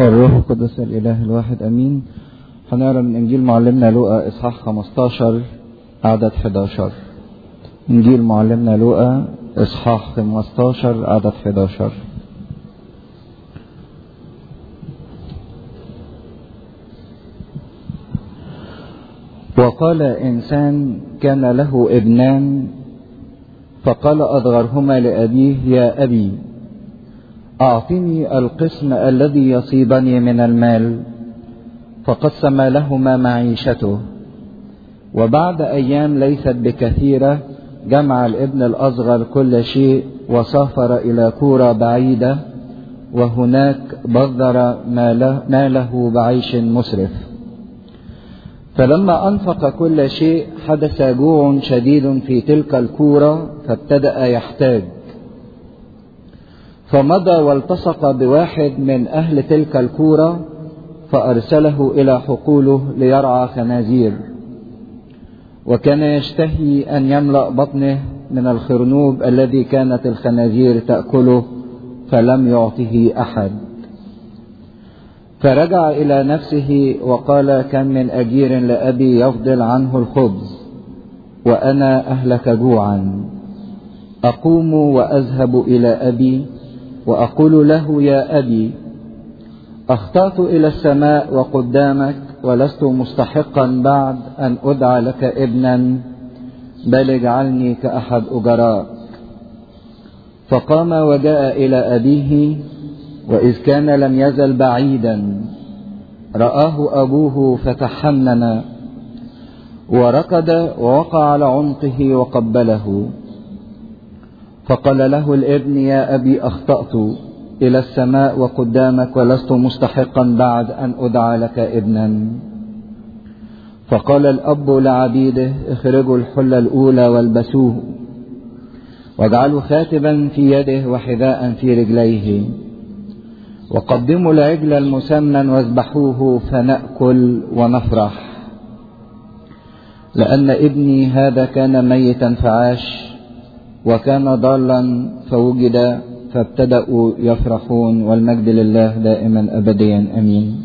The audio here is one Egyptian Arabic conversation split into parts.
والروح القدس الإله الواحد أمين هنقرا من إنجيل معلمنا لوقا إصحاح 15 عدد 11 إنجيل معلمنا لوقا إصحاح 15 عدد 11 وقال إنسان كان له ابنان فقال أصغرهما لأبيه يا أبي أعطني القسم الذي يصيبني من المال فقسم لهما معيشته وبعد أيام ليست بكثيرة جمع الابن الأصغر كل شيء وسافر إلى كورة بعيدة وهناك بذر ماله بعيش مسرف فلما أنفق كل شيء حدث جوع شديد في تلك الكورة فابتدأ يحتاج فمضى والتصق بواحد من أهل تلك الكورة فأرسله إلى حقوله ليرعى خنازير وكان يشتهي أن يملأ بطنه من الخرنوب الذي كانت الخنازير تأكله فلم يعطه أحد فرجع إلى نفسه وقال كم من أجير لأبي يفضل عنه الخبز وأنا أهلك جوعا أقوم وأذهب إلى أبي وأقول له يا أبي أخطأت إلى السماء وقدامك ولست مستحقا بعد أن أدعى لك ابنا بل اجعلني كأحد أجراء فقام وجاء إلى أبيه وإذ كان لم يزل بعيدا رآه أبوه فتحنن وركض ووقع على عنقه وقبله فقال له الابن يا أبي أخطأت إلى السماء وقدامك ولست مستحقا بعد أن أدعى لك ابنا فقال الأب لعبيده اخرجوا الحلة الأولى والبسوه واجعلوا خاتبا في يده وحذاء في رجليه وقدموا العجل المسمن واذبحوه فنأكل ونفرح لأن ابني هذا كان ميتا فعاش وكان ضالا فوجد فابتدأوا يفرحون والمجد لله دائما أبديا أمين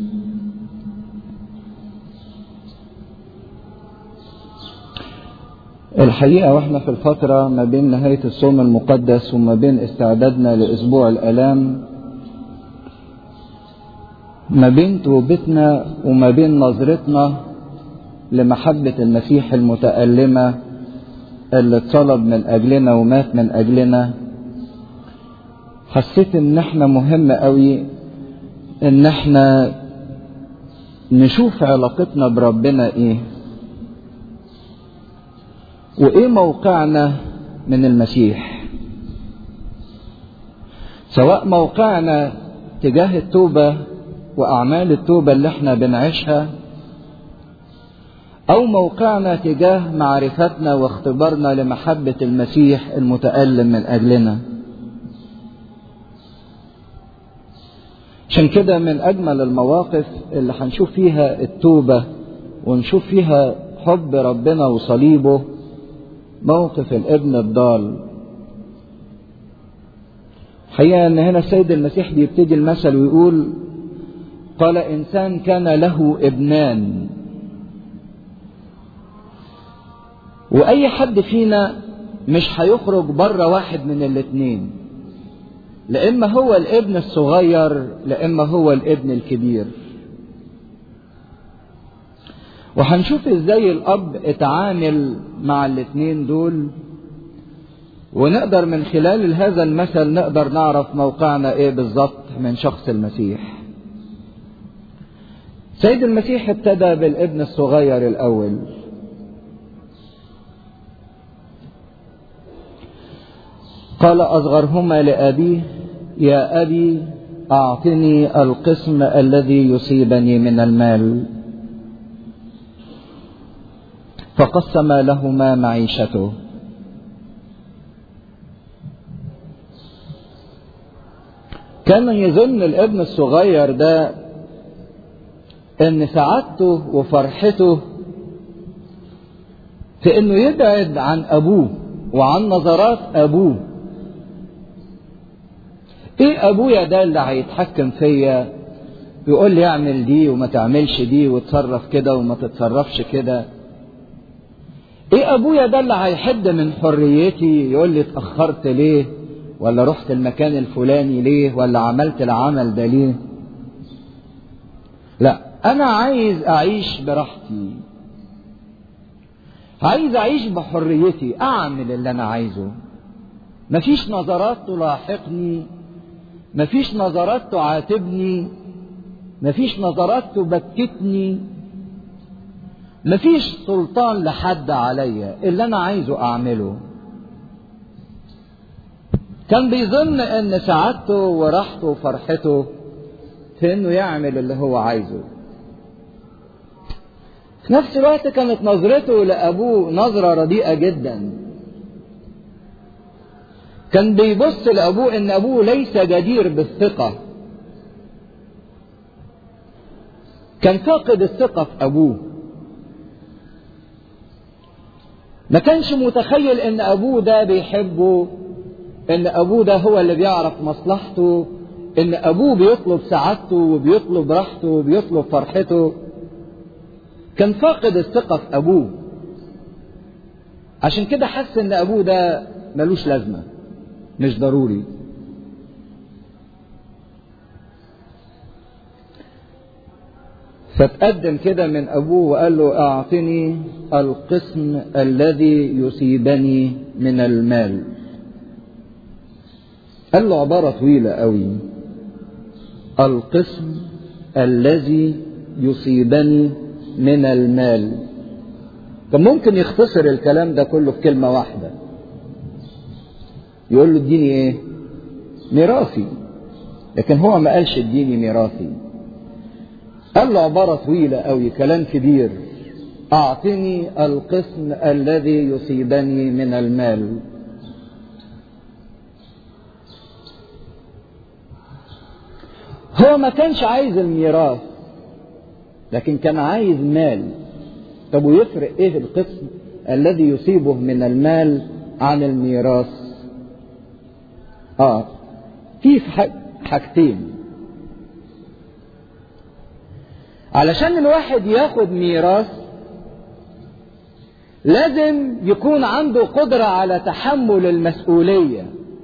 الحقيقة واحنا في الفترة ما بين نهاية الصوم المقدس وما بين استعدادنا لأسبوع الآلام ما بين توبتنا وما بين نظرتنا لمحبة المسيح المتألمة اللي اتصلب من أجلنا ومات من أجلنا حسيت ان احنا مهم قوي ان احنا نشوف علاقتنا بربنا ايه وايه موقعنا من المسيح سواء موقعنا تجاه التوبة واعمال التوبة اللي احنا بنعيشها او موقعنا تجاه معرفتنا واختبارنا لمحبة المسيح المتألم من اجلنا عشان كده من أجمل المواقف اللي هنشوف فيها التوبة ونشوف فيها حب ربنا وصليبه موقف الابن الضال حقيقة أن هنا السيد المسيح بيبتدي المثل ويقول قال إنسان كان له ابنان وأي حد فينا مش هيخرج بره واحد من الاتنين لإما هو الابن الصغير لإما هو الابن الكبير وهنشوف ازاي الاب اتعامل مع الاتنين دول ونقدر من خلال هذا المثل نقدر نعرف موقعنا ايه بالظبط من شخص المسيح سيد المسيح ابتدى بالابن الصغير الاول قال اصغرهما لابيه يا أبي أعطني القسم الذي يصيبني من المال فقسم لهما معيشته كان يظن الابن الصغير ده ان سعادته وفرحته في انه يبعد عن ابوه وعن نظرات ابوه ايه ابويا ده اللي هيتحكم فيا يقول لي اعمل دي وما تعملش دي وتصرف كده وما تتصرفش كده ايه ابويا ده اللي هيحد من حريتي يقول لي اتاخرت ليه ولا رحت المكان الفلاني ليه ولا عملت العمل ده ليه لا انا عايز اعيش براحتي عايز اعيش بحريتي اعمل اللي انا عايزه مفيش نظرات تلاحقني مفيش نظرات تعاتبني مفيش نظرات تبكتني مفيش سلطان لحد عليا اللي انا عايزه اعمله كان بيظن ان سعادته وراحته وفرحته في انه يعمل اللي هو عايزه في نفس الوقت كانت نظرته لابوه نظره رديئه جدا كان بيبص لابوه ان ابوه ليس جدير بالثقه كان فاقد الثقه في ابوه ما كانش متخيل ان ابوه ده بيحبه ان ابوه ده هو اللي بيعرف مصلحته ان ابوه بيطلب سعادته وبيطلب راحته وبيطلب فرحته كان فاقد الثقه في ابوه عشان كده حس ان ابوه ده ملوش لازمه مش ضروري فتقدم كده من ابوه وقال له اعطني القسم الذي يصيبني من المال قال له عبارة طويلة قوي القسم الذي يصيبني من المال كان ممكن يختصر الكلام ده كله في كلمة واحدة يقول له اديني ايه ميراثي لكن هو ما قالش اديني ميراثي قال له عبارة طويلة قوي كلام كبير أعطني القسم الذي يصيبني من المال هو ما كانش عايز الميراث لكن كان عايز مال طب ويفرق ايه القسم الذي يصيبه من المال عن الميراث اه في حاجتين علشان الواحد ياخد ميراث لازم يكون عنده قدرة على تحمل المسؤولية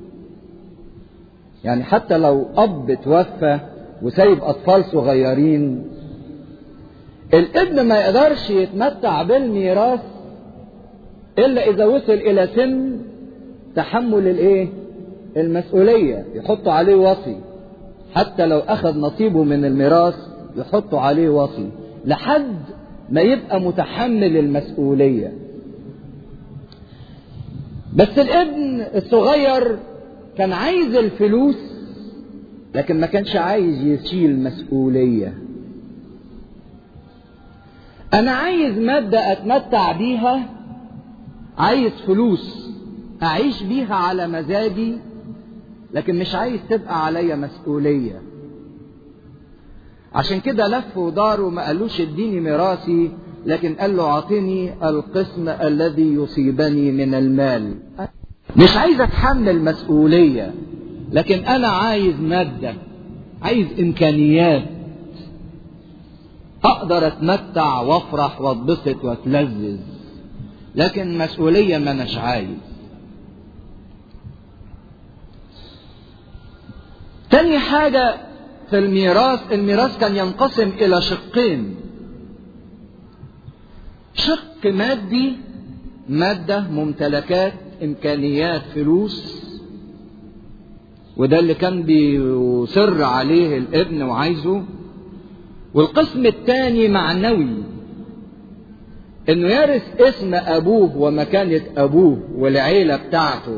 يعني حتى لو أب توفى وسايب أطفال صغيرين الابن ما يقدرش يتمتع بالميراث إلا إذا وصل إلى سن تحمل الإيه؟ المسؤولية يحطوا عليه وصي حتى لو أخذ نصيبه من الميراث يحطوا عليه وصي لحد ما يبقى متحمل المسؤولية بس الابن الصغير كان عايز الفلوس لكن ما كانش عايز يشيل مسؤولية أنا عايز مادة أتمتع بيها عايز فلوس أعيش بيها على مزاجي لكن مش عايز تبقى عليا مسؤولية عشان كده لف ودار وما قالوش اديني ميراثي لكن قال له اعطني القسم الذي يصيبني من المال مش عايز اتحمل مسؤولية لكن انا عايز مادة عايز امكانيات اقدر اتمتع وافرح واتبسط واتلذذ لكن مسؤولية ما اناش عايز تاني حاجة في الميراث الميراث كان ينقسم إلى شقين شق مادي مادة ممتلكات إمكانيات فلوس وده اللي كان بيصر عليه الابن وعايزه والقسم الثاني معنوي انه يرث اسم ابوه ومكانة ابوه والعيلة بتاعته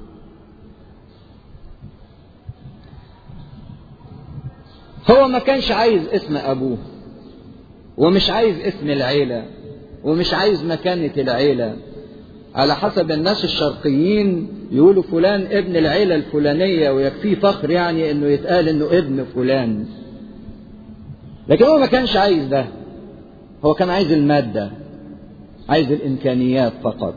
هو ما كانش عايز اسم ابوه ومش عايز اسم العيلة ومش عايز مكانة العيلة على حسب الناس الشرقيين يقولوا فلان ابن العيلة الفلانية ويكفيه فخر يعني انه يتقال انه ابن فلان لكن هو ما كانش عايز ده هو كان عايز المادة عايز الامكانيات فقط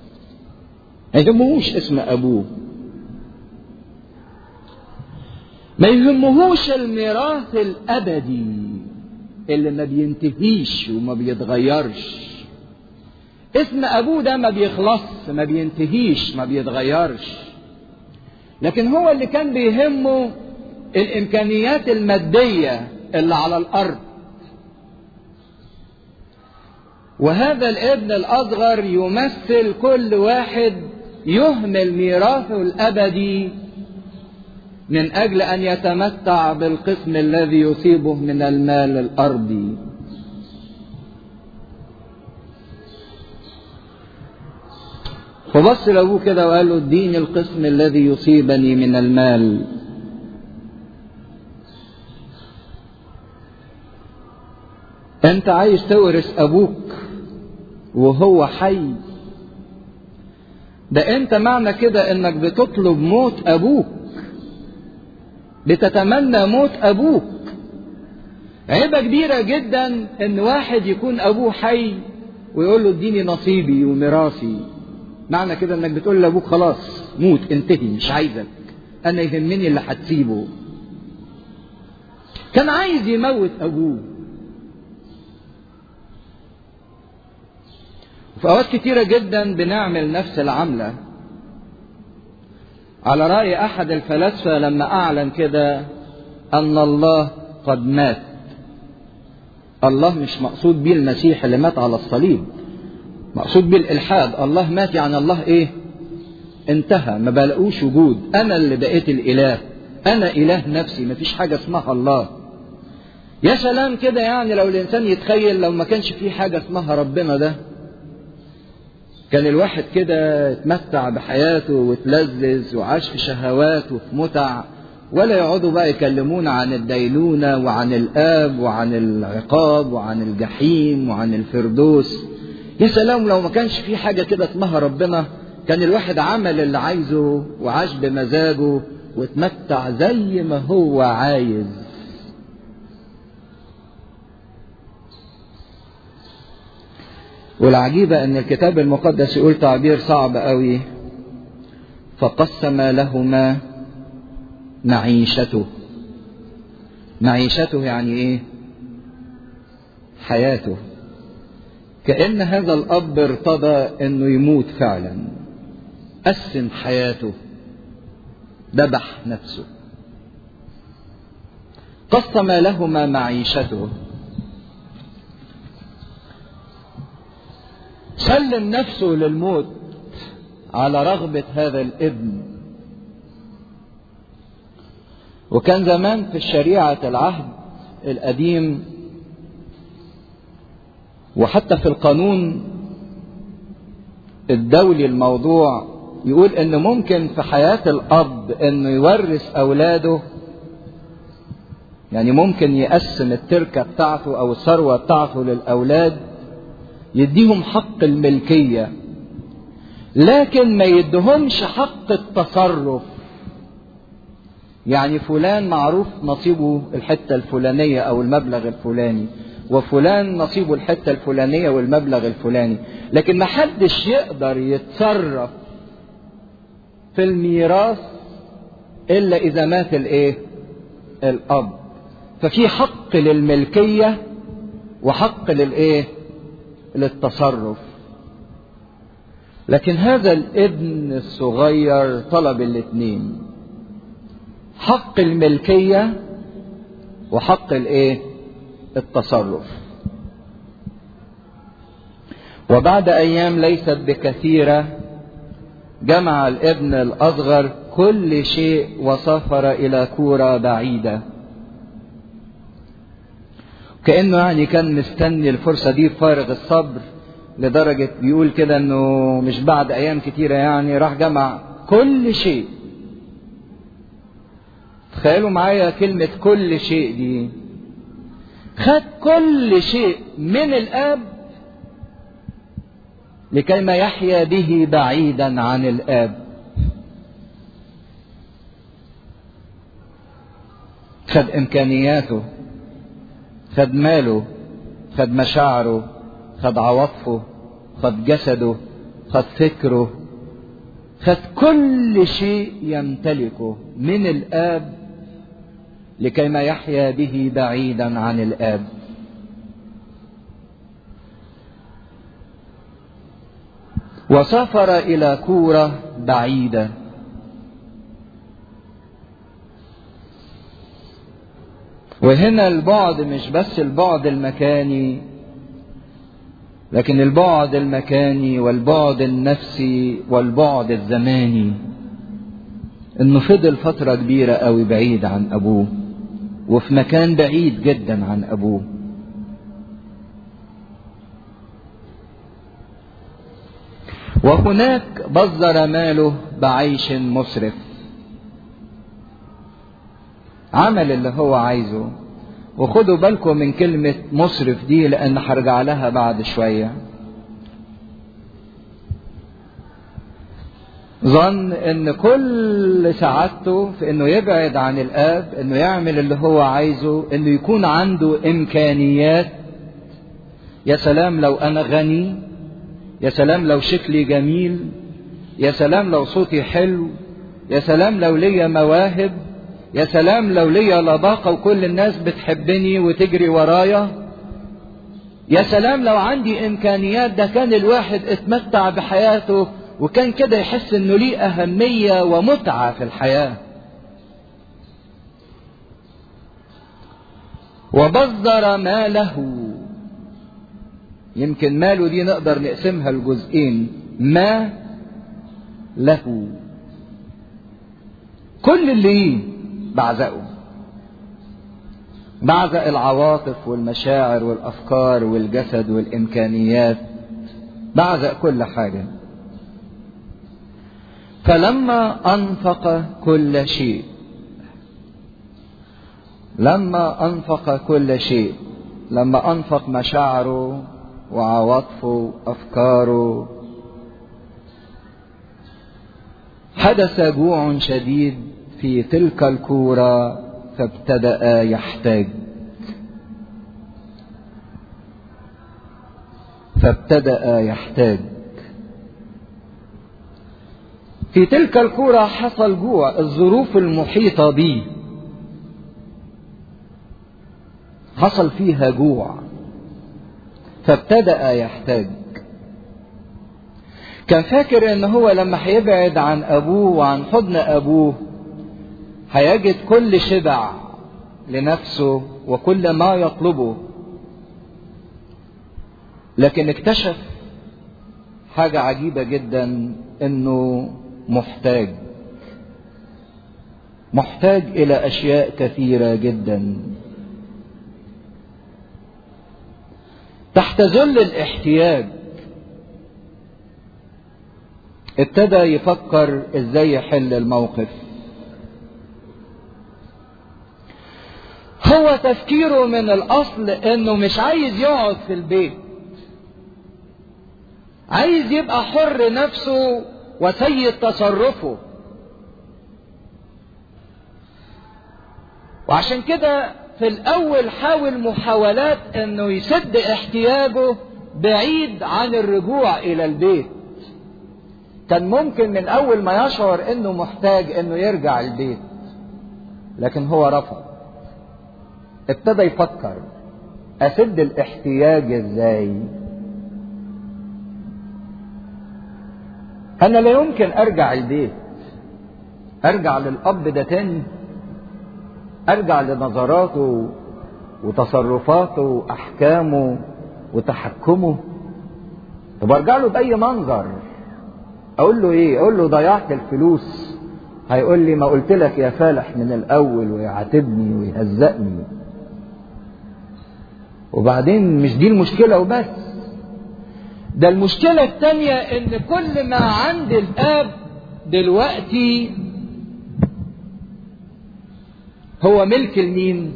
ما يهمهوش اسم ابوه ما يهمهوش الميراث الابدي اللي ما بينتهيش وما بيتغيرش اسم ابوه ده ما بيخلص ما بينتهيش ما بيتغيرش لكن هو اللي كان بيهمه الامكانيات الماديه اللي على الارض وهذا الابن الاصغر يمثل كل واحد يهمل ميراثه الابدي من اجل ان يتمتع بالقسم الذي يصيبه من المال الارضي فبص لابوه كده وقال له اديني القسم الذي يصيبني من المال انت عايز تورث ابوك وهو حي ده انت معنى كده انك بتطلب موت ابوك بتتمنى موت ابوك عيبة كبيرة جدا ان واحد يكون ابوه حي ويقول له اديني نصيبي وميراثي معنى كده انك بتقول لابوك خلاص موت انتهي مش عايزك انا يهمني اللي هتسيبه كان عايز يموت ابوه في اوقات كتيره جدا بنعمل نفس العمله على راي احد الفلاسفه لما اعلن كده ان الله قد مات الله مش مقصود بيه المسيح اللي مات على الصليب مقصود بيه الالحاد الله مات يعني الله ايه انتهى ما بلاقوش وجود انا اللي بقيت الاله انا اله نفسي مفيش حاجه اسمها الله يا سلام كده يعني لو الانسان يتخيل لو ما كانش في حاجه اسمها ربنا ده كان الواحد كده اتمتع بحياته وتلذذ وعاش في شهوات وفي متع ولا يقعدوا بقى يكلمونا عن الدينونة وعن الآب وعن العقاب وعن الجحيم وعن الفردوس يا سلام لو ما كانش في حاجة كده اسمها ربنا كان الواحد عمل اللي عايزه وعاش بمزاجه واتمتع زي ما هو عايز والعجيبة ان الكتاب المقدس يقول تعبير صعب قوي فقسم لهما معيشته معيشته يعني ايه حياته كأن هذا الأب ارتضى انه يموت فعلا قسم حياته ذبح نفسه قسم لهما معيشته سلم نفسه للموت على رغبة هذا الابن وكان زمان في الشريعة العهد القديم وحتى في القانون الدولي الموضوع يقول ان ممكن في حياة الاب انه يورث اولاده يعني ممكن يقسم التركة بتاعته او الثروة بتاعته للاولاد يديهم حق الملكية لكن ما يدهمش حق التصرف يعني فلان معروف نصيبه الحتة الفلانية أو المبلغ الفلاني وفلان نصيبه الحتة الفلانية والمبلغ الفلاني لكن ما حدش يقدر يتصرف في الميراث إلا إذا مات الإيه؟ الأب ففي حق للملكية وحق للإيه؟ للتصرف لكن هذا الابن الصغير طلب الاثنين حق الملكية وحق الايه التصرف وبعد ايام ليست بكثيرة جمع الابن الاصغر كل شيء وسافر الى كورة بعيدة كأنه يعني كان مستني الفرصة دي بفارغ الصبر لدرجة بيقول كده انه مش بعد ايام كتيرة يعني راح جمع كل شيء تخيلوا معايا كلمة كل شيء دي خد كل شيء من الاب لكي ما يحيا به بعيدا عن الاب خد امكانياته خد ماله خد مشاعره خد عواطفه خد جسده خد فكره خد كل شيء يمتلكه من الاب لكيما يحيا به بعيدا عن الآب وسافر إلى كورة بعيدة وهنا البعد مش بس البعد المكاني لكن البعد المكاني والبعد النفسي والبعد الزماني انه فضل فترة كبيرة قوي بعيد عن ابوه وفي مكان بعيد جدا عن ابوه وهناك بذر ماله بعيش مسرف عمل اللي هو عايزه وخدوا بالكم من كلمة مسرف دي لأن هرجع لها بعد شوية ظن ان كل سعادته في انه يبعد عن الاب انه يعمل اللي هو عايزه انه يكون عنده امكانيات يا سلام لو انا غني يا سلام لو شكلي جميل يا سلام لو صوتي حلو يا سلام لو ليا مواهب يا سلام لو ليا لباقة وكل الناس بتحبني وتجري ورايا يا سلام لو عندي امكانيات ده كان الواحد اتمتع بحياته وكان كده يحس انه ليه اهمية ومتعة في الحياة وبذر ماله يمكن ماله دي نقدر نقسمها لجزئين ما له كل اللي بعزقه بعزق العواطف والمشاعر والافكار والجسد والامكانيات بعزق كل حاجه فلما انفق كل شيء لما انفق كل شيء لما انفق مشاعره وعواطفه افكاره حدث جوع شديد في تلك الكوره فابتدا يحتاج فابتدا يحتاج في تلك الكوره حصل جوع الظروف المحيطه به حصل فيها جوع فابتدأ يحتاج كان فاكر ان هو لما هيبعد عن ابوه وعن حضن ابوه هيجد كل شبع لنفسه وكل ما يطلبه لكن اكتشف حاجة عجيبة جدا انه محتاج محتاج الى اشياء كثيرة جدا تحت ذل الاحتياج ابتدى يفكر ازاي يحل الموقف هو تفكيره من الاصل انه مش عايز يقعد في البيت عايز يبقى حر نفسه وسيد تصرفه وعشان كده في الاول حاول محاولات انه يسد احتياجه بعيد عن الرجوع الى البيت كان ممكن من اول ما يشعر انه محتاج انه يرجع البيت لكن هو رفض ابتدى يفكر اسد الاحتياج ازاي انا لا يمكن ارجع البيت ارجع للاب ده تاني ارجع لنظراته وتصرفاته واحكامه وتحكمه طب ارجع له باي منظر اقول له ايه اقول له ضيعت الفلوس هيقول لي ما قلت لك يا فالح من الاول ويعاتبني ويهزقني وبعدين مش دي المشكله وبس ده المشكله الثانيه ان كل ما عند الاب دلوقتي هو ملك لمين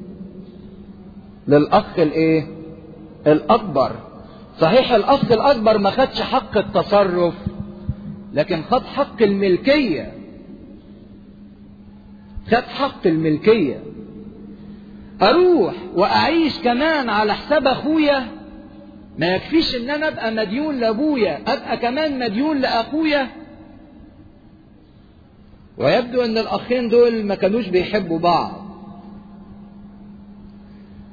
للاخ الايه الاكبر صحيح الاخ الاكبر ما خدش حق التصرف لكن خد حق الملكيه خد حق الملكيه اروح واعيش كمان على حساب اخويا ما يكفيش ان انا ابقى مديون لابويا ابقى كمان مديون لاخويا ويبدو ان الاخين دول ما كانوش بيحبوا بعض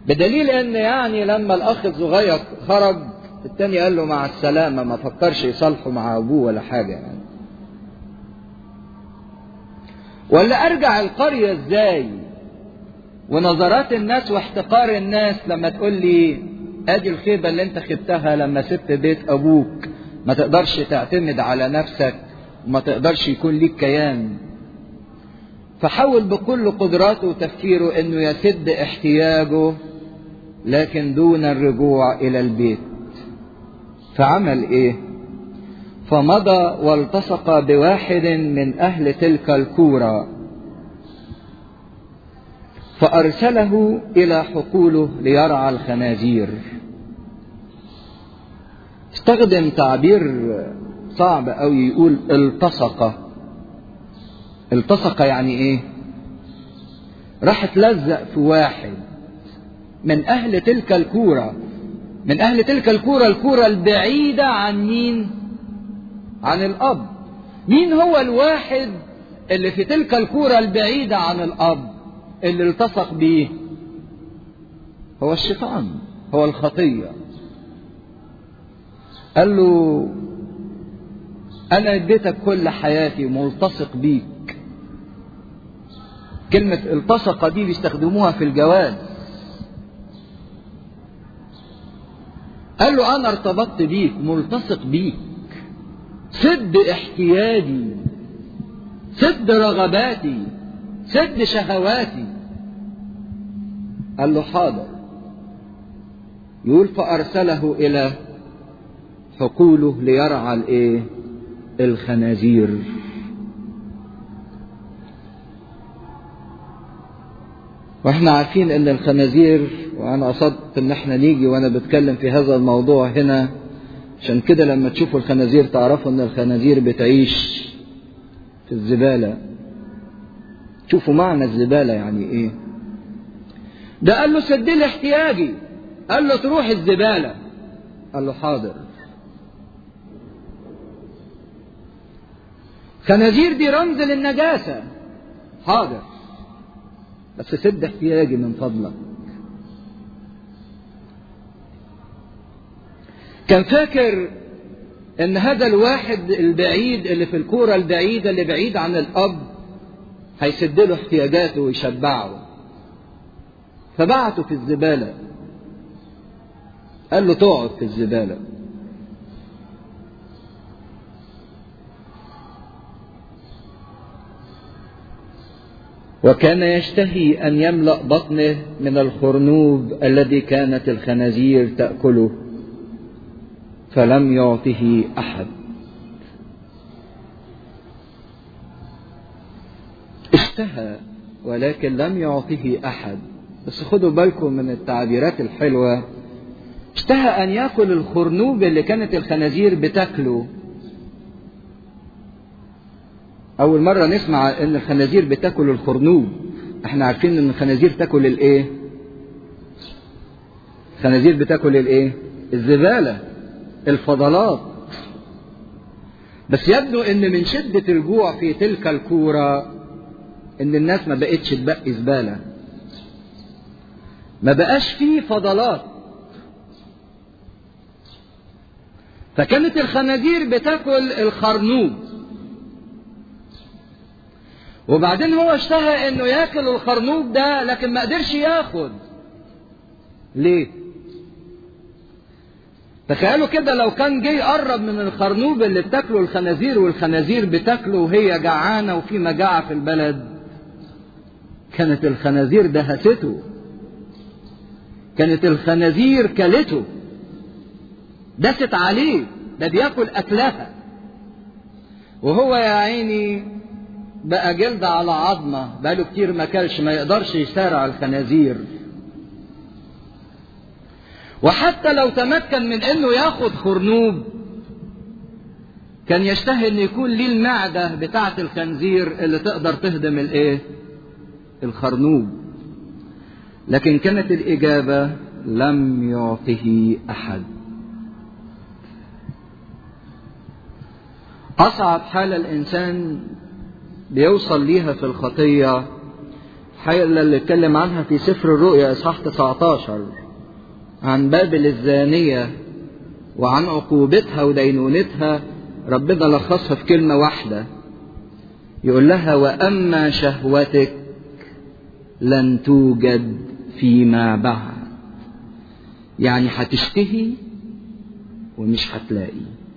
بدليل ان يعني لما الاخ الصغير خرج التاني قال له مع السلامة ما فكرش يصالحه مع ابوه ولا حاجة يعني ولا ارجع القرية ازاي ونظرات الناس واحتقار الناس لما تقول لي ادي الخيبة اللي انت خدتها لما سبت بيت ابوك ما تقدرش تعتمد على نفسك وما تقدرش يكون ليك كيان فحاول بكل قدراته وتفكيره انه يسد احتياجه لكن دون الرجوع الى البيت فعمل ايه فمضى والتصق بواحد من اهل تلك الكوره فارسله الى حقوله ليرعى الخنازير استخدم تعبير صعب أوي يقول التصق التصق يعني ايه راح اتلزق في واحد من اهل تلك الكورة من اهل تلك الكورة الكورة البعيدة عن مين عن الاب مين هو الواحد اللي في تلك الكورة البعيدة عن الاب اللي التصق بيه هو الشيطان هو الخطية قال له انا اديتك كل حياتي ملتصق بيك كلمة التصق دي بيستخدموها في الجواز قال له انا ارتبطت بيك ملتصق بيك سد احتياجي سد رغباتي سد شهواتي قال له حاضر يقول فارسله الى حقوله ليرعى الايه الخنازير واحنا عارفين ان الخنازير وانا قصدت ان احنا نيجي وانا بتكلم في هذا الموضوع هنا عشان كده لما تشوفوا الخنازير تعرفوا ان الخنازير بتعيش في الزبالة شوفوا معنى الزبالة يعني ايه ده قال له سد لي احتياجي قال له تروح الزبالة قال له حاضر خنازير دي رمز للنجاسة حاضر بس سد احتياجي من فضلك كان فاكر ان هذا الواحد البعيد اللي في الكورة البعيدة اللي بعيد عن الاب هيسد له احتياجاته ويشبعه فبعته في الزبالة قال له تقعد في الزبالة وكان يشتهي أن يملأ بطنه من الخرنوب الذي كانت الخنازير تأكله فلم يعطه أحد اشتهى ولكن لم يعطه أحد بس خدوا بالكم من التعبيرات الحلوة اشتهى أن يأكل الخرنوب اللي كانت الخنازير بتاكله أول مرة نسمع إن الخنازير بتاكل الخرنوب احنا عارفين إن الخنازير تاكل الإيه؟ الخنازير بتاكل الإيه؟ الزبالة الفضلات بس يبدو إن من شدة الجوع في تلك الكورة إن الناس ما بقتش تبقي زبالة ما بقاش فيه فضلات فكانت الخنازير بتاكل الخرنوب وبعدين هو اشتهى انه ياكل الخرنوب ده لكن ما قدرش ياخد ليه تخيلوا كده لو كان جه يقرب من الخرنوب اللي بتاكله الخنازير والخنازير بتاكله وهي جعانه وفي مجاعه في البلد كانت الخنازير دهسته كانت الخنازير كلته دست عليه ده بياكل اكلها وهو يا عيني بقى جلد على عظمه بقاله كتير ما كلش ما يقدرش يسارع الخنازير وحتى لو تمكن من انه ياخد خرنوب كان يشتهي ان يكون ليه المعده بتاعه الخنزير اللي تقدر تهضم الايه الخرنوب لكن كانت الاجابه لم يعطه احد اصعب حاله الانسان بيوصل ليها في الخطيه الحاجة اللي اتكلم عنها في سفر الرؤيا إصحاح 19 عن بابل الزانية وعن عقوبتها ودينونتها ربنا لخصها في كلمة واحدة يقول لها وأما شهوتك لن توجد فيما بعد يعني هتشتهي ومش هتلاقي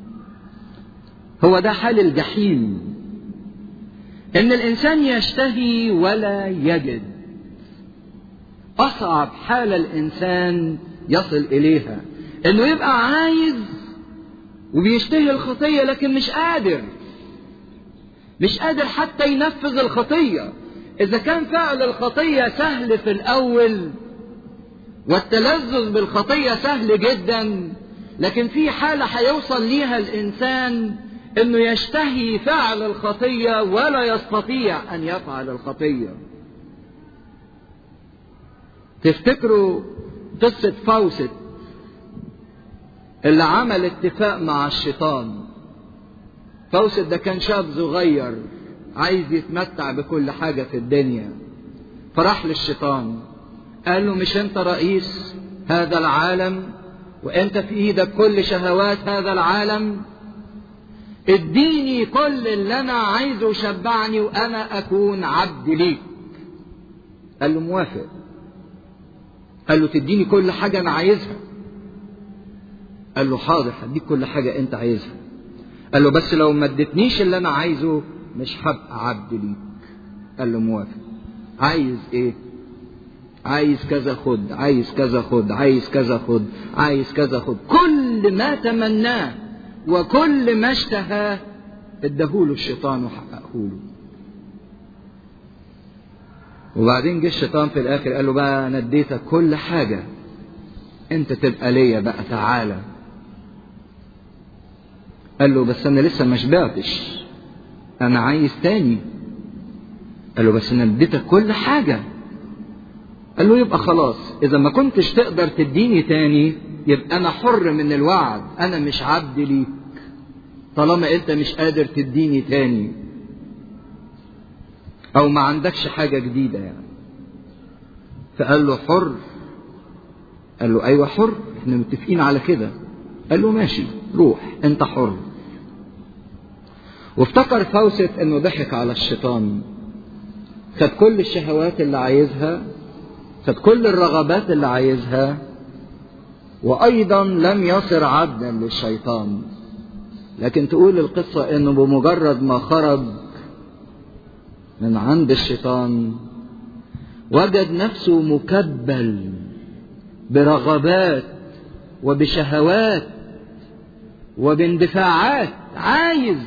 هو ده حال الجحيم ان الانسان يشتهي ولا يجد اصعب حال الانسان يصل اليها انه يبقى عايز وبيشتهي الخطيه لكن مش قادر مش قادر حتى ينفذ الخطيه اذا كان فعل الخطيه سهل في الاول والتلذذ بالخطيه سهل جدا لكن في حاله هيوصل ليها الانسان انه يشتهي فعل الخطيه ولا يستطيع ان يفعل الخطيه تفتكروا قصه فوست اللي عمل اتفاق مع الشيطان فوست ده كان شاب صغير عايز يتمتع بكل حاجه في الدنيا فراح للشيطان قال له مش انت رئيس هذا العالم وانت في ايدك كل شهوات هذا العالم اديني كل اللي انا عايزه شبعني وانا اكون عبد ليك قال له موافق قال له تديني كل حاجة انا عايزها قال له حاضر هديك كل حاجة انت عايزها قال له بس لو ما اديتنيش اللي انا عايزه مش هبقى عبد ليك قال له موافق عايز ايه عايز كذا خد عايز كذا خد عايز كذا خد عايز كذا خد كل ما تمناه وكل ما اشتهاه اداهوله الشيطان وحققهوله وبعدين جه الشيطان في الاخر قال له بقى انا اديتك كل حاجه انت تبقى ليا بقى تعالى قال له بس انا لسه ما شبعتش انا عايز تاني قال له بس انا اديتك كل حاجه قال له يبقى خلاص اذا ما كنتش تقدر تديني تاني يبقى انا حر من الوعد انا مش عبد ليك طالما انت مش قادر تديني تاني او ما عندكش حاجة جديدة يعني فقال له حر قال له ايوه حر احنا متفقين على كده قال له ماشي روح انت حر وافتكر فوست انه ضحك على الشيطان خد كل الشهوات اللي عايزها خد كل الرغبات اللي عايزها وايضا لم يصر عبدا للشيطان لكن تقول القصة انه بمجرد ما خرج من عند الشيطان وجد نفسه مكبل برغبات وبشهوات وباندفاعات عايز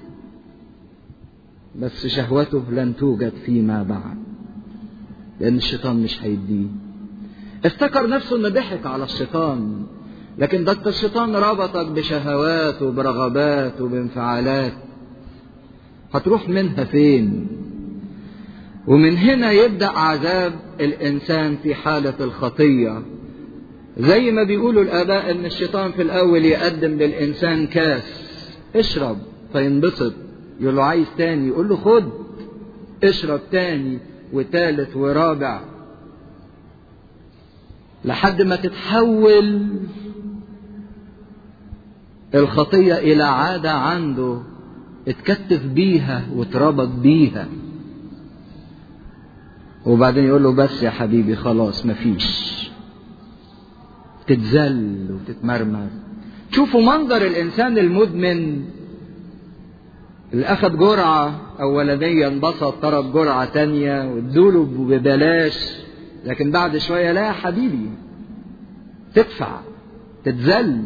بس شهوته لن توجد فيما بعد لأن الشيطان مش هيديه افتكر نفسه انه ضحك على الشيطان لكن ده الشيطان ربطك بشهوات وبرغبات وبانفعالات هتروح منها فين ومن هنا يبدا عذاب الانسان في حاله الخطيه زي ما بيقولوا الاباء ان الشيطان في الاول يقدم للانسان كاس اشرب فينبسط يقول له عايز تاني يقول له خد اشرب تاني وتالت ورابع لحد ما تتحول الخطية إلى عادة عنده اتكتف بيها واتربط بيها وبعدين يقول له بس يا حبيبي خلاص مفيش تتذل وتتمرمر شوفوا منظر الإنسان المدمن اللي أخذ جرعة أولانية انبسط طلب جرعة تانية وادوله ببلاش لكن بعد شوية لا يا حبيبي تدفع تتذل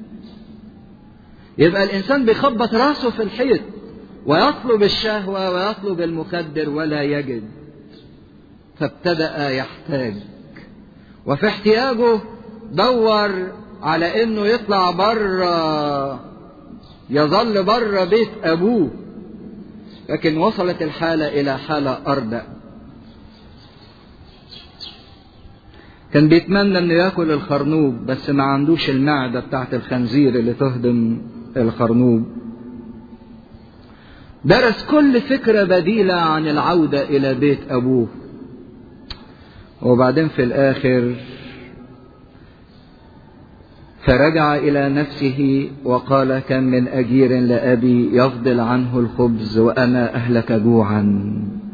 يبقى الإنسان بيخبط راسه في الحيط ويطلب الشهوة ويطلب المخدر ولا يجد فابتدأ يحتاج وفي احتياجه دور على انه يطلع بره يظل بره بيت ابوه لكن وصلت الحالة الى حالة اردأ كان بيتمنى انه ياكل الخرنوب بس ما عندوش المعدة بتاعت الخنزير اللي تهضم الخرنوب درس كل فكرة بديلة عن العودة إلى بيت أبوه وبعدين في الآخر فرجع إلى نفسه وقال كم من أجير لأبي يفضل عنه الخبز وأنا أهلك جوعا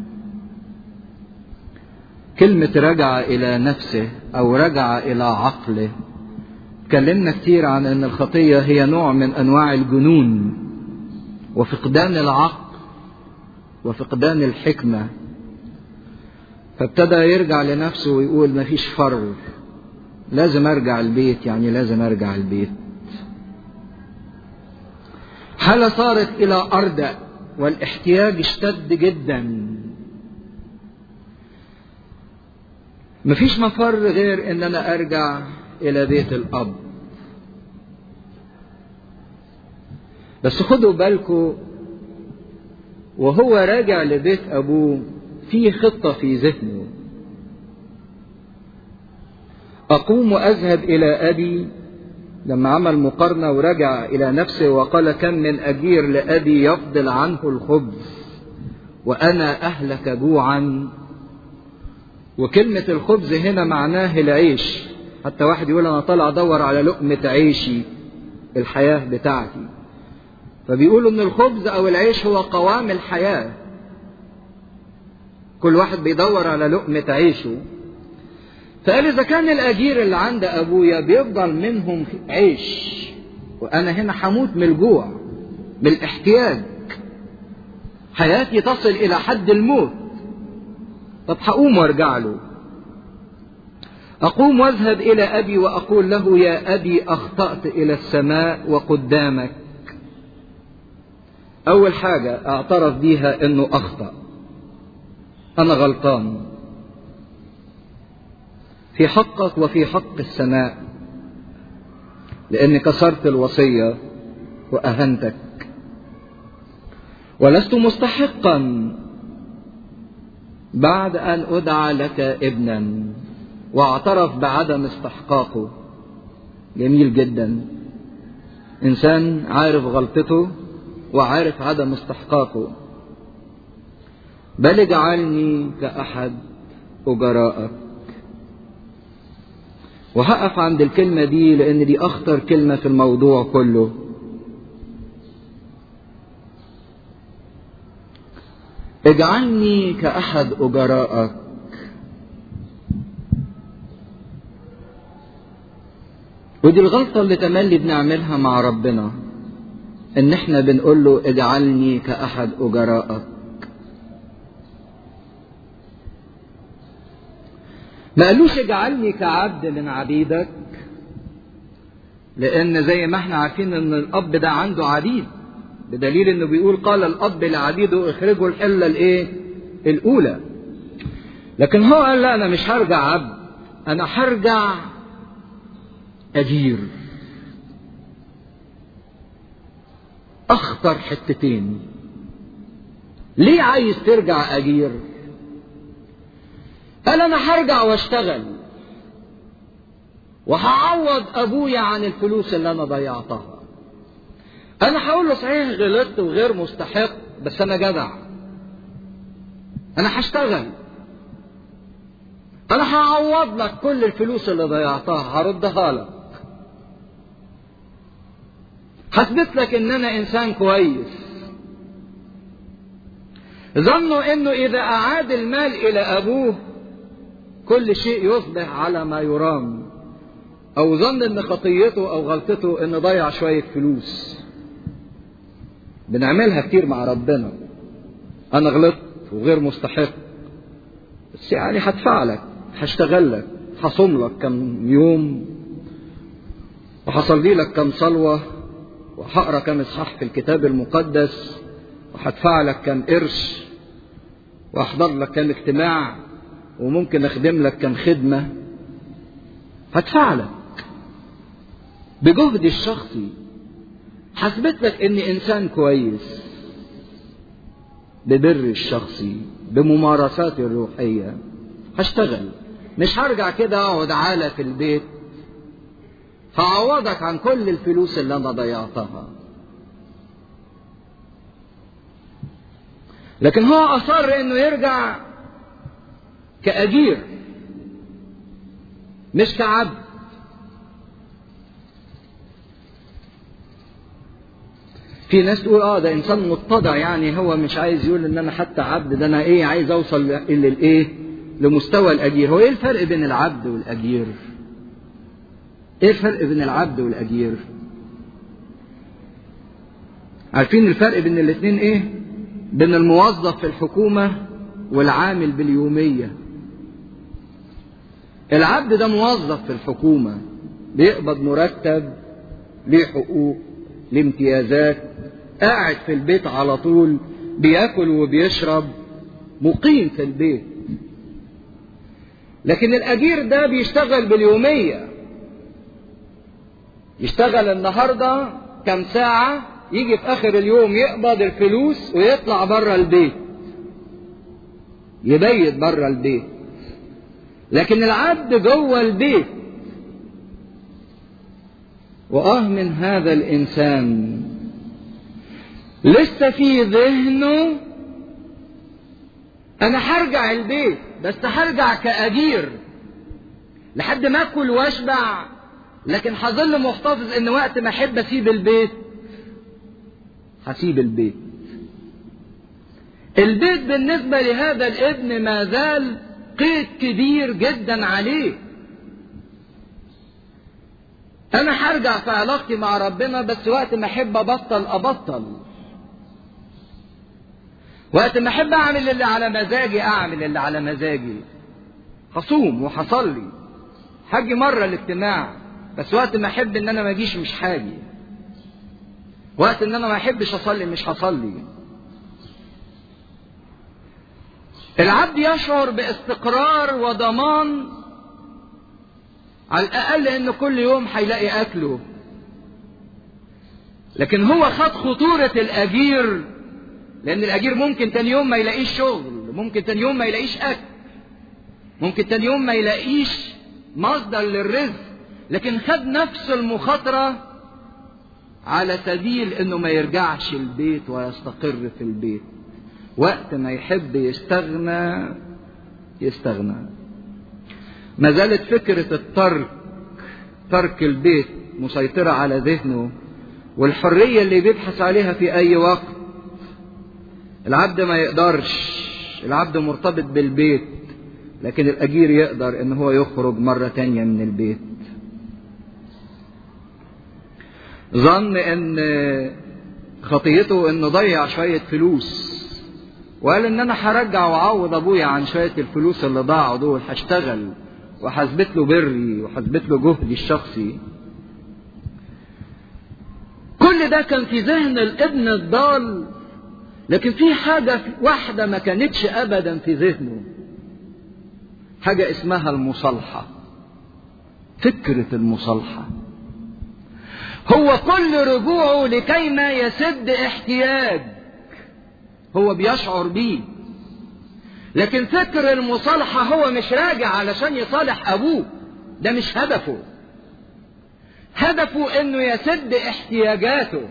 كلمة رجع إلى نفسه أو رجع إلى عقله اتكلمنا كتير عن أن الخطية هي نوع من أنواع الجنون وفقدان العقل وفقدان الحكمة فابتدى يرجع لنفسه ويقول مفيش فر لازم ارجع البيت يعني لازم ارجع البيت حالة صارت الى اردأ والاحتياج اشتد جدا مفيش مفر غير ان انا ارجع الى بيت الاب بس خدوا بالكم وهو راجع لبيت ابوه في خطة في ذهنه أقوم وأذهب إلى أبي لما عمل مقارنة ورجع إلى نفسه وقال كم من أجير لأبي يفضل عنه الخبز وأنا أهلك جوعا وكلمة الخبز هنا معناه العيش حتى واحد يقول أنا طالع أدور على لقمة عيشي الحياة بتاعتي فبيقولوا إن الخبز أو العيش هو قوام الحياة كل واحد بيدور على لقمة عيشه فقال إذا كان الأجير اللي عند أبويا بيفضل منهم عيش وأنا هنا هموت من الجوع من الاحتياج حياتي تصل إلى حد الموت طب هقوم وارجع له أقوم واذهب إلى أبي وأقول له يا أبي أخطأت إلى السماء وقدامك أول حاجة اعترف بيها إنه أخطأ أنا غلطان في حقك وفي حق السماء لأني كسرت الوصية وأهنتك ولست مستحقا بعد أن أدعى لك ابنا واعترف بعدم استحقاقه جميل جدا إنسان عارف غلطته وعارف عدم استحقاقه بل اجعلني كأحد أجرائك وهقف عند الكلمة دي لأن دي أخطر كلمة في الموضوع كله اجعلني كأحد أجرائك ودي الغلطة اللي تملي بنعملها مع ربنا إن إحنا بنقول له اجعلني كأحد أجرائك ما قالوش اجعلني كعبد من عبيدك لان زي ما احنا عارفين ان الاب ده عنده عبيد بدليل انه بيقول قال الاب لعبيده اخرجوا الحله الايه الاولى لكن هو قال لا انا مش هرجع عبد انا هرجع اجير اخطر حتتين ليه عايز ترجع اجير قال انا هرجع واشتغل وهعوض ابويا عن الفلوس اللي انا ضيعتها انا هقول له صحيح غلطت وغير مستحق بس انا جدع انا هشتغل انا هعوض لك كل الفلوس اللي ضيعتها هردها لك هثبت لك ان انا انسان كويس ظنوا انه اذا اعاد المال الى ابوه كل شيء يصبح على ما يرام او ظن ان خطيته او غلطته ان ضيع شوية فلوس بنعملها كتير مع ربنا انا غلطت وغير مستحق بس يعني هدفع لك هشتغل لك هصوم لك كم يوم وهصلي لك كم صلوة وهقرا كم اصحاح في الكتاب المقدس وهدفع لك كم قرش واحضر لك كم اجتماع وممكن اخدم لك كم خدمة هدفع لك بجهدي الشخصي هثبت لك اني انسان كويس ببري الشخصي بممارساتي الروحية هشتغل مش هرجع كده اقعد عالة في البيت هعوضك عن كل الفلوس اللي انا ضيعتها لكن هو اصر انه يرجع كأجير مش كعبد في ناس تقول اه ده انسان متضع يعني هو مش عايز يقول ان انا حتى عبد ده انا ايه عايز اوصل للايه لمستوى الاجير هو ايه الفرق بين العبد والاجير ايه الفرق بين العبد والاجير عارفين الفرق بين الاثنين ايه بين الموظف في الحكومة والعامل باليومية العبد ده موظف في الحكومة بيقبض مرتب ليه حقوق ليه امتيازات قاعد في البيت على طول بياكل وبيشرب مقيم في البيت لكن الأجير ده بيشتغل باليومية يشتغل النهاردة كم ساعة يجي في آخر اليوم يقبض الفلوس ويطلع بره البيت يبيت بره البيت لكن العبد جوه البيت وآه من هذا الإنسان لسه في ذهنه أنا هرجع البيت بس هرجع كأجير لحد ما أكل وأشبع لكن هظل محتفظ إن وقت ما أحب أسيب البيت هسيب البيت البيت بالنسبة لهذا الابن ما زال قيد كبير جدا عليه انا هرجع في علاقتي مع ربنا بس وقت ما احب ابطل ابطل وقت ما احب اعمل اللي على مزاجي اعمل اللي على مزاجي هصوم وهصلي هاجي مرة الاجتماع بس وقت ما احب ان انا ما اجيش مش حاجي وقت ان انا ما احبش اصلي مش هصلي العبد يشعر باستقرار وضمان على الاقل ان كل يوم هيلاقي اكله لكن هو خد خطورة الاجير لان الاجير ممكن تاني يوم ما يلاقيش شغل ممكن تاني يوم ما يلاقيش اكل ممكن تاني يوم ما يلاقيش مصدر للرزق لكن خد نفس المخاطرة على سبيل انه ما يرجعش البيت ويستقر في البيت وقت ما يحب يستغنى يستغنى ما زالت فكرة الترك ترك البيت مسيطرة على ذهنه والحرية اللي بيبحث عليها في أي وقت العبد ما يقدرش العبد مرتبط بالبيت لكن الأجير يقدر إن هو يخرج مرة تانية من البيت ظن إن خطيته إنه ضيع شوية فلوس وقال إن أنا هرجع وأعوض أبويا عن شوية الفلوس اللي ضاعوا دول هشتغل وحسبت له بري وحسبت له جهدي الشخصي كل ده كان في ذهن الابن الضال لكن في حاجة واحدة ما كانتش أبدا في ذهنه حاجة اسمها المصالحة فكرة المصالحة هو كل رجوعه لكي ما يسد احتياج هو بيشعر بيه لكن فكر المصالحة هو مش راجع علشان يصالح أبوه ده مش هدفه هدفه انه يسد احتياجاته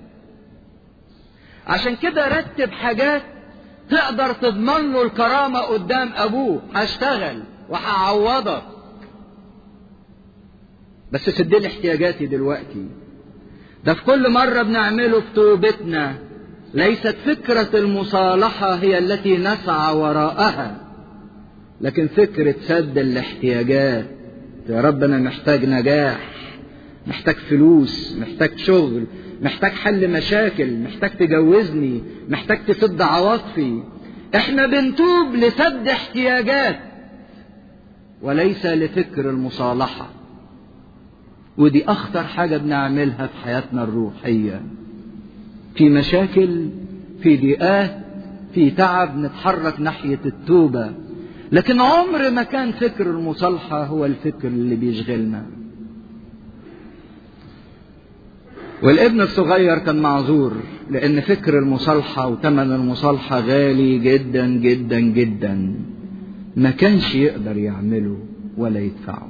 عشان كده رتب حاجات تقدر تضمن له الكرامة قدام أبوه هشتغل وهعوضك بس سد لي احتياجاتي دلوقتي ده في كل مرة بنعمله في توبتنا ليست فكرة المصالحة هي التي نسعى وراءها لكن فكرة سد الاحتياجات يا رب أنا محتاج نجاح محتاج فلوس محتاج شغل محتاج حل مشاكل محتاج تجوزني محتاج تسد عواطفي احنا بنتوب لسد احتياجات وليس لفكر المصالحة ودي اخطر حاجة بنعملها في حياتنا الروحية في مشاكل في ضيقات في تعب نتحرك ناحية التوبة لكن عمر ما كان فكر المصالحة هو الفكر اللي بيشغلنا والابن الصغير كان معذور لأن فكر المصالحة وثمن المصالحة غالي جدا جدا جدا ما كانش يقدر يعمله ولا يدفعه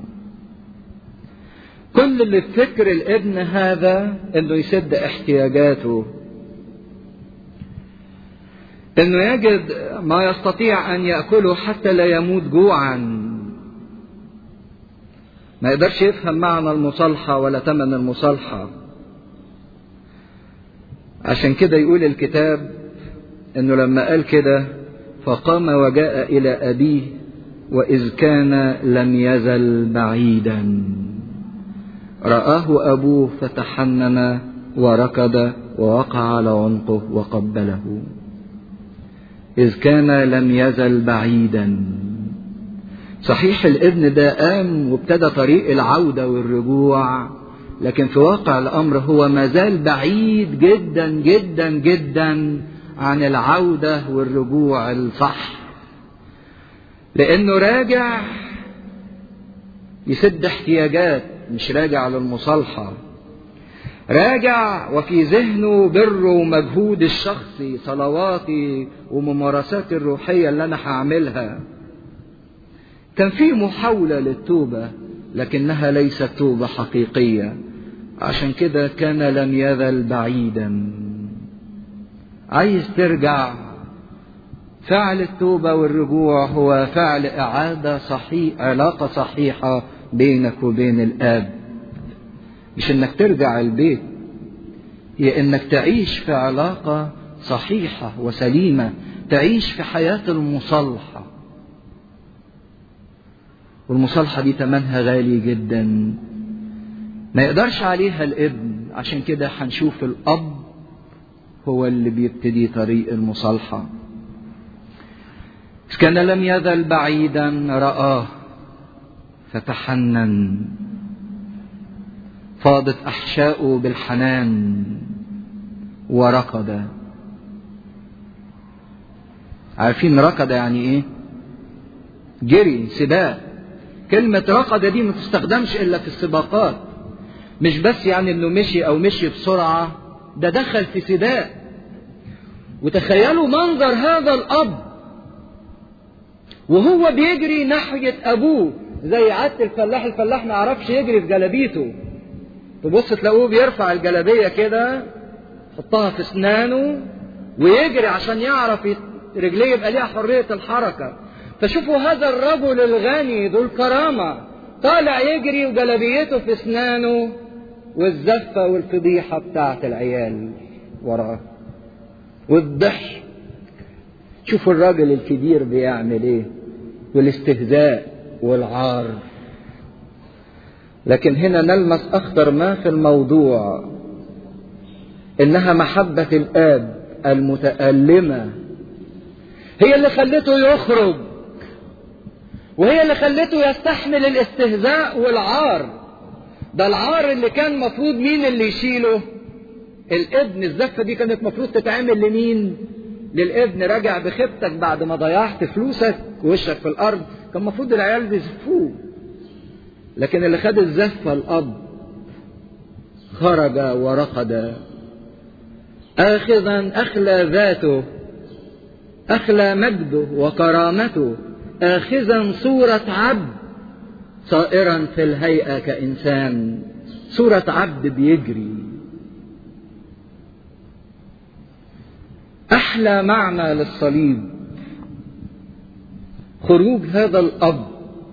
كل اللي في فكر الابن هذا انه يسد احتياجاته انه يجد ما يستطيع ان ياكله حتى لا يموت جوعا ما يقدرش يفهم معنى المصالحة ولا تمن المصالحة عشان كده يقول الكتاب انه لما قال كده فقام وجاء الى ابيه واذ كان لم يزل بعيدا رآه ابوه فتحنن وركض ووقع على عنقه وقبله إذ كان لم يزل بعيدا صحيح الابن ده قام وابتدى طريق العودة والرجوع لكن في واقع الأمر هو ما زال بعيد جدا جدا جدا عن العودة والرجوع الصح لأنه راجع يسد احتياجات مش راجع للمصالحة راجع وفي ذهنه بره ومجهود الشخصي صلواتي وممارساتي الروحية اللي أنا هعملها كان في محاولة للتوبة لكنها ليست توبة حقيقية عشان كده كان لم يزل بعيدا عايز ترجع فعل التوبة والرجوع هو فعل إعادة صحيح علاقة صحيحة بينك وبين الآب مش انك ترجع البيت هي انك تعيش في علاقة صحيحة وسليمة تعيش في حياة المصالحة والمصالحة دي تمنها غالي جدا ما يقدرش عليها الابن عشان كده هنشوف الاب هو اللي بيبتدي طريق المصالحة إذ كان لم يزل بعيدا رآه فتحنن فاضت أحشاؤه بالحنان وركض عارفين ركض يعني ايه جري سباق كلمة ركض دي ما تستخدمش إلا في السباقات مش بس يعني إنه مشي أو مشي بسرعة ده دخل في سباق وتخيلوا منظر هذا الأب وهو بيجري ناحية أبوه زي عادة الفلاح الفلاح ما يعرفش يجري في جلابيته تبص تلاقوه بيرفع الجلابية كده يحطها في اسنانه ويجري عشان يعرف رجليه يبقى ليها حرية الحركة فشوفوا هذا الرجل الغني ذو الكرامة طالع يجري وجلابيته في اسنانه والزفة والفضيحة بتاعت العيال وراه والضحك شوفوا الراجل الكبير بيعمل ايه والاستهزاء والعار لكن هنا نلمس اخطر ما في الموضوع انها محبة الاب المتألمة هي اللي خلته يخرج وهي اللي خلته يستحمل الاستهزاء والعار ده العار اللي كان مفروض مين اللي يشيله الابن الزفة دي كانت مفروض تتعمل لمين للابن راجع بخيبتك بعد ما ضيعت فلوسك ووشك في الارض كان المفروض العيال بيزفوه لكن اللي خد الزفة الاب خرج ورقد اخذا اخلى ذاته اخلى مجده وكرامته اخذا صورة عبد صائرا في الهيئة كإنسان صورة عبد بيجري أحلى معنى للصليب خروج هذا الأب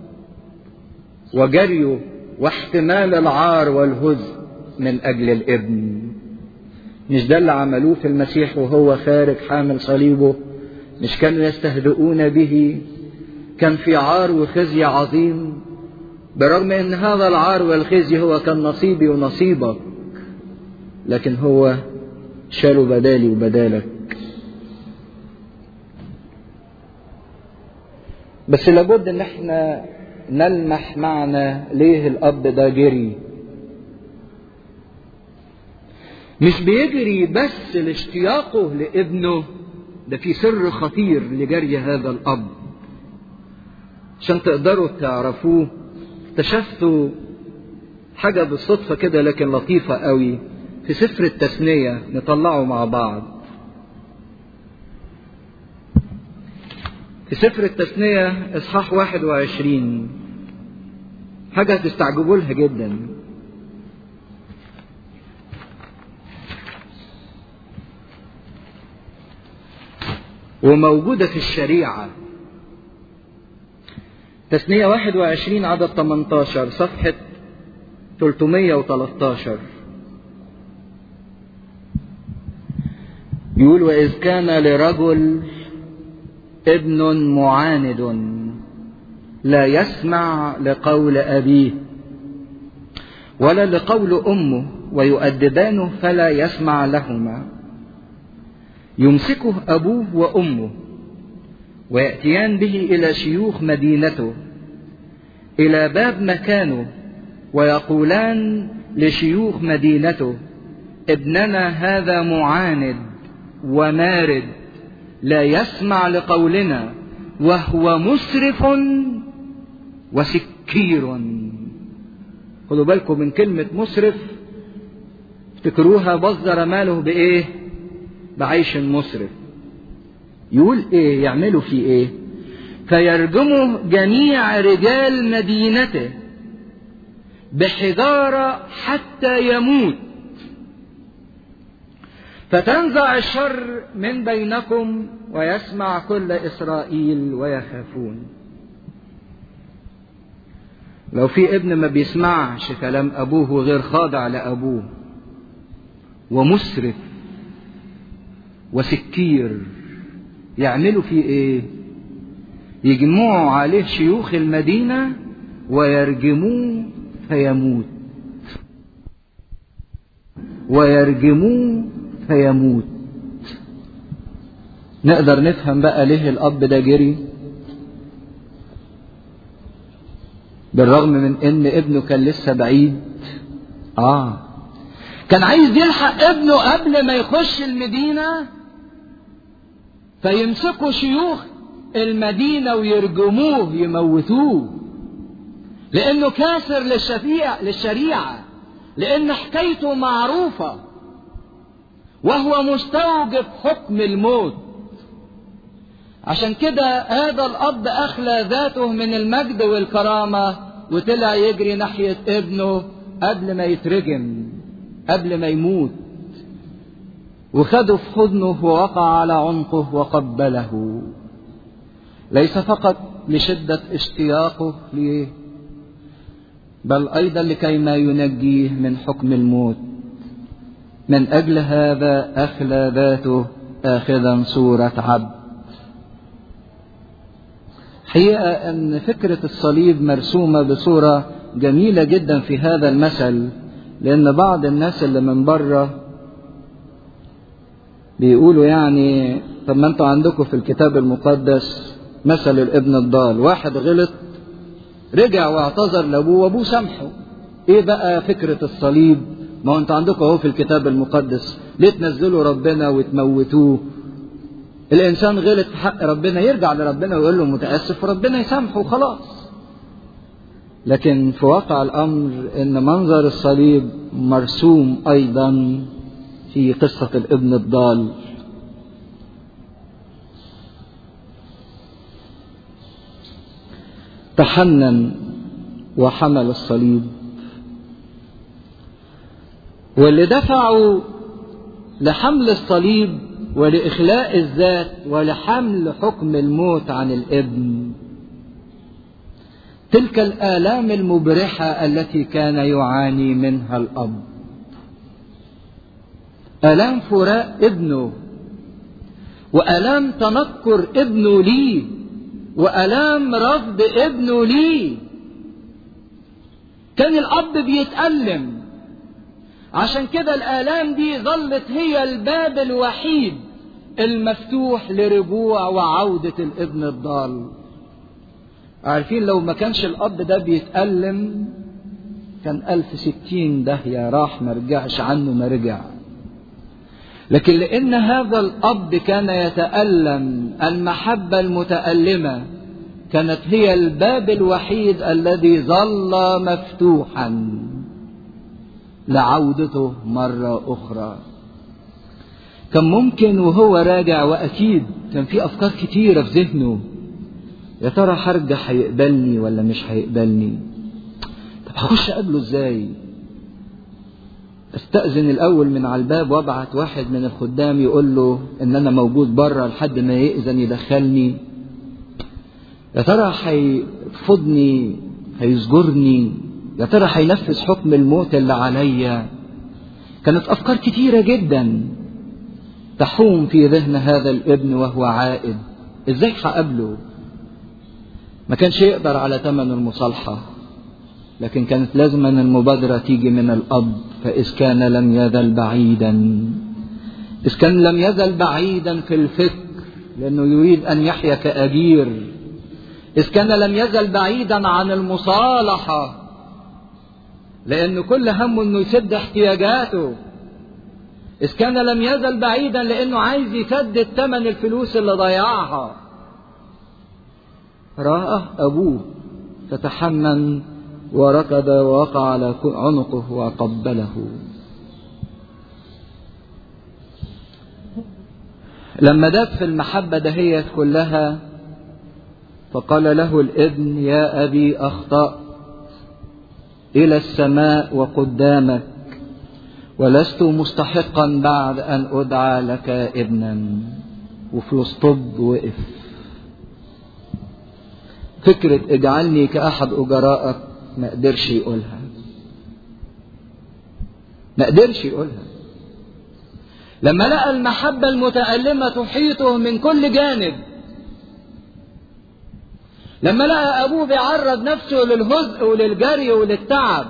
وجريه واحتمال العار والهزء من أجل الابن مش ده اللي عملوه في المسيح وهو خارج حامل صليبه مش كانوا يستهزئون به كان في عار وخزي عظيم برغم ان هذا العار والخزي هو كان نصيبي ونصيبك لكن هو شالوا بدالي وبدالك بس لابد ان احنا نلمح معنا ليه الاب ده جري مش بيجري بس لاشتياقه لابنه ده في سر خطير لجري هذا الاب عشان تقدروا تعرفوه اكتشفتوا حاجة بالصدفة كده لكن لطيفة قوي في سفر التثنية نطلعه مع بعض في سفر التثنية إصحاح 21 حاجة تستعجبوا لها جدا وموجودة في الشريعة تثنية 21 عدد 18 صفحة 313 يقول وإذ كان لرجل ابن معاند لا يسمع لقول أبيه ولا لقول أمه ويؤدبانه فلا يسمع لهما يمسكه أبوه وأمه ويأتيان به إلى شيوخ مدينته إلى باب مكانه ويقولان لشيوخ مدينته ابننا هذا معاند ومارد لا يسمع لقولنا وهو مسرف وسكير خدوا بالكم من كلمة مسرف افتكروها بصدر ماله بإيه بعيش مسرف يقول إيه يعملوا فيه إيه فيرجمه جميع رجال مدينته بحجارة حتى يموت فتنزع الشر من بينكم ويسمع كل إسرائيل ويخافون لو في ابن ما بيسمعش كلام أبوه وغير خاضع لأبوه ومسرف وسكير يعملوا فيه ايه يجمعوا عليه شيوخ المدينة ويرجموه فيموت ويرجموه فيموت نقدر نفهم بقى ليه الأب ده جري بالرغم من ان ابنه كان لسه بعيد اه كان عايز يلحق ابنه قبل ما يخش المدينة فيمسكوا شيوخ المدينة ويرجموه يموتوه لأنه كاسر للشفيع للشريعة لأن حكايته معروفة وهو مستوجب حكم الموت عشان كده هذا الأب أخلى ذاته من المجد والكرامة وطلع يجري ناحية ابنه قبل ما يترجم قبل ما يموت وخده في حضنه ووقع على عنقه وقبله ليس فقط لشدة اشتياقه ليه بل أيضا لكي ما ينجيه من حكم الموت من أجل هذا أخلى ذاته آخذا صورة عبد حقيقة أن فكرة الصليب مرسومة بصورة جميلة جدا في هذا المثل لأن بعض الناس اللي من بره بيقولوا يعني طب ما انتوا عندكم في الكتاب المقدس مثل الابن الضال واحد غلط رجع واعتذر لابوه وابوه سامحه ايه بقى فكرة الصليب ما هو انتوا عندكم اهو في الكتاب المقدس ليه تنزلوا ربنا وتموتوه الانسان غلط في حق ربنا يرجع لربنا ويقول له متاسف وربنا يسامحه وخلاص لكن في واقع الامر ان منظر الصليب مرسوم ايضا في قصه الابن الضال تحنن وحمل الصليب واللي دفعوا لحمل الصليب ولإخلاء الذات ولحمل حكم الموت عن الابن تلك الآلام المبرحة التي كان يعاني منها الأب آلام فراق ابنه وآلام تنكر ابنه ليه وآلام رفض ابنه ليه كان الأب بيتألم عشان كده الآلام دي ظلت هي الباب الوحيد المفتوح لرجوع وعودة الابن الضال عارفين لو ما كانش الأب ده بيتألم كان ألف ستين داهية راح ما رجعش عنه ما رجع لكن لأن هذا الأب كان يتألم المحبة المتألمة كانت هي الباب الوحيد الذي ظل مفتوحا لعودته مرة أخرى كان ممكن وهو راجع وأكيد كان في أفكار كتيرة في ذهنه يا ترى هرجع هيقبلني ولا مش هيقبلني طب هخش أقابله إزاي استأذن الأول من على الباب وابعت واحد من الخدام يقول له إن أنا موجود بره لحد ما يأذن يدخلني يا ترى هيرفضني هيزجرني يا ترى هينفذ حكم الموت اللي عليا كانت افكار كتيره جدا تحوم في ذهن هذا الابن وهو عائد ازاي هقابله ما كانش يقدر على ثمن المصالحه لكن كانت لازم ان المبادره تيجي من الاب فاذ كان لم يزل بعيدا اذ كان لم يزل بعيدا في الفكر لانه يريد ان يحيا كاجير اذ كان لم يزل بعيدا عن المصالحه لأن كل همه إنه يسد احتياجاته إذ كان لم يزل بعيدا لأنه عايز يسدد ثمن الفلوس اللي ضيعها رآه أبوه فتحمن وركض ووقع على عنقه وقبله لما داب في المحبة دهيت كلها فقال له الابن يا أبي أخطأت إلى السماء وقدامك ولست مستحقا بعد أن أدعى لك ابنا وفلسطب وقف فكرة اجعلني كأحد أجرائك ما قدرش يقولها ما قدرش يقولها لما لقى المحبة المتألمة تحيطه من كل جانب لما لقى أبوه بيعرض نفسه للهزء وللجري وللتعب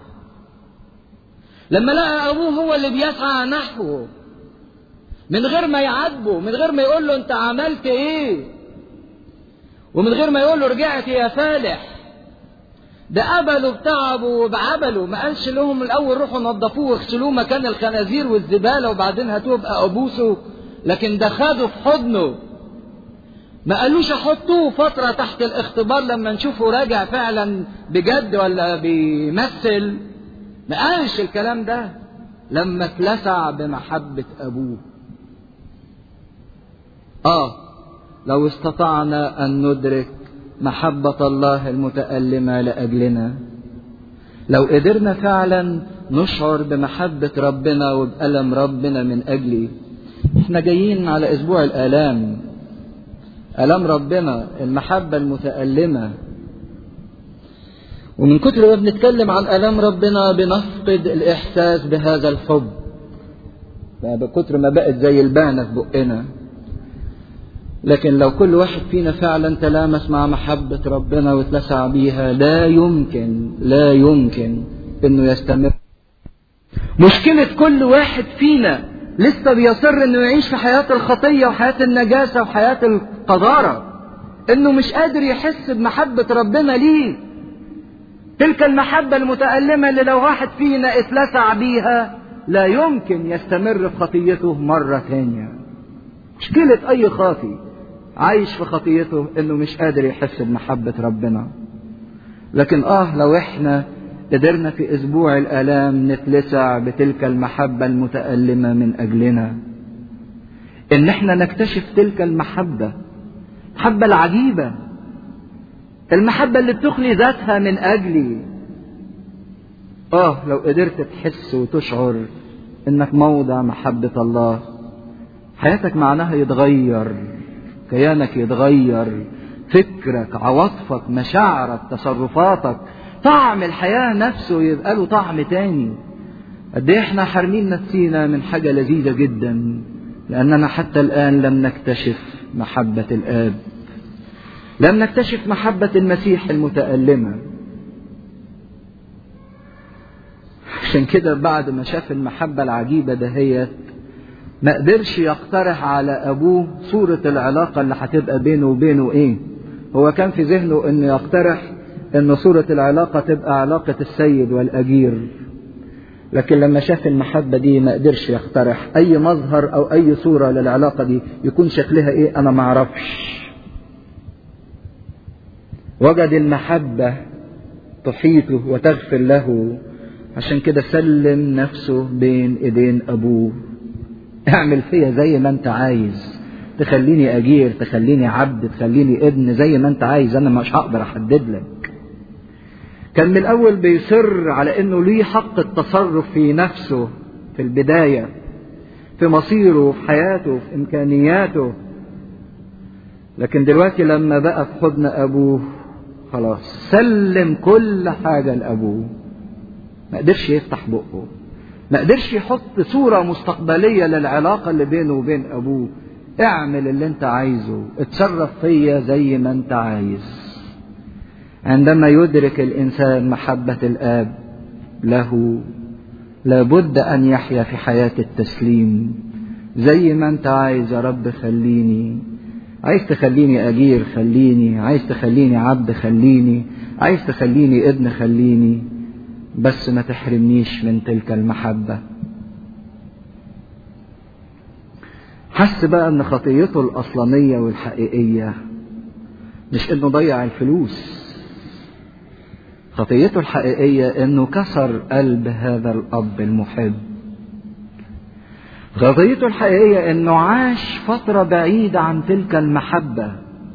لما لقى أبوه هو اللي بيسعى نحوه من غير ما يعاتبه من غير ما يقول له أنت عملت إيه ومن غير ما يقول له رجعت يا فالح ده قبلوا بتعبه وبعبله ما قالش لهم الأول روحوا نظفوه واغسلوه مكان الخنازير والزبالة وبعدين هاتوه بقى أبوسه لكن ده خده في حضنه ما قالوش احطوه فترة تحت الاختبار لما نشوفه راجع فعلا بجد ولا بيمثل ما قالش الكلام ده لما اتلسع بمحبة ابوه اه لو استطعنا ان ندرك محبة الله المتألمة لأجلنا لو قدرنا فعلا نشعر بمحبة ربنا وبألم ربنا من أجلي احنا جايين على أسبوع الآلام ألم ربنا المحبة المتألمة ومن كتر ما بنتكلم عن ألم ربنا بنفقد الإحساس بهذا الحب بكتر ما بقت زي البانة في بقنا لكن لو كل واحد فينا فعلا تلامس مع محبة ربنا واتلسع بيها لا يمكن لا يمكن انه يستمر مشكلة كل واحد فينا لسه بيصر انه يعيش في حياة الخطية وحياة النجاسة وحياة القذارة انه مش قادر يحس بمحبة ربنا ليه تلك المحبة المتألمة اللي لو واحد فينا اتلسع بيها لا يمكن يستمر في خطيته مرة تانية مشكلة أي خاطي عايش في خطيته إنه مش قادر يحس بمحبة ربنا لكن آه لو إحنا قدرنا في أسبوع الآلام نتلسع بتلك المحبة المتألمة من أجلنا إن إحنا نكتشف تلك المحبة المحبة العجيبة المحبة اللي بتخلي ذاتها من أجلي آه لو قدرت تحس وتشعر إنك موضع محبة الله حياتك معناها يتغير كيانك يتغير فكرك عواطفك مشاعرك تصرفاتك طعم الحياة نفسه يبقى له طعم تاني قد ايه احنا حارمين نفسينا من حاجة لذيذة جدا لأننا حتى الآن لم نكتشف محبة الآب لم نكتشف محبة المسيح المتألمة عشان كده بعد ما شاف المحبة العجيبة دهيت ما قدرش يقترح على أبوه صورة العلاقة اللي هتبقى بينه وبينه إيه هو كان في ذهنه إنه يقترح إن صورة العلاقة تبقى علاقة السيد والأجير لكن لما شاف المحبة دي ما قدرش يقترح أي مظهر أو أي صورة للعلاقة دي يكون شكلها إيه أنا معرفش وجد المحبة تحيطه وتغفر له عشان كده سلم نفسه بين ايدين ابوه اعمل فيا زي ما انت عايز تخليني اجير تخليني عبد تخليني ابن زي ما انت عايز انا مش هقدر احدد لك كان من الاول بيصر على انه ليه حق التصرف في نفسه في البدايه في مصيره في حياته في امكانياته لكن دلوقتي لما بقى في حضن ابوه خلاص سلم كل حاجة لابوه ما قدرش يفتح بقه ما قدرش يحط صورة مستقبلية للعلاقة اللي بينه وبين ابوه اعمل اللي انت عايزه اتصرف فيا زي ما انت عايز عندما يدرك الانسان محبة الاب له لابد ان يحيا في حياة التسليم زي ما انت عايز يا رب خليني عايز تخليني اجير خليني عايز تخليني عبد خليني عايز تخليني ابن خليني بس ما تحرمنيش من تلك المحبة حس بقى ان خطيته الاصلانية والحقيقية مش انه ضيع الفلوس خطيته الحقيقية انه كسر قلب هذا الاب المحب خطيته الحقيقية انه عاش فترة بعيدة عن تلك المحبة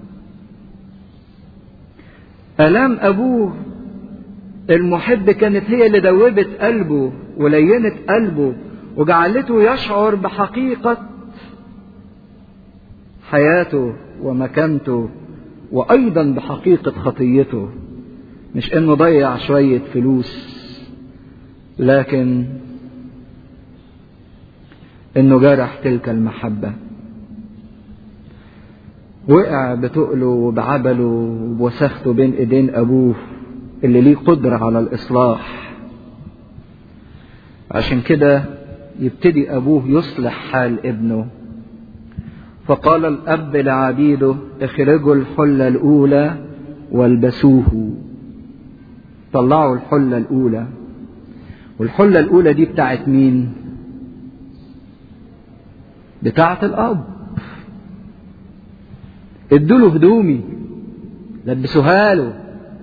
الام ابوه المحب كانت هي اللي دوبت قلبه ولينت قلبه وجعلته يشعر بحقيقة حياته ومكانته وايضا بحقيقة خطيته مش انه ضيع شوية فلوس لكن انه جرح تلك المحبة وقع بتقله وبعبله وبوسخته بين ايدين ابوه اللي ليه قدرة على الاصلاح عشان كده يبتدي ابوه يصلح حال ابنه فقال الاب لعبيده اخرجوا الحلة الاولى والبسوه طلعوا الحلة الاولى والحلة الاولى دي بتاعت مين بتاعة الأب ادوا له هدومي لبسوها له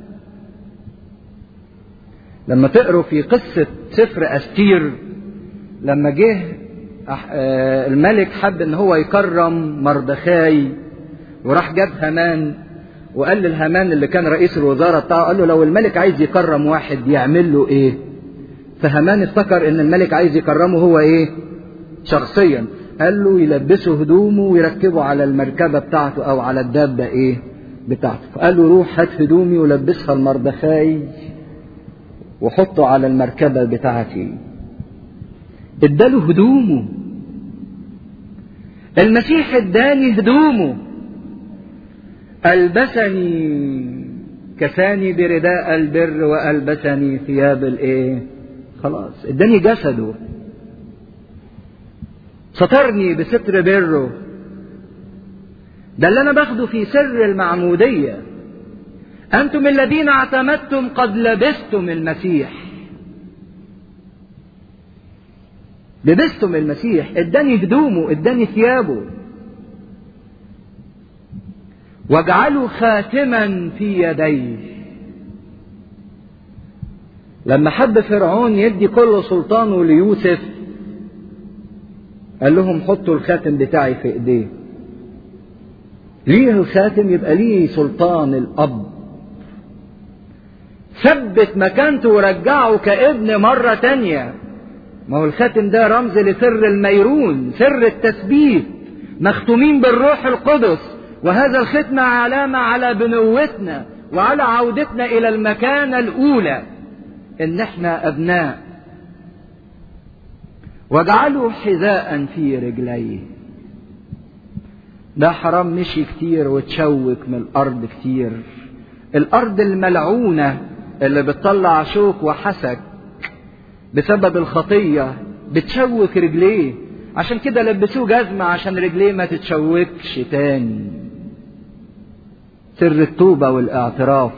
لما تقروا في قصة سفر أستير لما جه الملك حب ان هو يكرم مردخاي وراح جاب هامان وقال للهامان اللي كان رئيس الوزارة بتاعه قال له لو الملك عايز يكرم واحد يعمل له ايه فهامان افتكر ان الملك عايز يكرمه هو ايه شخصيا قال له يلبسه هدومه ويركبه على المركبة بتاعته أو على الدابة إيه بتاعته فقال له روح هات هدومي ولبسها المردخاي وحطه على المركبة بتاعتي اداله هدومه المسيح اداني هدومه ألبسني كساني برداء البر وألبسني ثياب الإيه خلاص اداني جسده سترني بستر بره ده اللي انا باخده في سر المعمودية انتم الذين اعتمدتم قد لبستم المسيح لبستم المسيح اداني هدومه اداني ثيابه واجعلوا خاتما في يديه لما حب فرعون يدي كل سلطانه ليوسف قال لهم حطوا الخاتم بتاعي في ايديه ليه الخاتم يبقى ليه سلطان الاب ثبت مكانته ورجعه كابن مرة تانية ما هو الخاتم ده رمز لسر الميرون سر التثبيت مختومين بالروح القدس وهذا الختم علامة على بنوتنا وعلى عودتنا إلى المكانة الأولى إن إحنا أبناء واجعلوا حذاء في رجليه ده حرام مشي كتير وتشوك من الأرض كتير الأرض الملعونة اللي بتطلع شوك وحسك بسبب الخطية بتشوك رجليه عشان كده لبسوه جزمة عشان رجليه ما تتشوكش تاني سر التوبة والاعتراف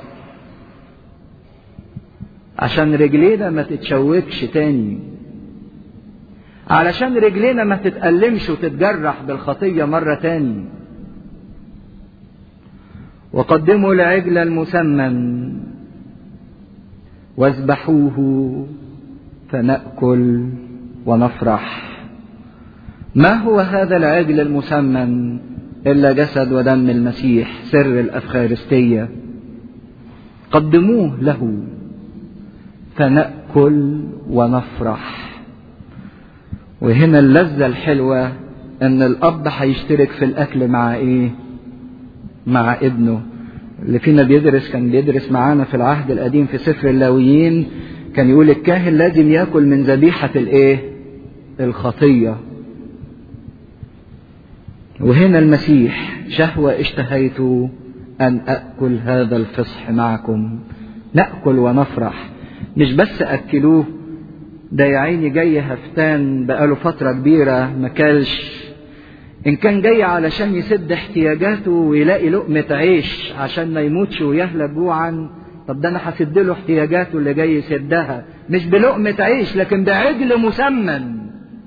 عشان رجلينا ما تتشوكش تاني علشان رجلينا ما تتألمش وتتجرح بالخطية مرة تاني وقدموا العجل المسمن واذبحوه فنأكل ونفرح ما هو هذا العجل المسمن إلا جسد ودم المسيح سر الأفخارستية قدموه له فنأكل ونفرح وهنا اللذة الحلوة ان الاب هيشترك في الاكل مع ايه مع ابنه اللي فينا بيدرس كان بيدرس معانا في العهد القديم في سفر اللاويين كان يقول الكاهن لازم ياكل من ذبيحة الايه الخطية وهنا المسيح شهوة اشتهيت أن أكل هذا الفصح معكم نأكل ونفرح مش بس أكلوه ده يا عيني جاي هفتان بقاله فترة كبيرة مكلش إن كان جاي علشان يسد احتياجاته ويلاقي لقمة عيش عشان ما يموتش ويهلك جوعا طب ده أنا هسد له احتياجاته اللي جاي يسدها مش بلقمة عيش لكن بعجل مسمن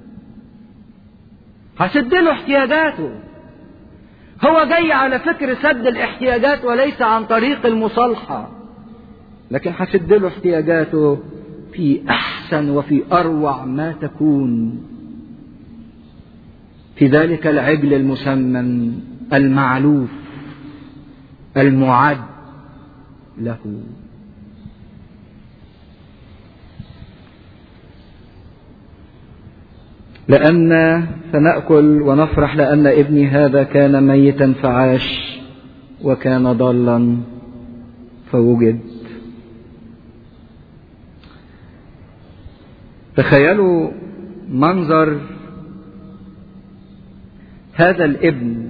هسد له احتياجاته هو جاي على فكر سد الاحتياجات وليس عن طريق المصالحة لكن هسد له احتياجاته في أحسن وفي أروع ما تكون في ذلك العجل المسمن المعلوف المعد له لأن فنأكل ونفرح لأن ابني هذا كان ميتا فعاش وكان ضالا فوجد تخيلوا منظر هذا الابن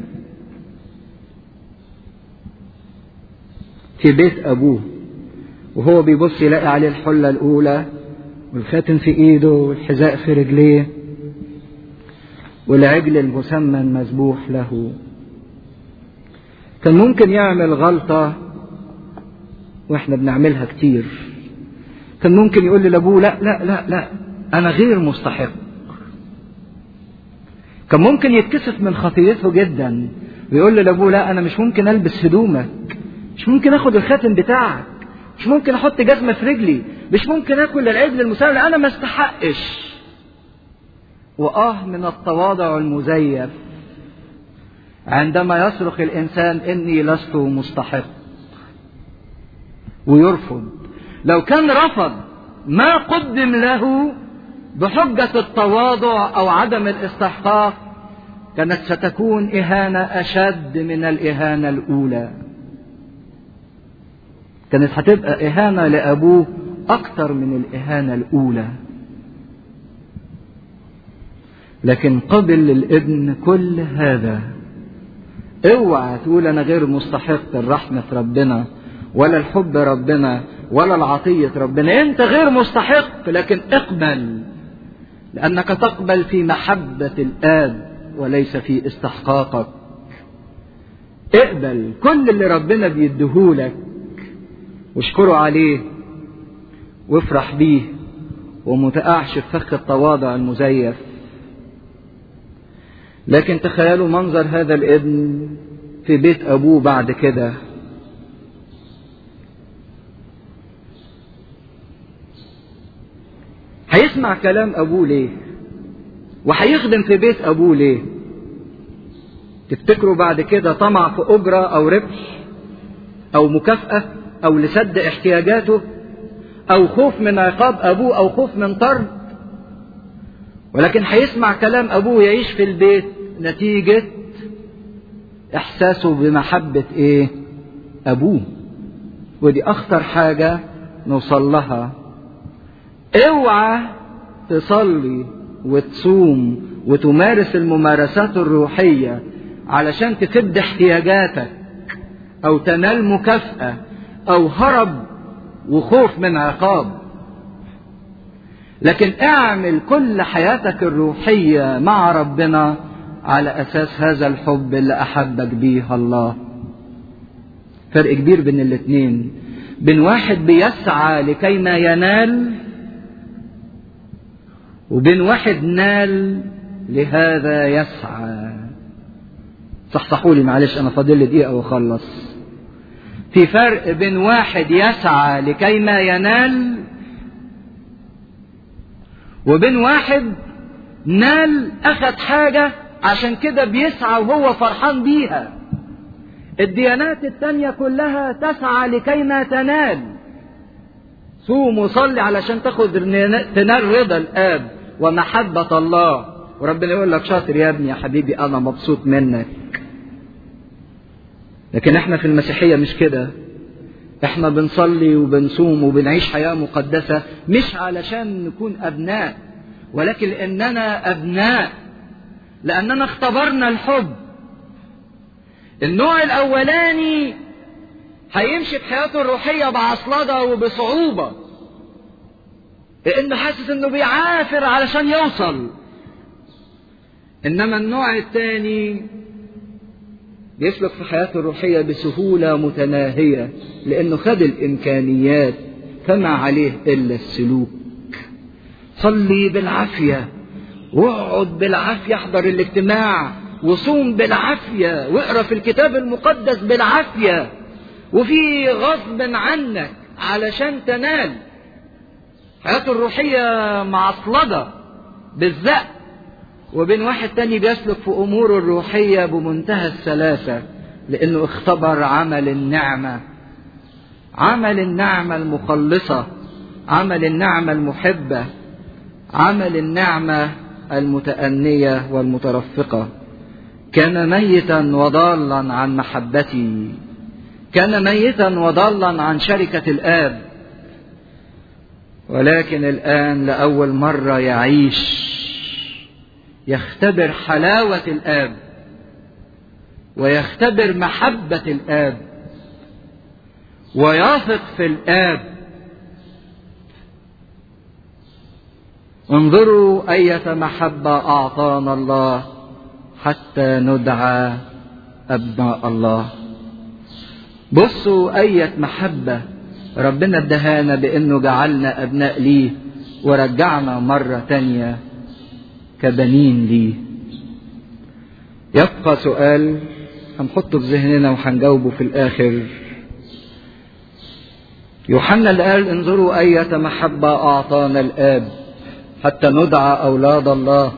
في بيت أبوه وهو بيبص يلاقي عليه الحلة الأولى والخاتم في إيده والحذاء في رجليه والعجل المسمن مذبوح له كان ممكن يعمل غلطة واحنا بنعملها كتير كان ممكن يقول لابوه لا لا لا لا انا غير مستحق كان ممكن يتكسف من خطيته جدا ويقول لابوه لا انا مش ممكن البس هدومك مش ممكن اخد الخاتم بتاعك مش ممكن احط جزمه في رجلي مش ممكن اكل العجل المسلم انا ما استحقش وآه من التواضع المزيف عندما يصرخ الإنسان إني لست مستحق ويرفض لو كان رفض ما قدم له بحجة التواضع أو عدم الاستحقاق كانت ستكون إهانة أشد من الإهانة الأولى كانت هتبقى إهانة لأبوه أكثر من الإهانة الأولى لكن قبل للابن كل هذا اوعى تقول انا غير مستحق الرحمة ربنا ولا الحب ربنا ولا العطية ربنا انت غير مستحق لكن اقبل لانك تقبل في محبة الاب وليس في استحقاقك اقبل كل اللي ربنا بيديهولك واشكره عليه وافرح بيه ومتقعش في فخ التواضع المزيف لكن تخيلوا منظر هذا الابن في بيت ابوه بعد كده هيسمع كلام ابوه ليه وهيخدم في بيت ابوه ليه تفتكروا بعد كده طمع في اجره او ربح او مكافاه او لسد احتياجاته او خوف من عقاب ابوه او خوف من طرد ولكن هيسمع كلام ابوه يعيش في البيت نتيجة احساسه بمحبة ايه ابوه ودي اخطر حاجة نوصل لها اوعى تصلي وتصوم وتمارس الممارسات الروحية علشان تسد احتياجاتك او تنال مكافأة او هرب وخوف من عقاب لكن اعمل كل حياتك الروحية مع ربنا على أساس هذا الحب اللي أحبك بيه الله فرق كبير بين الاتنين بين واحد بيسعى لكي ما ينال وبين واحد نال لهذا يسعى صحصحوا لي معلش أنا فاضل لي دقيقة وأخلص في فرق بين واحد يسعى لكي ما ينال وبين واحد نال أخذ حاجة عشان كده بيسعى وهو فرحان بيها الديانات التانية كلها تسعى لكي ما تنال صوم وصلي علشان تاخد تنال رضا الآب ومحبة الله وربنا يقول لك شاطر يا ابني يا حبيبي أنا مبسوط منك لكن احنا في المسيحية مش كده احنا بنصلي وبنصوم وبنعيش حياة مقدسة مش علشان نكون أبناء ولكن لأننا أبناء لأننا اختبرنا الحب النوع الأولاني هيمشي في حياته الروحية بعصلجة وبصعوبة لأنه حاسس إنه بيعافر علشان يوصل إنما النوع الثاني بيسلك في حياته الروحية بسهولة متناهية لأنه خد الإمكانيات فما عليه إلا السلوك صلي بالعافية واقعد بالعافية احضر الاجتماع وصوم بالعافية واقرا في الكتاب المقدس بالعافية وفي غصب عنك علشان تنال حياته الروحية معصلجة بالزق وبين واحد تاني بيسلك في أموره الروحية بمنتهى السلاسة لأنه اختبر عمل النعمة عمل النعمة المخلصة عمل النعمة المحبة عمل النعمة المتأنية والمترفقة كان ميتا وضالا عن محبتي كان ميتا وضالا عن شركة الآب ولكن الآن لأول مرة يعيش يختبر حلاوة الآب ويختبر محبة الآب ويثق في الآب انظروا أية محبة أعطانا الله حتى ندعى أبناء الله بصوا أية محبة ربنا ادهانا بأنه جعلنا أبناء ليه ورجعنا مرة تانية كبنين ليه يبقى سؤال هنحطه في ذهننا وهنجاوبه في الآخر يوحنا اللي قال انظروا أية محبة أعطانا الآب حتى ندعى أولاد الله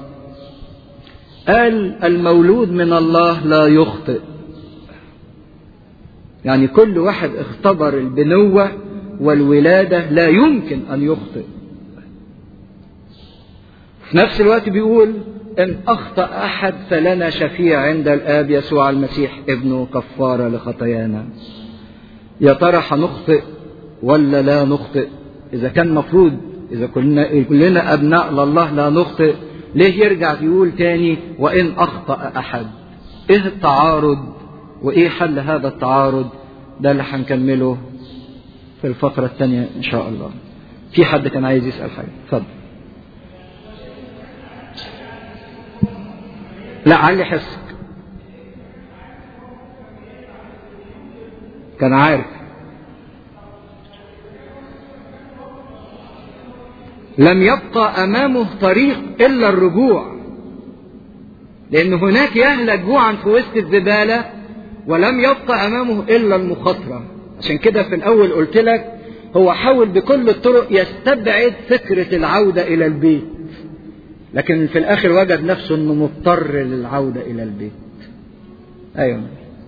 قال المولود من الله لا يخطئ يعني كل واحد اختبر البنوة والولادة لا يمكن أن يخطئ في نفس الوقت بيقول إن أخطأ أحد فلنا شفيع عند الآب يسوع المسيح ابنه كفارة لخطايانا يا ترى هنخطئ ولا لا نخطئ إذا كان مفروض إذا كلنا كلنا أبناء لله لا نخطئ ليه يرجع يقول تاني وإن أخطأ أحد إيه التعارض وإيه حل هذا التعارض ده اللي هنكمله في الفقرة الثانية إن شاء الله في حد كان عايز يسأل حاجة اتفضل لا علي حسك كان عارف لم يبقى امامه طريق الا الرجوع لان هناك يهلك جوعا في وسط الزباله ولم يبقى امامه الا المخاطره عشان كده في الاول قلت لك هو حاول بكل الطرق يستبعد فكره العوده الى البيت لكن في الاخر وجد نفسه انه مضطر للعوده الى البيت ايوه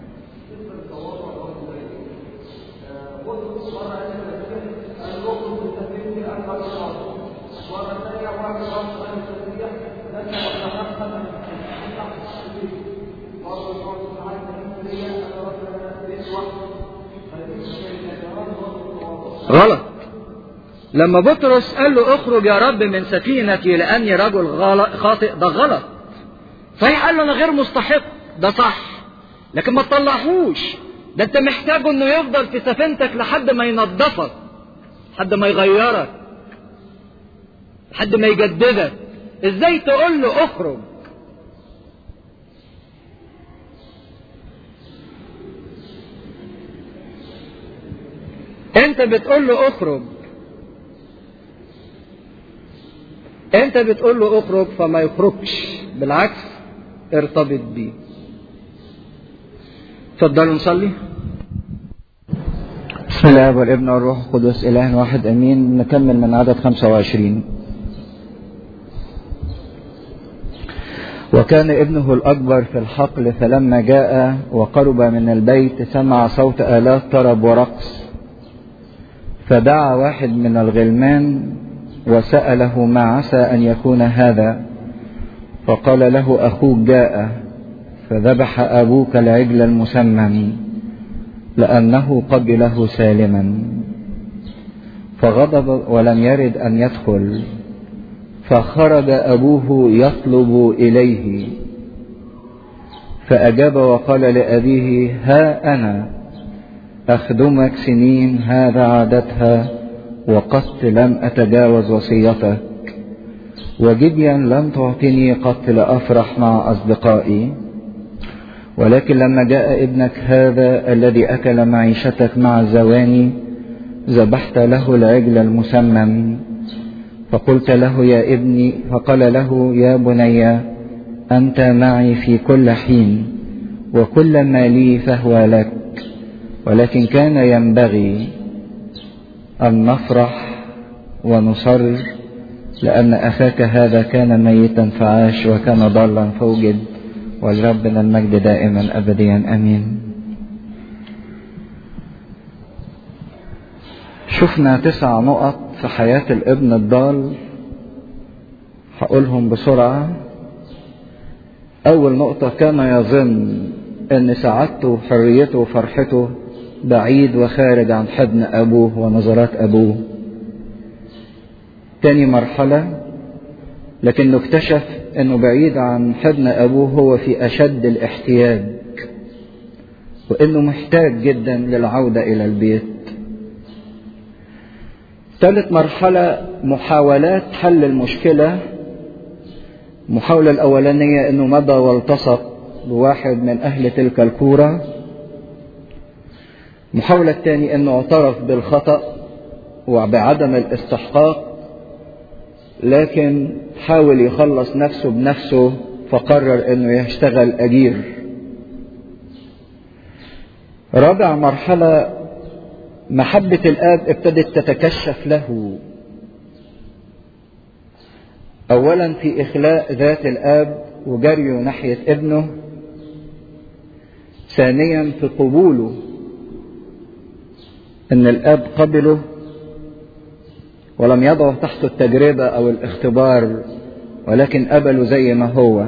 غلط لما بطرس قال له اخرج يا رب من سفينتي لاني رجل خاطئ ده غلط صحيح قال له انا غير مستحق ده صح لكن ما تطلعهوش ده انت محتاجه انه يفضل في سفينتك لحد ما ينظفك لحد ما يغيرك لحد ما يجددك ازاي تقول له اخرج انت بتقول له اخرج انت بتقول له اخرج فما يخرجش بالعكس ارتبط بيه تفضلوا نصلي بسم الله والابن والروح القدس اله واحد امين نكمل من عدد 25 وكان ابنه الأكبر في الحقل فلما جاء وقرب من البيت سمع صوت آلات طرب ورقص فدعا واحد من الغلمان وسأله ما عسى أن يكون هذا فقال له أخوك جاء فذبح أبوك العجل المسمم لأنه قبله سالما فغضب ولم يرد أن يدخل فخرج أبوه يطلب إليه فأجاب وقال لأبيه ها أنا أخدمك سنين هذا عادتها وقد لم أتجاوز وصيتك وجديا لم تعطني قط لأفرح مع أصدقائي ولكن لما جاء ابنك هذا الذي أكل معيشتك مع الزواني ذبحت له العجل المسمم فقلت له يا ابني فقال له يا بني أنت معي في كل حين وكل ما لي فهو لك ولكن كان ينبغي أن نفرح ونصر لأن أخاك هذا كان ميتا فعاش وكان ضالا فوجد ولربنا المجد دائما أبديا أمين شفنا تسع نقط في حياة الابن الضال هقولهم بسرعة أول نقطة كان يظن أن سعادته وحريته وفرحته بعيد وخارج عن حضن أبوه ونظرات أبوه تاني مرحلة لكنه اكتشف أنه بعيد عن حضن أبوه هو في أشد الاحتياج وأنه محتاج جدا للعودة إلى البيت ثالث مرحلة محاولات حل المشكلة المحاولة الأولانية أنه مضى والتصق بواحد من أهل تلك الكورة المحاولة الثانية أنه اعترف بالخطأ وبعدم الاستحقاق لكن حاول يخلص نفسه بنفسه فقرر أنه يشتغل أجير رابع مرحلة محبة الآب ابتدت تتكشف له أولا في إخلاء ذات الآب وجريه ناحية ابنه ثانيا في قبوله أن الآب قبله ولم يضعه تحت التجربة أو الاختبار ولكن قبله زي ما هو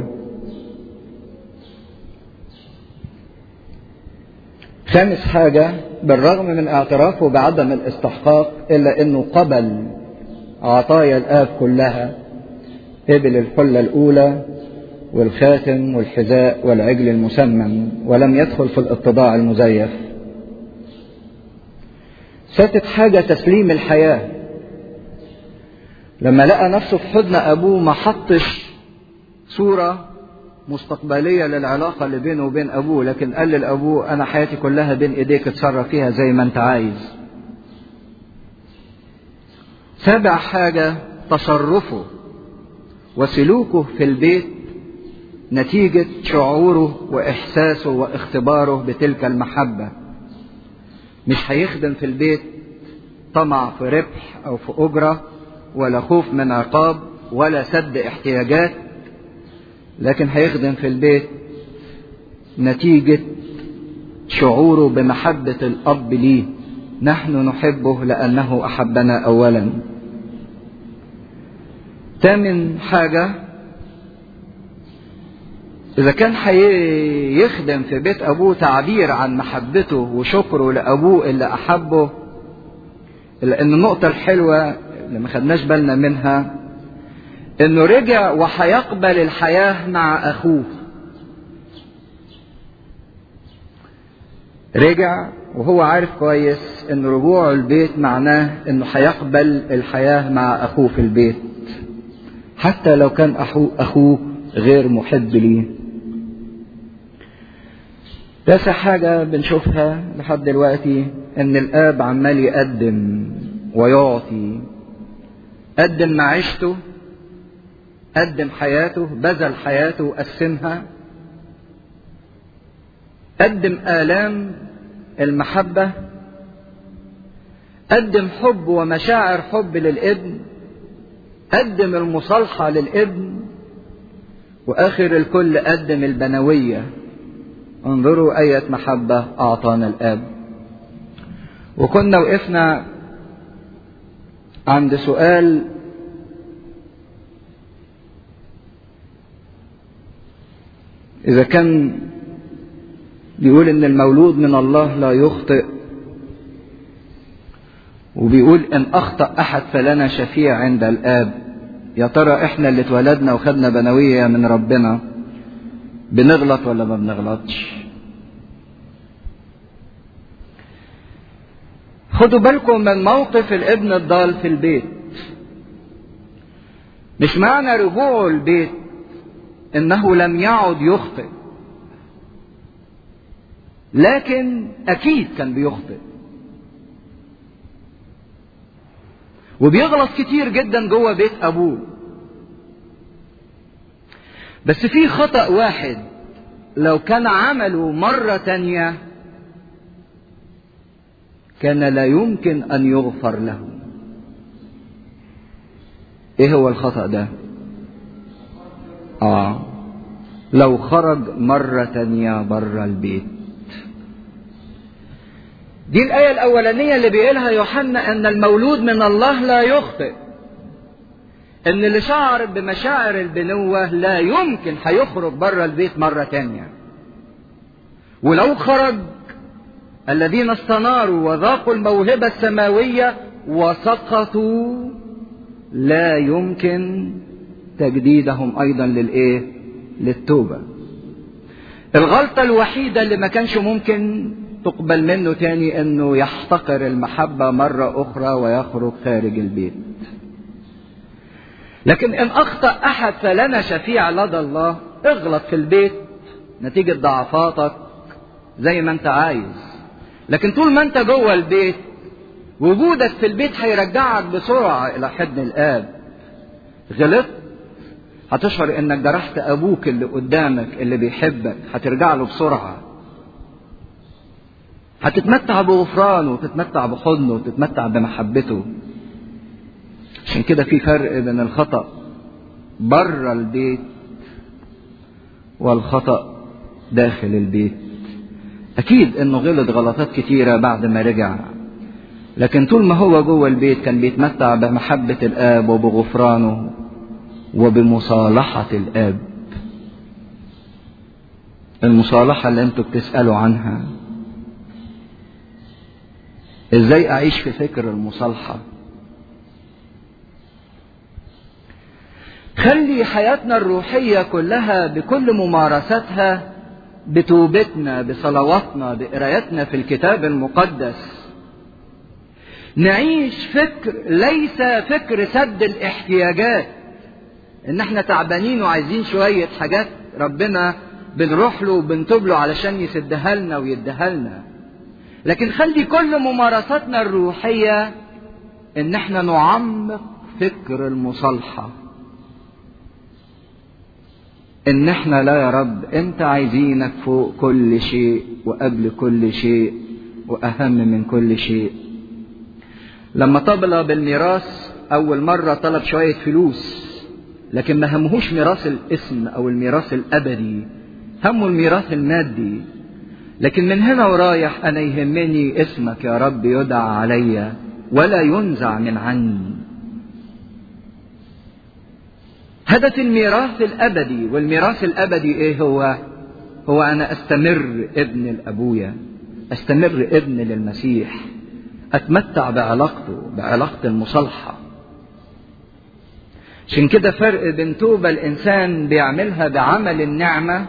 خامس حاجة بالرغم من اعترافه بعدم الاستحقاق إلا أنه قبل عطايا الآب كلها قبل الحلة الأولى والخاتم والحذاء والعجل المسمن ولم يدخل في الاتضاع المزيف سادس حاجة تسليم الحياة لما لقى نفسه في حضن أبوه ما حطش صورة مستقبلية للعلاقة اللي بينه وبين أبوه لكن قال لأبوه أنا حياتي كلها بين إيديك اتصرف فيها زي ما أنت عايز سابع حاجة تصرفه وسلوكه في البيت نتيجة شعوره وإحساسه واختباره بتلك المحبة مش هيخدم في البيت طمع في ربح أو في أجرة ولا خوف من عقاب ولا سد احتياجات لكن هيخدم في البيت نتيجة شعوره بمحبة الأب ليه نحن نحبه لأنه أحبنا أولا ثامن حاجة إذا كان هيخدم في بيت أبوه تعبير عن محبته وشكره لأبوه اللي أحبه إلا إن النقطة الحلوة اللي ما خدناش بالنا منها إنه رجع وهيقبل الحياة مع أخوه رجع وهو عارف كويس إن رجوعه البيت معناه إنه هيقبل الحياة مع أخوه في البيت حتى لو كان أخوه, أخوه غير محب ليه تاسع حاجة بنشوفها لحد دلوقتي إن الآب عمال يقدم ويعطي قدم معيشته قدم حياته بذل حياته وقسمها قدم آلام المحبة قدم حب ومشاعر حب للابن قدم المصالحة للابن وآخر الكل قدم البنوية انظروا أية محبة أعطانا الآب وكنا وقفنا عند سؤال إذا كان بيقول ان المولود من الله لا يخطئ وبيقول ان اخطا احد فلنا شفيع عند الاب يا ترى احنا اللي اتولدنا وخدنا بنويه من ربنا بنغلط ولا ما بنغلطش خدوا بالكم من موقف الابن الضال في البيت مش معنى رجوعه البيت انه لم يعد يخطئ لكن اكيد كان بيخطئ وبيغلط كتير جدا جوه بيت ابوه بس في خطأ واحد لو كان عمله مرة تانية كان لا يمكن أن يغفر له إيه هو الخطأ ده آه لو خرج مرة تانية بره البيت دي الآية الأولانية اللي بيقولها يوحنا أن المولود من الله لا يخطئ ان اللي شعر بمشاعر البنوة لا يمكن هيخرج بره البيت مرة تانية ولو خرج الذين استناروا وذاقوا الموهبة السماوية وسقطوا لا يمكن تجديدهم ايضا للايه للتوبة الغلطة الوحيدة اللي ما كانش ممكن تقبل منه تاني انه يحتقر المحبة مرة اخرى ويخرج خارج البيت لكن ان اخطا احد فلنا شفيع لدى الله اغلط في البيت نتيجه ضعفاتك زي ما انت عايز لكن طول ما انت جوه البيت وجودك في البيت هيرجعك بسرعه الى حضن الاب غلطت هتشعر انك جرحت ابوك اللي قدامك اللي بيحبك هترجع له بسرعه هتتمتع بغفرانه وتتمتع بحضنه وتتمتع بمحبته عشان كده في فرق بين الخطأ بره البيت والخطأ داخل البيت أكيد إنه غلط غلطات كتيرة بعد ما رجع لكن طول ما هو جوه البيت كان بيتمتع بمحبة الآب وبغفرانه وبمصالحة الآب المصالحة اللي انتوا بتسألوا عنها ازاي اعيش في فكر المصالحه خلي حياتنا الروحية كلها بكل ممارساتها بتوبتنا بصلواتنا بقرايتنا في الكتاب المقدس نعيش فكر ليس فكر سد الاحتياجات ان احنا تعبانين وعايزين شوية حاجات ربنا بنروح له وبنتوب له علشان يسدها لنا ويديها لنا لكن خلي كل ممارساتنا الروحية ان احنا نعمق فكر المصالحه ان احنا لا يا رب انت عايزينك فوق كل شيء وقبل كل شيء واهم من كل شيء لما طلب بالميراث اول مرة طلب شوية فلوس لكن ما همهوش ميراث الاسم او الميراث الابدي همه الميراث المادي لكن من هنا ورايح انا يهمني اسمك يا رب يدعى عليا ولا ينزع من عني هدف الميراث الابدي والميراث الابدي ايه هو هو انا استمر ابن لابويا استمر ابن للمسيح اتمتع بعلاقته بعلاقه المصالحه عشان كده فرق بين توبه الانسان بيعملها بعمل النعمه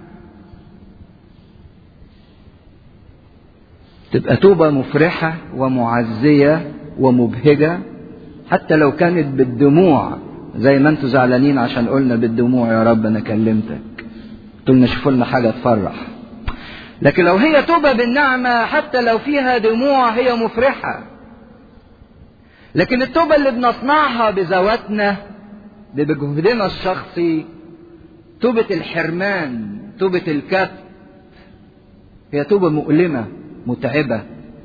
تبقى توبه مفرحه ومعزيه ومبهجه حتى لو كانت بالدموع زي ما انتوا زعلانين عشان قلنا بالدموع يا رب انا كلمتك قلت لنا شوفوا لنا حاجه تفرح لكن لو هي توبه بالنعمه حتى لو فيها دموع هي مفرحه لكن التوبه اللي بنصنعها بذواتنا بجهدنا الشخصي توبه الحرمان توبه الكف هي توبه مؤلمه متعبه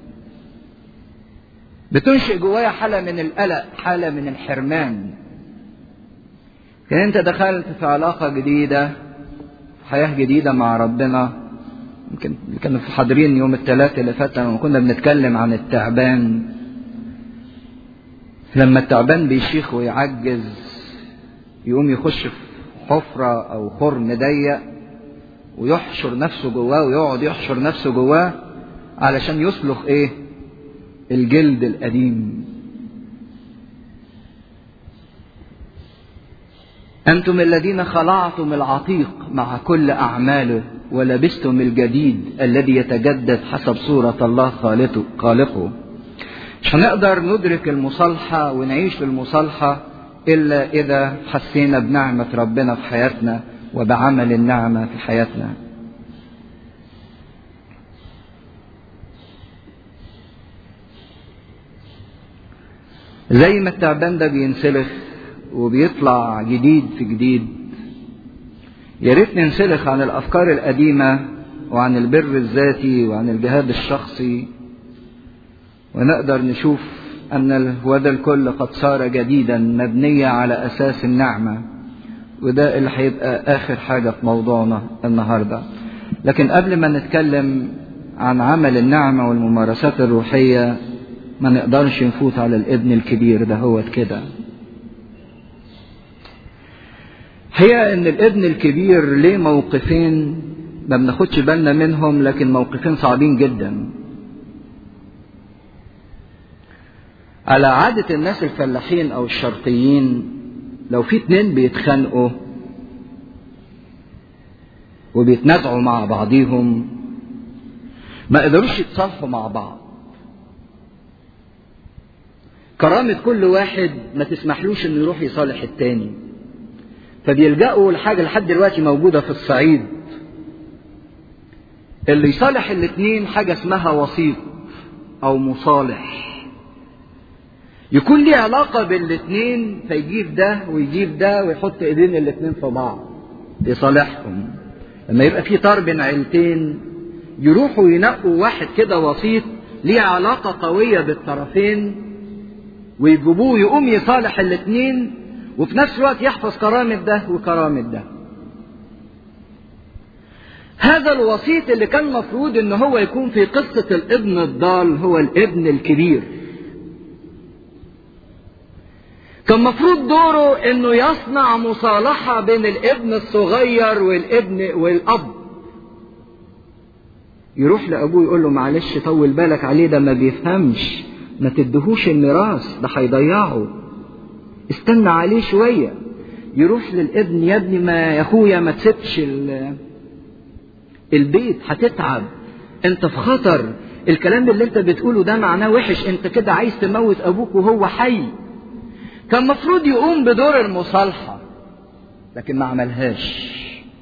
بتنشئ جوايا حاله من القلق حاله من الحرمان كان انت دخلت في علاقة جديدة حياة جديدة مع ربنا يمكن كانوا في حاضرين يوم الثلاث اللي فات لما كنا بنتكلم عن التعبان لما التعبان بيشيخ ويعجز يقوم يخش في حفرة أو خرم ضيق ويحشر نفسه جواه ويقعد يحشر نفسه جواه علشان يسلخ ايه الجلد القديم أنتم الذين خلعتم العتيق مع كل أعماله ولبستم الجديد الذي يتجدد حسب صورة الله خالقه خالقه مش هنقدر ندرك المصالحة ونعيش في المصالحة إلا إذا حسينا بنعمة ربنا في حياتنا وبعمل النعمة في حياتنا زي ما التعبان ده بينسلخ وبيطلع جديد في جديد يا ريت ننسلخ عن الافكار القديمه وعن البر الذاتي وعن الجهاد الشخصي ونقدر نشوف ان هذا الكل قد صار جديدا مبنيه على اساس النعمه وده اللي هيبقى اخر حاجه في موضوعنا النهارده لكن قبل ما نتكلم عن عمل النعمه والممارسات الروحيه ما نقدرش نفوت على الابن الكبير ده هو كده هي ان الابن الكبير ليه موقفين ما بناخدش بالنا منهم لكن موقفين صعبين جدا على عادة الناس الفلاحين او الشرقيين لو في اتنين بيتخانقوا وبيتنازعوا مع بعضيهم ما قدروش يتصالحوا مع بعض كرامة كل واحد ما تسمحلوش انه يروح يصالح التاني فبيلجأوا لحاجة لحد دلوقتي موجودة في الصعيد اللي يصالح الاتنين حاجة اسمها وسيط أو مصالح يكون ليه علاقة بالاتنين فيجيب ده ويجيب ده ويحط ايدين الاتنين في بعض يصالحهم لما يبقى في طار بين عيلتين يروحوا ينقوا واحد كده وسيط ليه علاقة قوية بالطرفين ويجيبوه يقوم يصالح الاتنين وفي نفس الوقت يحفظ كرامة ده وكرامة ده هذا الوسيط اللي كان مفروض ان هو يكون في قصة الابن الضال هو الابن الكبير كان مفروض دوره انه يصنع مصالحة بين الابن الصغير والابن والاب يروح لابوه يقول له معلش طول بالك عليه ده ما بيفهمش ما تدهوش الميراث ده هيضيعه استنى عليه شوية يروح للابن يا ابني ما يا اخويا ما تسيبش البيت هتتعب انت في خطر الكلام اللي انت بتقوله ده معناه وحش انت كده عايز تموت ابوك وهو حي كان مفروض يقوم بدور المصالحة لكن ما عملهاش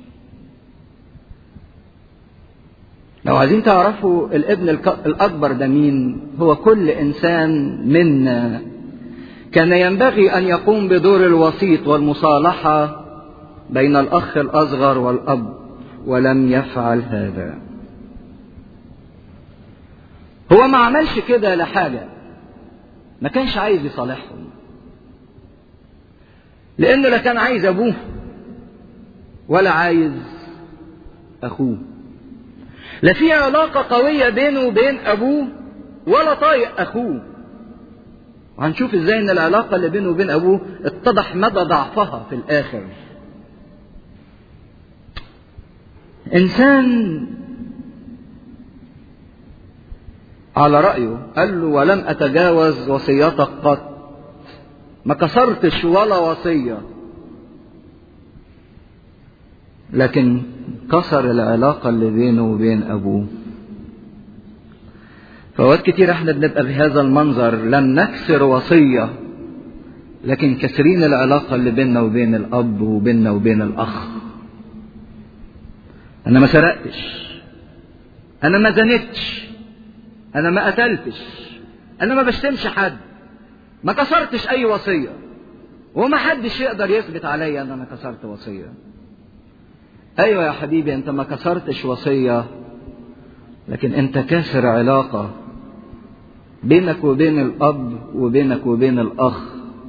لو عايزين تعرفوا الابن الأكبر ده مين هو كل إنسان منا كان ينبغي أن يقوم بدور الوسيط والمصالحة بين الأخ الأصغر والأب ولم يفعل هذا هو ما عملش كده لحاجة ما كانش عايز يصالحهم لأنه لا كان عايز أبوه ولا عايز أخوه لا في علاقة قوية بينه وبين أبوه ولا طايق أخوه وهنشوف ازاي ان العلاقة اللي بينه وبين أبوه اتضح مدى ضعفها في الآخر إنسان على رأيه قال له ولم أتجاوز وصيتك قط ما كسرتش ولا وصية لكن كسر العلاقة اللي بينه وبين أبوه فوقت كتير احنا بنبقى بهذا المنظر لم نكسر وصية لكن كسرين العلاقة اللي بيننا وبين الأب وبيننا وبين الأخ أنا ما سرقتش أنا ما زنتش أنا ما قتلتش أنا ما بشتمش حد ما كسرتش أي وصية وما حدش يقدر يثبت عليا أن أنا كسرت وصية أيوة يا حبيبي أنت ما كسرتش وصية لكن أنت كاسر علاقة بينك وبين الأب وبينك وبين الأخ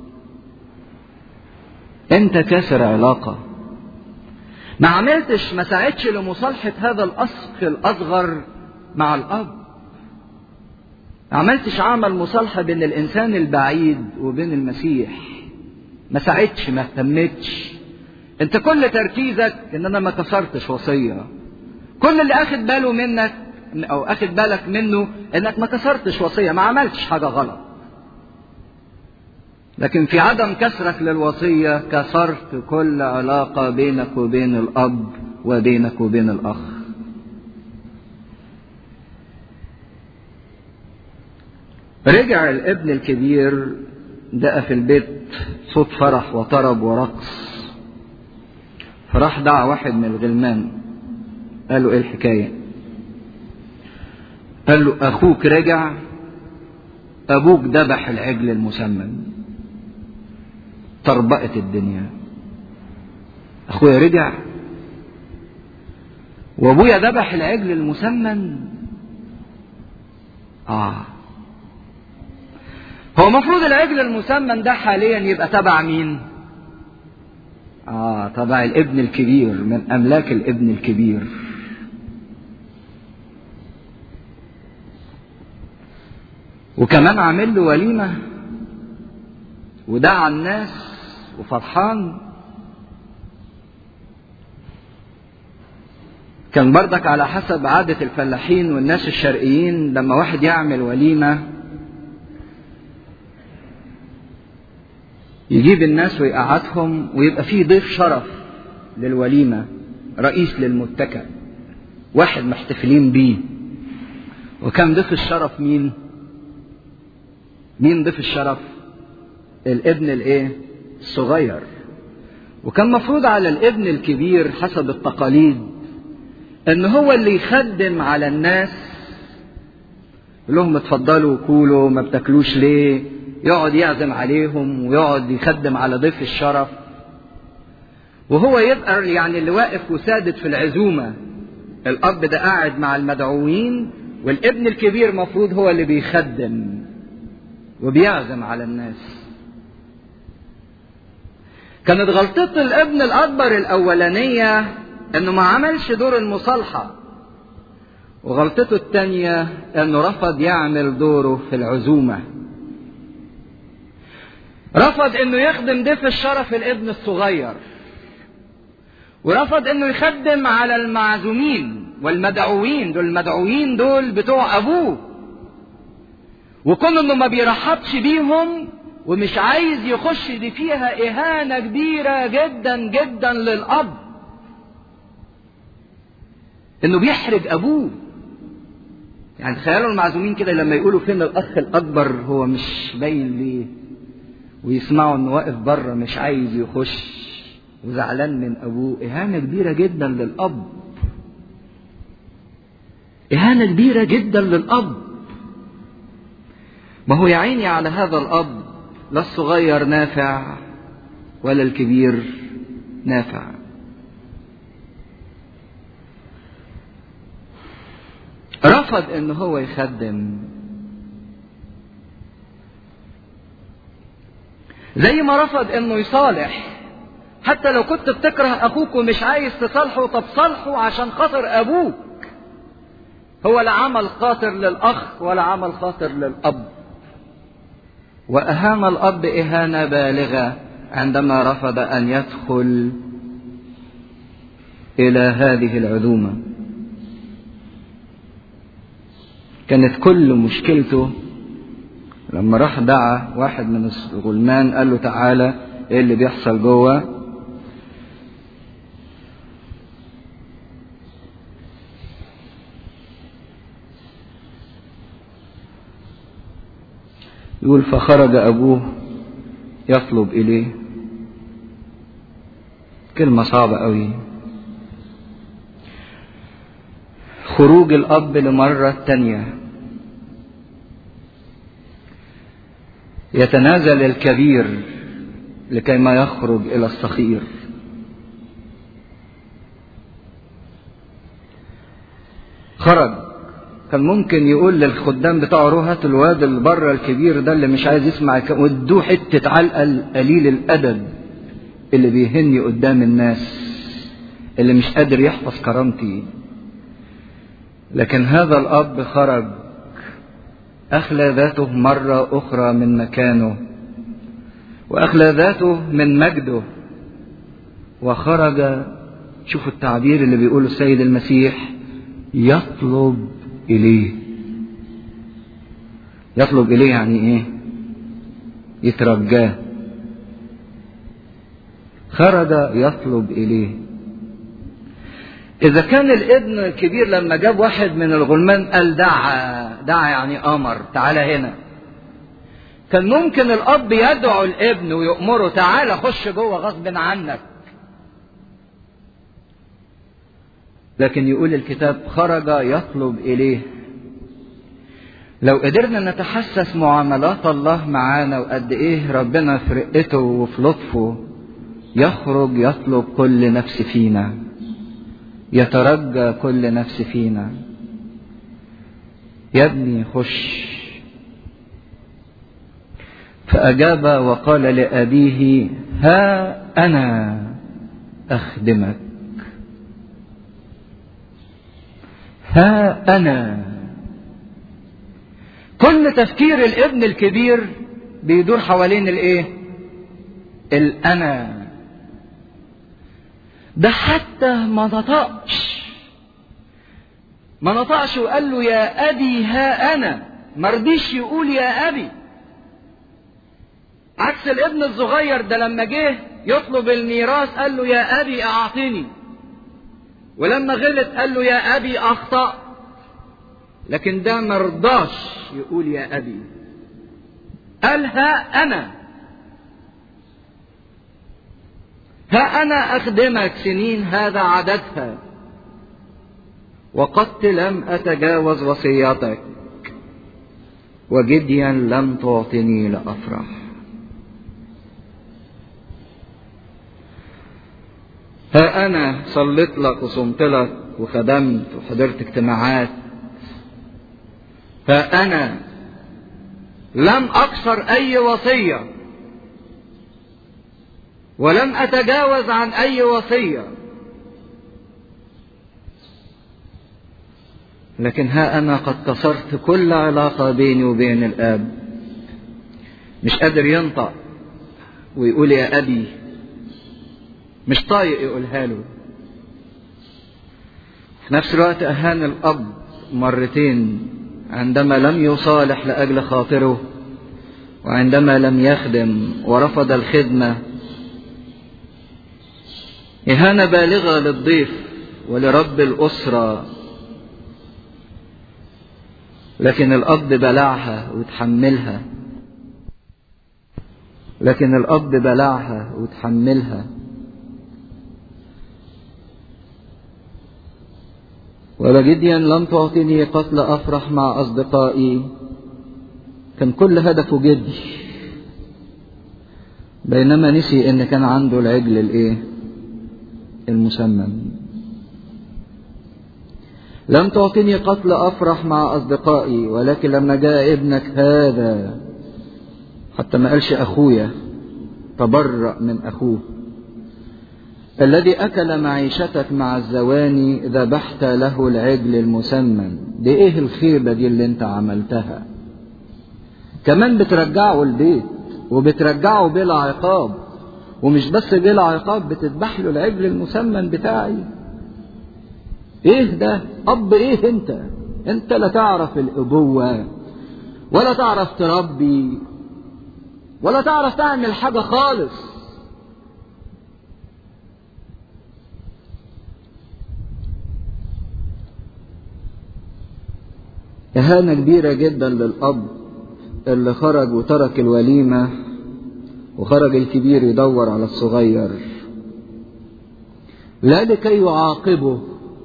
أنت كاسر علاقة ما عملتش ما ساعدش لمصالحة هذا الأخ الأصغر مع الأب ما عملتش عمل مصالحة بين الإنسان البعيد وبين المسيح ما ساعدش ما اهتمتش انت كل تركيزك ان انا ما كسرتش وصية كل اللي اخد باله منك او اخد بالك منه انك ما كسرتش وصية ما عملتش حاجة غلط لكن في عدم كسرك للوصية كسرت كل علاقة بينك وبين الأب وبينك وبين الأخ رجع الابن الكبير لقى في البيت صوت فرح وطرب ورقص فراح دعا واحد من الغلمان قال له ايه الحكايه قال له اخوك رجع ابوك ذبح العجل المسمن طربقت الدنيا اخويا رجع وابويا ذبح العجل المسمن اه هو المفروض العجل المسمن ده حاليا يبقى تبع مين اه تبع الابن الكبير من املاك الابن الكبير وكمان عامل له وليمه ودعا الناس وفرحان كان بردك على حسب عادة الفلاحين والناس الشرقيين لما واحد يعمل وليمة يجيب الناس ويقعدهم ويبقى فيه ضيف شرف للوليمة رئيس للمتكأ واحد محتفلين بيه وكان ضيف الشرف مين مين ضيف الشرف الابن الايه الصغير وكان مفروض على الابن الكبير حسب التقاليد ان هو اللي يخدم على الناس يقول لهم اتفضلوا كولوا ما بتاكلوش ليه يقعد يعزم عليهم ويقعد يخدم على ضيف الشرف وهو يبقى يعني اللي واقف وسادد في العزومة الأب ده قاعد مع المدعوين والابن الكبير مفروض هو اللي بيخدم وبيعزم على الناس كانت غلطة الابن الأكبر الأولانية إنه ما عملش دور المصالحة وغلطته الثانية إنه رفض يعمل دوره في العزومة رفض إنه يخدم ضيف الشرف الابن الصغير ورفض إنه يخدم على المعزومين والمدعوين دول المدعوين دول بتوع أبوه وكون إنه ما بيرحبش بيهم ومش عايز يخش دي فيها إهانة كبيرة جدا جدا للأب إنه بيحرج أبوه يعني تخيلوا المعزومين كده لما يقولوا فين الأخ الأكبر هو مش باين ليه ويسمعوا إنه واقف بره مش عايز يخش وزعلان من أبوه إهانة كبيرة جدا للأب إهانة كبيرة جدا للأب ما هو يا عيني على هذا الأب لا الصغير نافع ولا الكبير نافع رفض ان هو يخدم زي ما رفض انه يصالح حتى لو كنت بتكره اخوك ومش عايز تصالحه طب صالحه عشان خاطر ابوك هو لا عمل خاطر للاخ ولا عمل خاطر للاب واهان الاب اهانه بالغه عندما رفض ان يدخل الى هذه العزومه كانت كل مشكلته لما راح دعا واحد من الغلمان قال له تعالى ايه اللي بيحصل جوه يقول فخرج ابوه يطلب اليه كلمة صعبة قوي خروج الأب لمرة تانية يتنازل الكبير لكي ما يخرج إلى الصغير خرج كان ممكن يقول للخدام بتاعه روح هات الواد اللي بره الكبير ده اللي مش عايز يسمع وادوه حته علقه قليل الادب اللي بيهني قدام الناس اللي مش قادر يحفظ كرامتي لكن هذا الاب خرج اخلى ذاته مره اخرى من مكانه واخلى ذاته من مجده وخرج شوفوا التعبير اللي بيقوله السيد المسيح يطلب إليه يطلب إليه يعني إيه يترجاه خرج يطلب إليه إذا كان الابن الكبير لما جاب واحد من الغلمان قال دعا دعا يعني أمر تعالى هنا كان ممكن الأب يدعو الابن ويأمره تعالى خش جوه غصب عنك لكن يقول الكتاب خرج يطلب إليه لو قدرنا نتحسس معاملات الله معانا وقد إيه ربنا في رقته وفي لطفه يخرج يطلب كل نفس فينا يترجى كل نفس فينا يا ابني خش فأجاب وقال لأبيه ها أنا أخدمك ها أنا كل تفكير الابن الكبير بيدور حوالين الايه الأنا ده حتى ما نطقش ما نطقش وقال له يا أبي ها أنا مرضيش يقول يا أبي عكس الابن الصغير ده لما جه يطلب الميراث قال له يا أبي أعطني ولما غلط قال له يا أبي أخطأ لكن ده مرضاش يقول يا أبي قال ها أنا ها أنا أخدمك سنين هذا عددها وقد لم أتجاوز وصيتك وجديا لم تعطني لأفرح ها أنا صليت لك وصمت لك وخدمت وحضرت اجتماعات ها أنا لم أكسر أي وصية ولم أتجاوز عن أي وصية لكن ها أنا قد كسرت كل علاقة بيني وبين الآب مش قادر ينطق ويقول يا أبي مش طايق يقولها له في نفس الوقت أهان الأب مرتين عندما لم يصالح لأجل خاطره وعندما لم يخدم ورفض الخدمة إهانة بالغة للضيف ولرب الأسرة لكن الأب بلعها وتحملها لكن الأب بلعها وتحملها ولجديا لم تعطني قتل أفرح مع أصدقائي كان كل هدفه جدي بينما نسي ان كان عنده العجل الايه المسمم لم تعطني قتل افرح مع اصدقائي ولكن لما جاء ابنك هذا حتى ما قالش اخويا تبرأ من اخوه الذي اكل معيشتك مع الزواني ذبحت له العجل المسمن دي ايه الخيبه دي اللي انت عملتها كمان بترجعه البيت وبترجعه بلا عقاب ومش بس بلا عقاب بتذبح له العجل المسمن بتاعي ايه ده اب ايه انت انت لا تعرف الابوه ولا تعرف تربي ولا تعرف تعمل حاجه خالص إهانة كبيرة جدا للأب اللي خرج وترك الوليمة وخرج الكبير يدور على الصغير لا لكي يعاقبه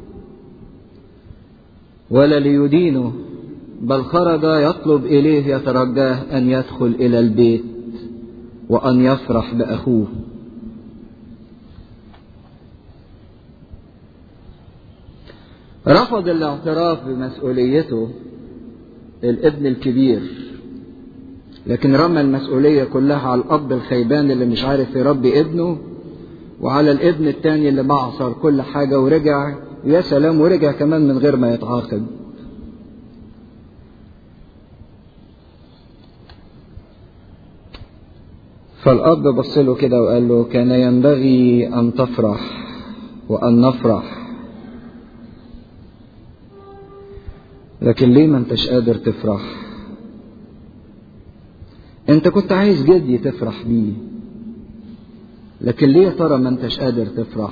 ولا ليدينه بل خرج يطلب إليه يترجاه أن يدخل إلى البيت وأن يفرح بأخوه رفض الاعتراف بمسؤوليته الابن الكبير لكن رمى المسؤولية كلها على الأب الخيبان اللي مش عارف يربي ابنه وعلى الابن التاني اللي بعصر كل حاجة ورجع يا سلام ورجع كمان من غير ما يتعاقب فالأب بص له كده وقال له كان ينبغي أن تفرح وأن نفرح لكن ليه ما انتش قادر تفرح انت كنت عايز جدي تفرح بيه لكن ليه يا ترى ما انتش قادر تفرح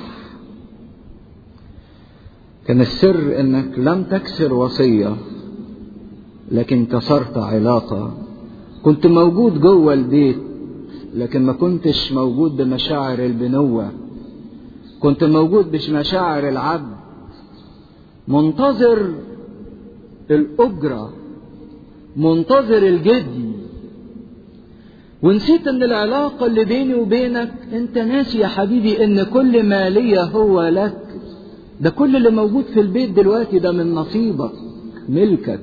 كان السر انك لم تكسر وصيه لكن كسرت علاقه كنت موجود جوه البيت لكن ما كنتش موجود بمشاعر البنوه كنت موجود بمشاعر العبد منتظر الاجره منتظر الجدي ونسيت ان العلاقة اللي بيني وبينك انت ناسي يا حبيبي ان كل ما لي هو لك ده كل اللي موجود في البيت دلوقتي ده من نصيبك ملكك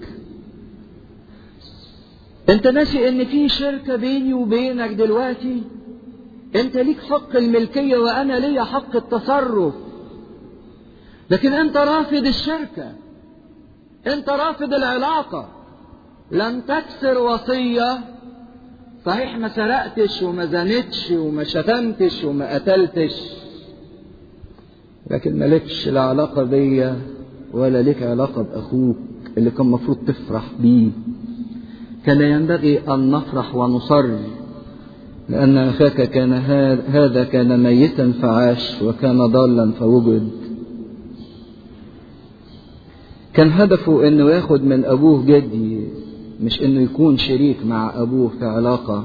انت ناسي ان في شركة بيني وبينك دلوقتي انت ليك حق الملكية وانا ليا حق التصرف لكن انت رافض الشركة انت رافض العلاقة لم تكسر وصية صحيح ما سرقتش وما زنتش وما شتمتش وما قتلتش لكن مالكش لا علاقة بيا ولا لك علاقة بأخوك اللي كان المفروض تفرح بيه كان ينبغي أن نفرح ونصر لأن أخاك كان هذا كان ميتا فعاش وكان ضالا فوجد كان هدفه انه ياخد من ابوه جدي مش انه يكون شريك مع ابوه في علاقة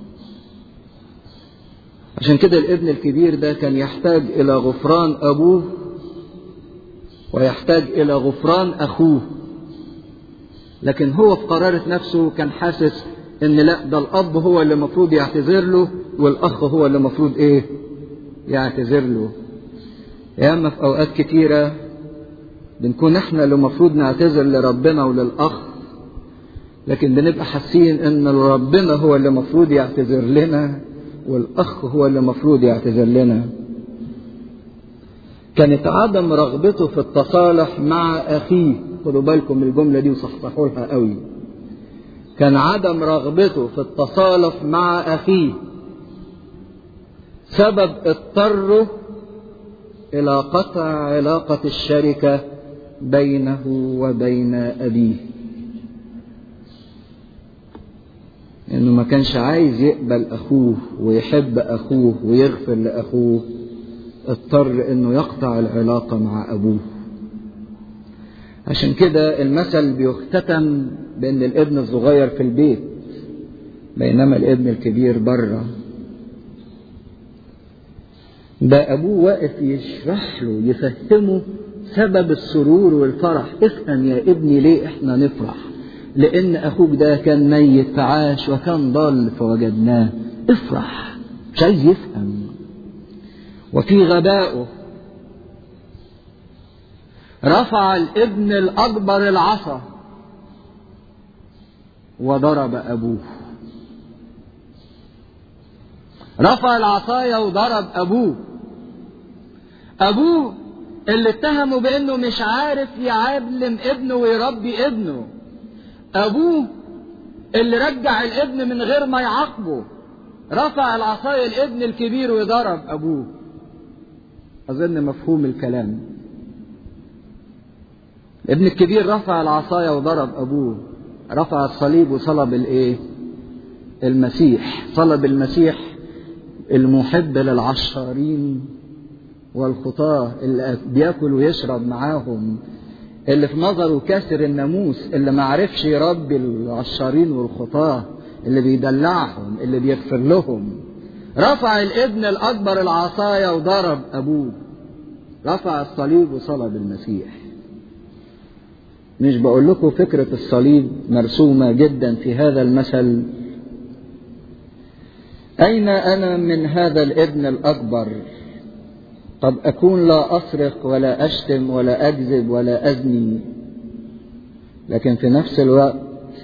عشان كده الابن الكبير ده كان يحتاج الى غفران ابوه ويحتاج الى غفران اخوه لكن هو في قرارة نفسه كان حاسس ان لا ده الاب هو اللي المفروض يعتذر له والاخ هو اللي المفروض ايه يعتذر له يا اما في اوقات كتيرة بنكون احنا اللي المفروض نعتذر لربنا وللاخ لكن بنبقى حاسين ان ربنا هو اللي المفروض يعتذر لنا والاخ هو اللي المفروض يعتذر لنا كانت عدم رغبته في التصالح مع اخيه خدوا بالكم من الجمله دي وصحصحوا لها قوي كان عدم رغبته في التصالح مع اخيه سبب اضطره الى قطع علاقه الشركه بينه وبين ابيه انه ما كانش عايز يقبل اخوه ويحب اخوه ويغفر لاخوه اضطر انه يقطع العلاقه مع ابوه عشان كده المثل بيختتم بان الابن الصغير في البيت بينما الابن الكبير بره ده ابوه واقف يشرح له يفهمه سبب السرور والفرح افهم يا ابني ليه احنا نفرح لان اخوك ده كان ميت فعاش وكان ضال فوجدناه افرح مش عايز يفهم وفي غبائه رفع الابن الاكبر العصا وضرب ابوه رفع العصايه وضرب ابوه ابوه اللي اتهموا بانه مش عارف يعلم ابنه ويربي ابنه ابوه اللي رجع الابن من غير ما يعاقبه رفع العصايه الابن الكبير وضرب ابوه اظن مفهوم الكلام الابن الكبير رفع العصايه وضرب ابوه رفع الصليب وصلب الايه المسيح صلب المسيح المحب للعشارين والخطاة اللي بياكل ويشرب معاهم اللي في نظره كاسر الناموس اللي ما عرفش يربي العشارين والخطاة اللي بيدلعهم اللي بيغفر لهم رفع الابن الأكبر العصاية وضرب أبوه رفع الصليب وصلب المسيح مش بقول لكم فكرة الصليب مرسومة جدا في هذا المثل أين أنا من هذا الابن الأكبر قد أكون لا أسرق ولا أشتم ولا أكذب ولا أزني لكن في نفس الوقت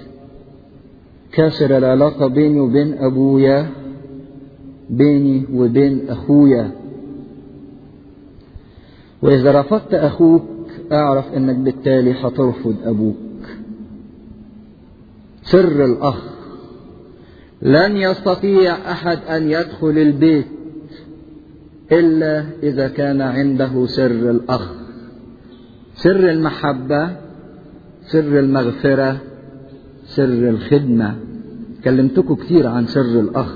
كاسر العلاقة بيني وبين أبويا بيني وبين أخويا وإذا رفضت أخوك أعرف أنك بالتالي هترفض أبوك سر الأخ لن يستطيع أحد أن يدخل البيت إلا إذا كان عنده سر الأخ سر المحبة سر المغفرة سر الخدمة كلمتكم كتير عن سر الأخ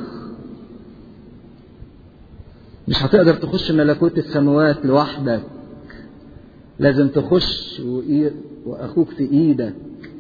مش هتقدر تخش ملكوت السماوات لوحدك لازم تخش وأخوك في إيدك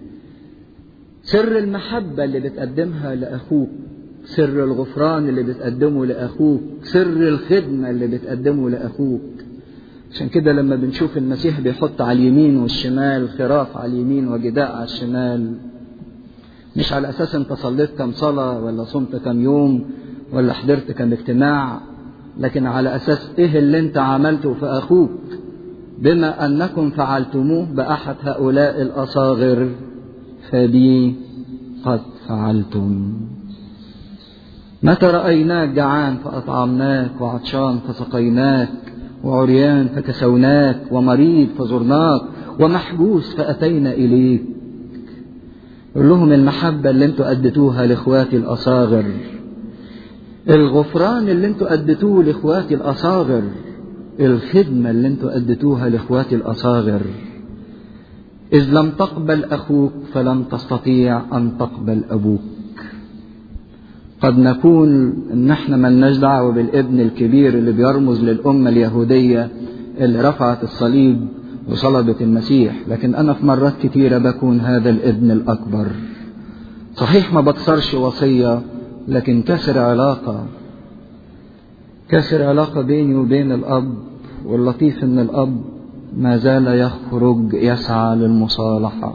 سر المحبة اللي بتقدمها لأخوك سر الغفران اللي بتقدمه لأخوك سر الخدمة اللي بتقدمه لأخوك عشان كده لما بنشوف المسيح بيحط على اليمين والشمال خراف على اليمين وجداء على الشمال مش على أساس أنت صليت كم صلاة ولا صمت كم يوم ولا حضرت كم اجتماع لكن على أساس إيه اللي أنت عملته في أخوك بما أنكم فعلتموه بأحد هؤلاء الأصاغر فبي قد فعلتم متى رأيناك جعان فأطعمناك وعطشان فسقيناك وعريان فكسوناك ومريض فزرناك ومحبوس فأتينا إليك قول لهم المحبة اللي انتوا أديتوها لإخواتي الأصاغر الغفران اللي انتوا أديتوه لإخواتي الأصاغر الخدمة اللي انتوا أديتوها لإخواتي الأصاغر إذ لم تقبل أخوك فلم تستطيع أن تقبل أبوك قد نكون ان احنا ملناش دعوه بالابن الكبير اللي بيرمز للامه اليهوديه اللي رفعت الصليب وصلبت المسيح لكن انا في مرات كتيره بكون هذا الابن الاكبر صحيح ما بكسرش وصيه لكن كسر علاقه كسر علاقه بيني وبين الاب واللطيف ان الاب ما زال يخرج يسعى للمصالحه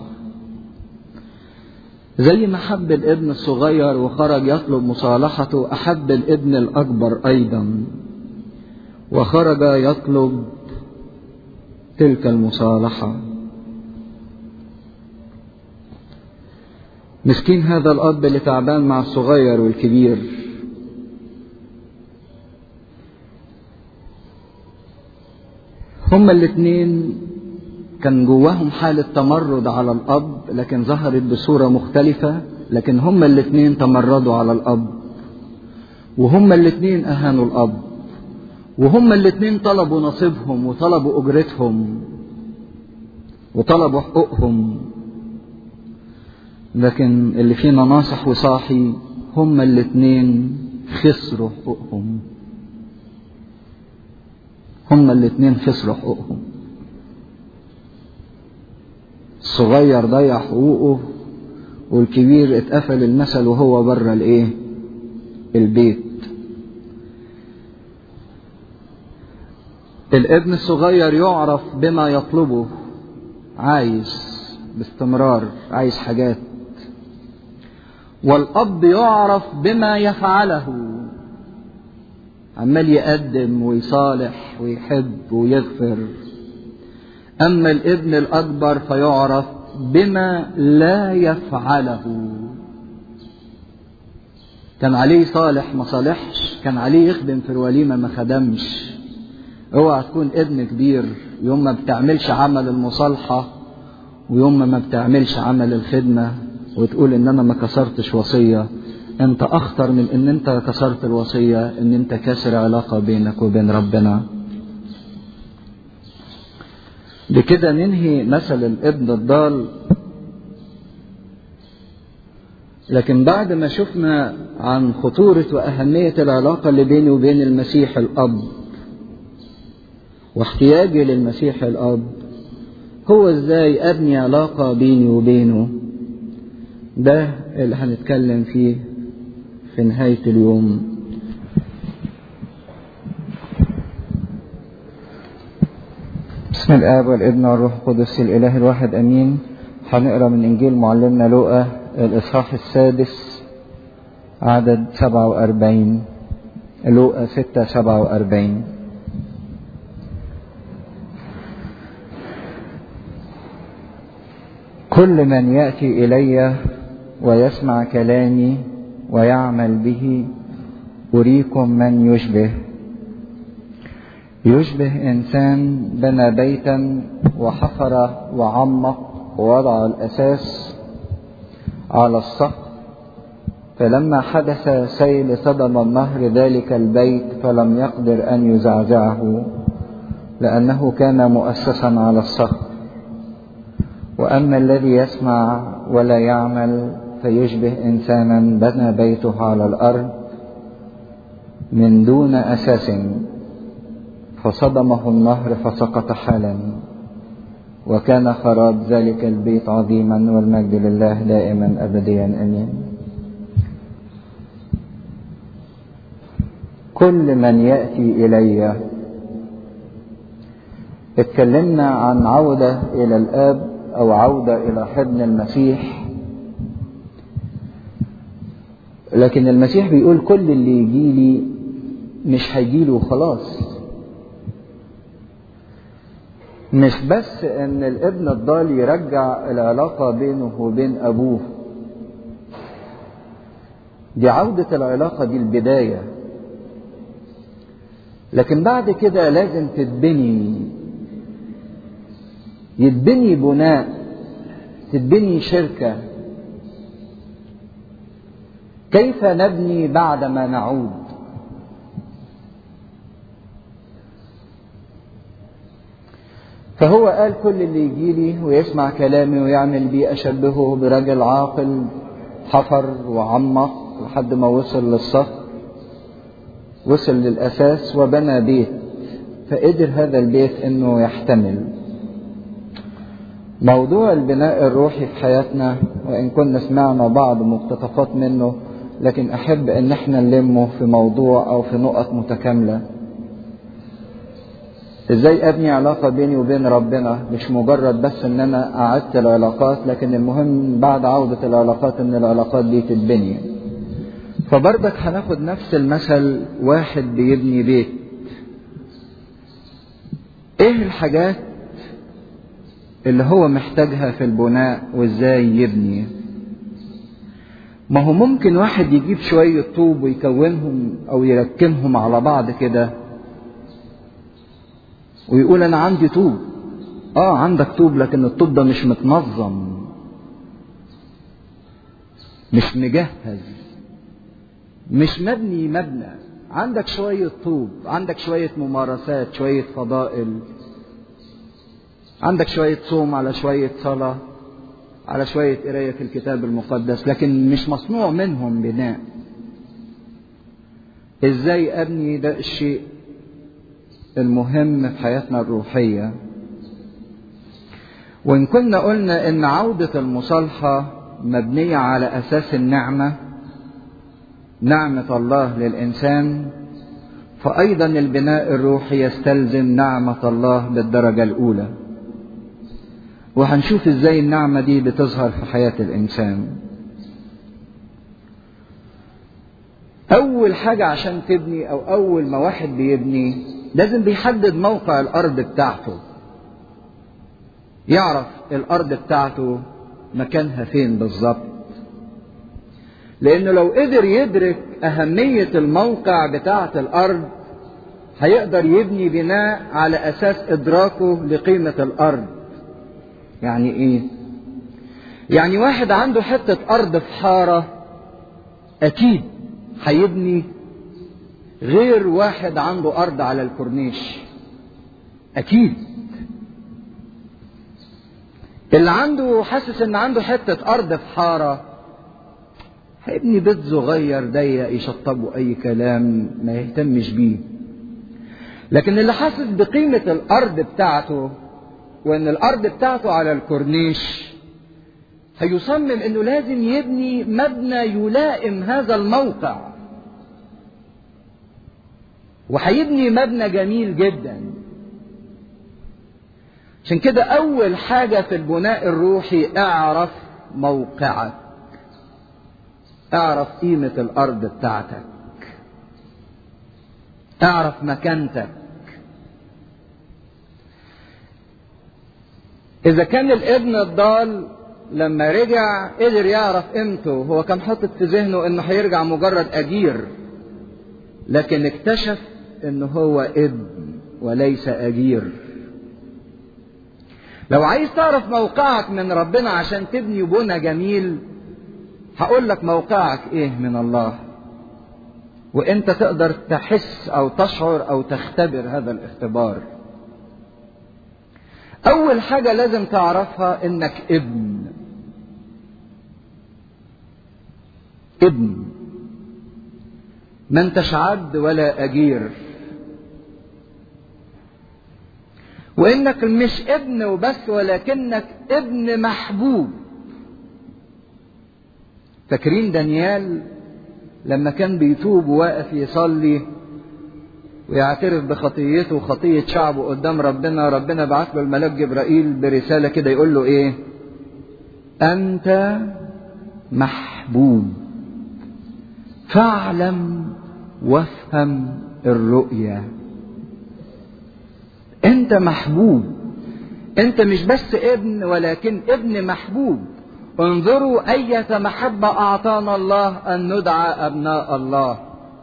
زي ما حب الابن الصغير وخرج يطلب مصالحته احب الابن الاكبر ايضا وخرج يطلب تلك المصالحه مسكين هذا الاب اللي تعبان مع الصغير والكبير هما الاثنين كان جواهم حالة تمرد على الأب لكن ظهرت بصورة مختلفة لكن هما الاثنين تمردوا على الأب وهما الاثنين أهانوا الأب وهما الاثنين طلبوا نصيبهم وطلبوا أجرتهم وطلبوا حقوقهم لكن اللي فينا ناصح وصاحي هما الاثنين خسروا حقوقهم هما الاثنين خسروا حقوقهم الصغير ضيع حقوقه والكبير اتقفل المثل وهو بره الايه البيت الابن الصغير يعرف بما يطلبه عايز باستمرار عايز حاجات والاب يعرف بما يفعله عمال يقدم ويصالح ويحب ويغفر أما الابن الأكبر فيعرف بما لا يفعله كان عليه صالح ما صالحش كان عليه يخدم في الوليمة ما خدمش اوعى تكون ابن كبير يوم ما بتعملش عمل المصالحة ويوم ما بتعملش عمل الخدمة وتقول ان انا ما كسرتش وصية انت اخطر من ان انت كسرت الوصية ان انت كسر علاقة بينك وبين ربنا بكده ننهي مثل الابن الضال لكن بعد ما شفنا عن خطورة وأهمية العلاقة اللي بيني وبين المسيح الأب واحتياجي للمسيح الأب هو ازاي أبني علاقة بيني وبينه ده اللي هنتكلم فيه في نهاية اليوم بسم الآب والابن والروح القدس الإله الواحد أمين هنقرا من إنجيل معلمنا لوقا الإصحاح السادس عدد سبعة وأربعين لوقا ستة سبعة وأربعين كل من يأتي إلي ويسمع كلامي ويعمل به أريكم من يشبه يشبه إنسان بنى بيتا وحفر وعمق ووضع الأساس على السقف فلما حدث سيل صدم النهر ذلك البيت فلم يقدر أن يزعزعه لأنه كان مؤسسا على السقف وأما الذي يسمع ولا يعمل فيشبه إنسانا بنى بيته على الأرض من دون أساس فصدمه النهر فسقط حالا وكان خراب ذلك البيت عظيما والمجد لله دائما أبديا أمين كل من يأتي إلي اتكلمنا عن عودة إلى الآب أو عودة إلى حضن المسيح لكن المسيح بيقول كل اللي يجي لي مش هيجيله خلاص مش بس ان الابن الضال يرجع العلاقة بينه وبين ابوه دي عودة العلاقة دي البداية لكن بعد كده لازم تتبني يتبني بناء تتبني شركة كيف نبني بعدما نعود فهو قال كل اللي يجي لي ويسمع كلامي ويعمل بيه أشبهه برجل عاقل حفر وعمق لحد ما وصل للصخر وصل للأساس وبنى بيت فقدر هذا البيت انه يحتمل موضوع البناء الروحي في حياتنا وان كنا سمعنا بعض مقتطفات منه لكن احب ان احنا نلمه في موضوع او في نقط متكامله ازاي ابني علاقة بيني وبين ربنا مش مجرد بس ان انا اعدت العلاقات لكن المهم بعد عودة العلاقات ان العلاقات دي تتبني فبرضك هناخد نفس المثل واحد بيبني بيت ايه الحاجات اللي هو محتاجها في البناء وازاي يبني ما هو ممكن واحد يجيب شوية طوب ويكونهم او يركنهم على بعض كده ويقول انا عندي طوب اه عندك طوب لكن الطوب ده مش متنظم مش مجهز مش مبني مبنى عندك شوية طوب عندك شوية ممارسات شوية فضائل عندك شوية صوم على شوية صلاة على شوية قراية في الكتاب المقدس لكن مش مصنوع منهم بناء ازاي ابني ده الشيء المهم في حياتنا الروحية وإن كنا قلنا إن عودة المصالحة مبنية على أساس النعمة نعمة الله للإنسان فأيضا البناء الروحي يستلزم نعمة الله بالدرجة الأولى وهنشوف إزاي النعمة دي بتظهر في حياة الإنسان أول حاجة عشان تبني أو أول ما واحد بيبني لازم بيحدد موقع الارض بتاعته يعرف الارض بتاعته مكانها فين بالظبط لانه لو قدر يدرك اهميه الموقع بتاعه الارض هيقدر يبني بناء على اساس ادراكه لقيمه الارض يعني ايه يعني واحد عنده حته ارض في حاره اكيد هيبني غير واحد عنده أرض على الكورنيش أكيد اللي عنده حاسس إن عنده حتة أرض في حارة هيبني بيت صغير ضيق يشطبه أي كلام ما يهتمش بيه لكن اللي حاسس بقيمة الأرض بتاعته وإن الأرض بتاعته على الكورنيش هيصمم إنه لازم يبني مبنى يلائم هذا الموقع وهيبني مبنى جميل جدا عشان كده اول حاجة في البناء الروحي اعرف موقعك اعرف قيمة الارض بتاعتك اعرف مكانتك اذا كان الابن الضال لما رجع قدر يعرف قيمته هو كان حاطط في ذهنه انه هيرجع مجرد اجير لكن اكتشف ان هو ابن وليس اجير لو عايز تعرف موقعك من ربنا عشان تبني بنى جميل هقول لك موقعك ايه من الله وانت تقدر تحس او تشعر او تختبر هذا الاختبار أول حاجة لازم تعرفها إنك ابن ابن ما انتش عبد ولا أجير وإنك مش ابن وبس ولكنك ابن محبوب فاكرين دانيال لما كان بيتوب وواقف يصلي ويعترف بخطيته وخطية شعبه قدام ربنا ربنا بعت له الملاك جبرائيل برسالة كده يقول له ايه أنت محبوب فاعلم وافهم الرؤيا انت محبوب انت مش بس ابن ولكن ابن محبوب انظروا أية محبة أعطانا الله أن ندعى أبناء الله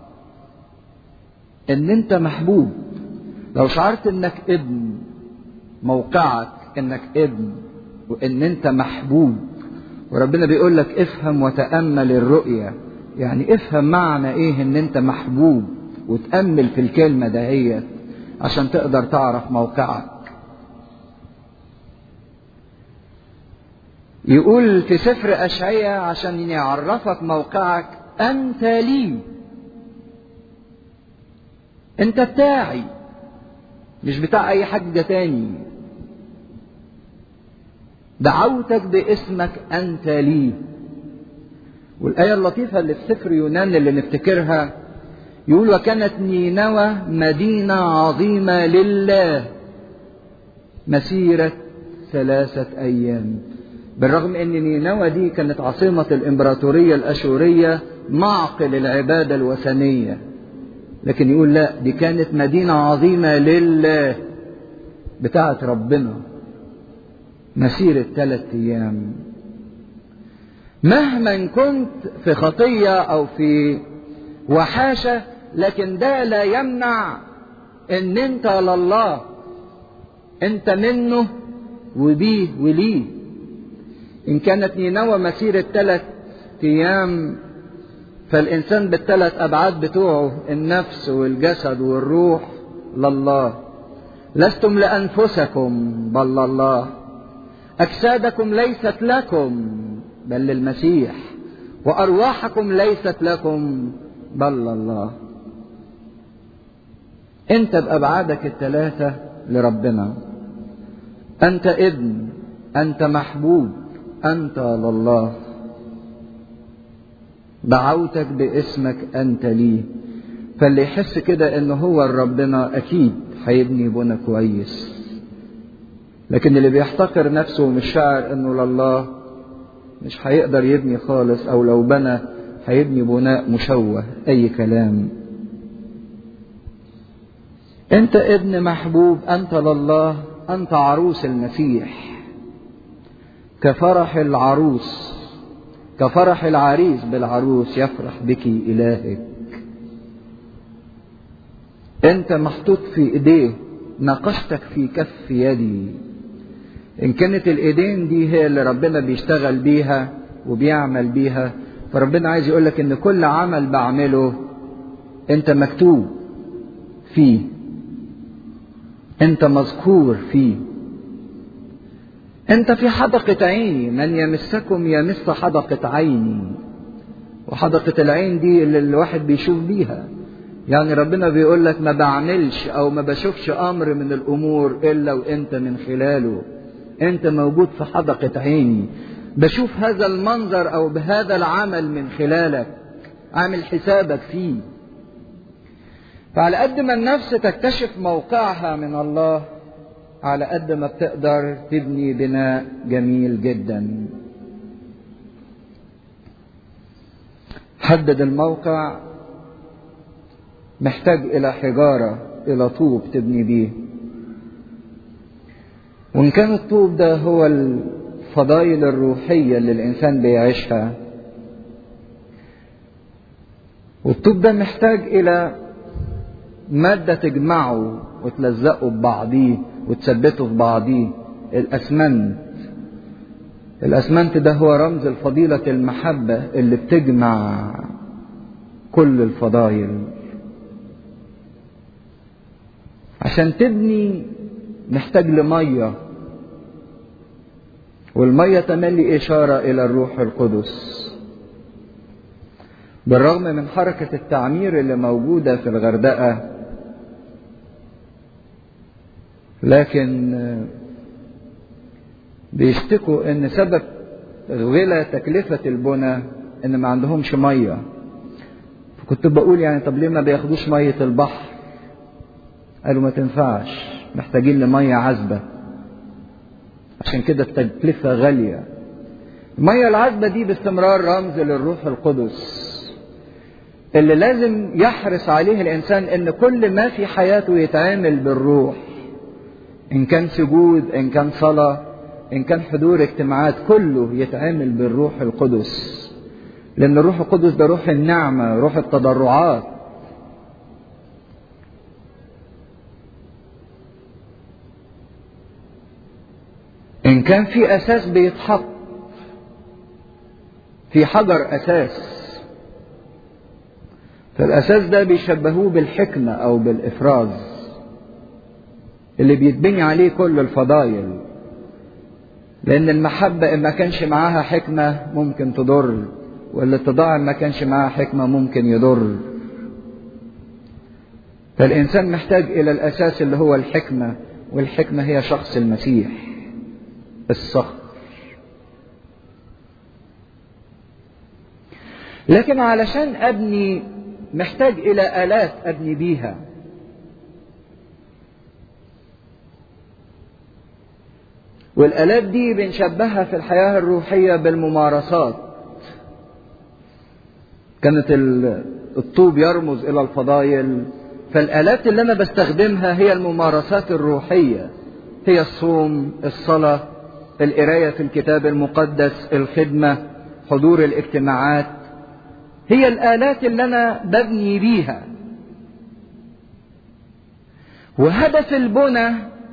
إن أنت محبوب لو شعرت إنك ابن موقعك إنك ابن وإن أنت محبوب وربنا بيقول لك افهم وتأمل الرؤية يعني افهم معنى إيه إن أنت محبوب وتأمل في الكلمة دهيت عشان تقدر تعرف موقعك يقول في سفر أشعية عشان يعرفك موقعك أنت لي أنت بتاعي مش بتاع أي حد تاني دعوتك باسمك أنت لي والآية اللطيفة اللي في سفر يونان اللي نفتكرها يقول وكانت نينوى مدينة عظيمة لله مسيرة ثلاثة أيام بالرغم ان نينوى دي كانت عاصمة الامبراطورية الاشورية معقل العبادة الوثنية لكن يقول لا دي كانت مدينة عظيمة لله بتاعة ربنا مسيرة ثلاث ايام مهما كنت في خطية او في وحاشة لكن ده لا يمنع ان انت لله انت منه وبيه وليه إن كانت نينوى مسيرة ثلاث أيام فالإنسان بالثلاث أبعاد بتوعه النفس والجسد والروح لله لستم لأنفسكم بل لله أجسادكم ليست لكم بل للمسيح وأرواحكم ليست لكم بل لله أنت بأبعادك الثلاثة لربنا أنت ابن أنت محبوب أنت لله دعوتك باسمك أنت لي فاللي يحس كده إن هو ربنا أكيد هيبني بنا كويس لكن اللي بيحتقر نفسه ومش شاعر إنه لله مش هيقدر يبني خالص أو لو بنى هيبني بناء مشوه أي كلام أنت ابن محبوب أنت لله أنت عروس المسيح كفرح العروس كفرح العريس بالعروس يفرح بك إلهك أنت محطوط في إيديه نقشتك في كف يدي إن كانت الإيدين دي هي اللي ربنا بيشتغل بيها وبيعمل بيها فربنا عايز يقولك إن كل عمل بعمله أنت مكتوب فيه أنت مذكور فيه أنت في حدقة عيني من يمسكم يمس حدقة عيني وحدقة العين دي اللي الواحد بيشوف بيها يعني ربنا بيقول لك ما بعملش أو ما بشوفش أمر من الأمور إلا وأنت من خلاله أنت موجود في حدقة عيني بشوف هذا المنظر أو بهذا العمل من خلالك عامل حسابك فيه فعلى قد ما النفس تكتشف موقعها من الله على قد ما بتقدر تبني بناء جميل جدا حدد الموقع محتاج الى حجاره الى طوب تبني بيه وان كان الطوب ده هو الفضائل الروحيه اللي الانسان بيعيشها والطوب ده محتاج الى ماده تجمعه وتلزقه ببعضيه وتثبته في بعضيه الاسمنت الاسمنت ده هو رمز الفضيلة المحبة اللي بتجمع كل الفضائل عشان تبني محتاج لمية والمية تملي إشارة إلى الروح القدس بالرغم من حركة التعمير اللي موجودة في الغردقة لكن بيشتكوا ان سبب غلا تكلفة البنى ان ما عندهمش مية فكنت بقول يعني طب ليه ما بياخدوش مية البحر قالوا ما تنفعش محتاجين لمية عذبة عشان كده التكلفة غالية المية العذبة دي باستمرار رمز للروح القدس اللي لازم يحرص عليه الإنسان إن كل ما في حياته يتعامل بالروح إن كان سجود إن كان صلاة إن كان حضور اجتماعات كله يتعامل بالروح القدس لأن الروح القدس ده روح النعمة روح التضرعات إن كان في أساس بيتحط في حجر أساس فالأساس ده بيشبهوه بالحكمة أو بالإفراز اللي بيتبني عليه كل الفضائل لأن المحبة إن ما كانش معاها حكمة ممكن تضر والاتضاع إن ما كانش معاها حكمة ممكن يضر فالإنسان محتاج إلى الأساس اللي هو الحكمة والحكمة هي شخص المسيح الصخر لكن علشان أبني محتاج إلى آلات أبني بيها والآلات دي بنشبهها في الحياة الروحية بالممارسات كانت الطوب يرمز إلى الفضائل فالآلات اللي أنا بستخدمها هي الممارسات الروحية هي الصوم الصلاة القراية في الكتاب المقدس الخدمة حضور الاجتماعات هي الآلات اللي أنا ببني بيها وهدف البنى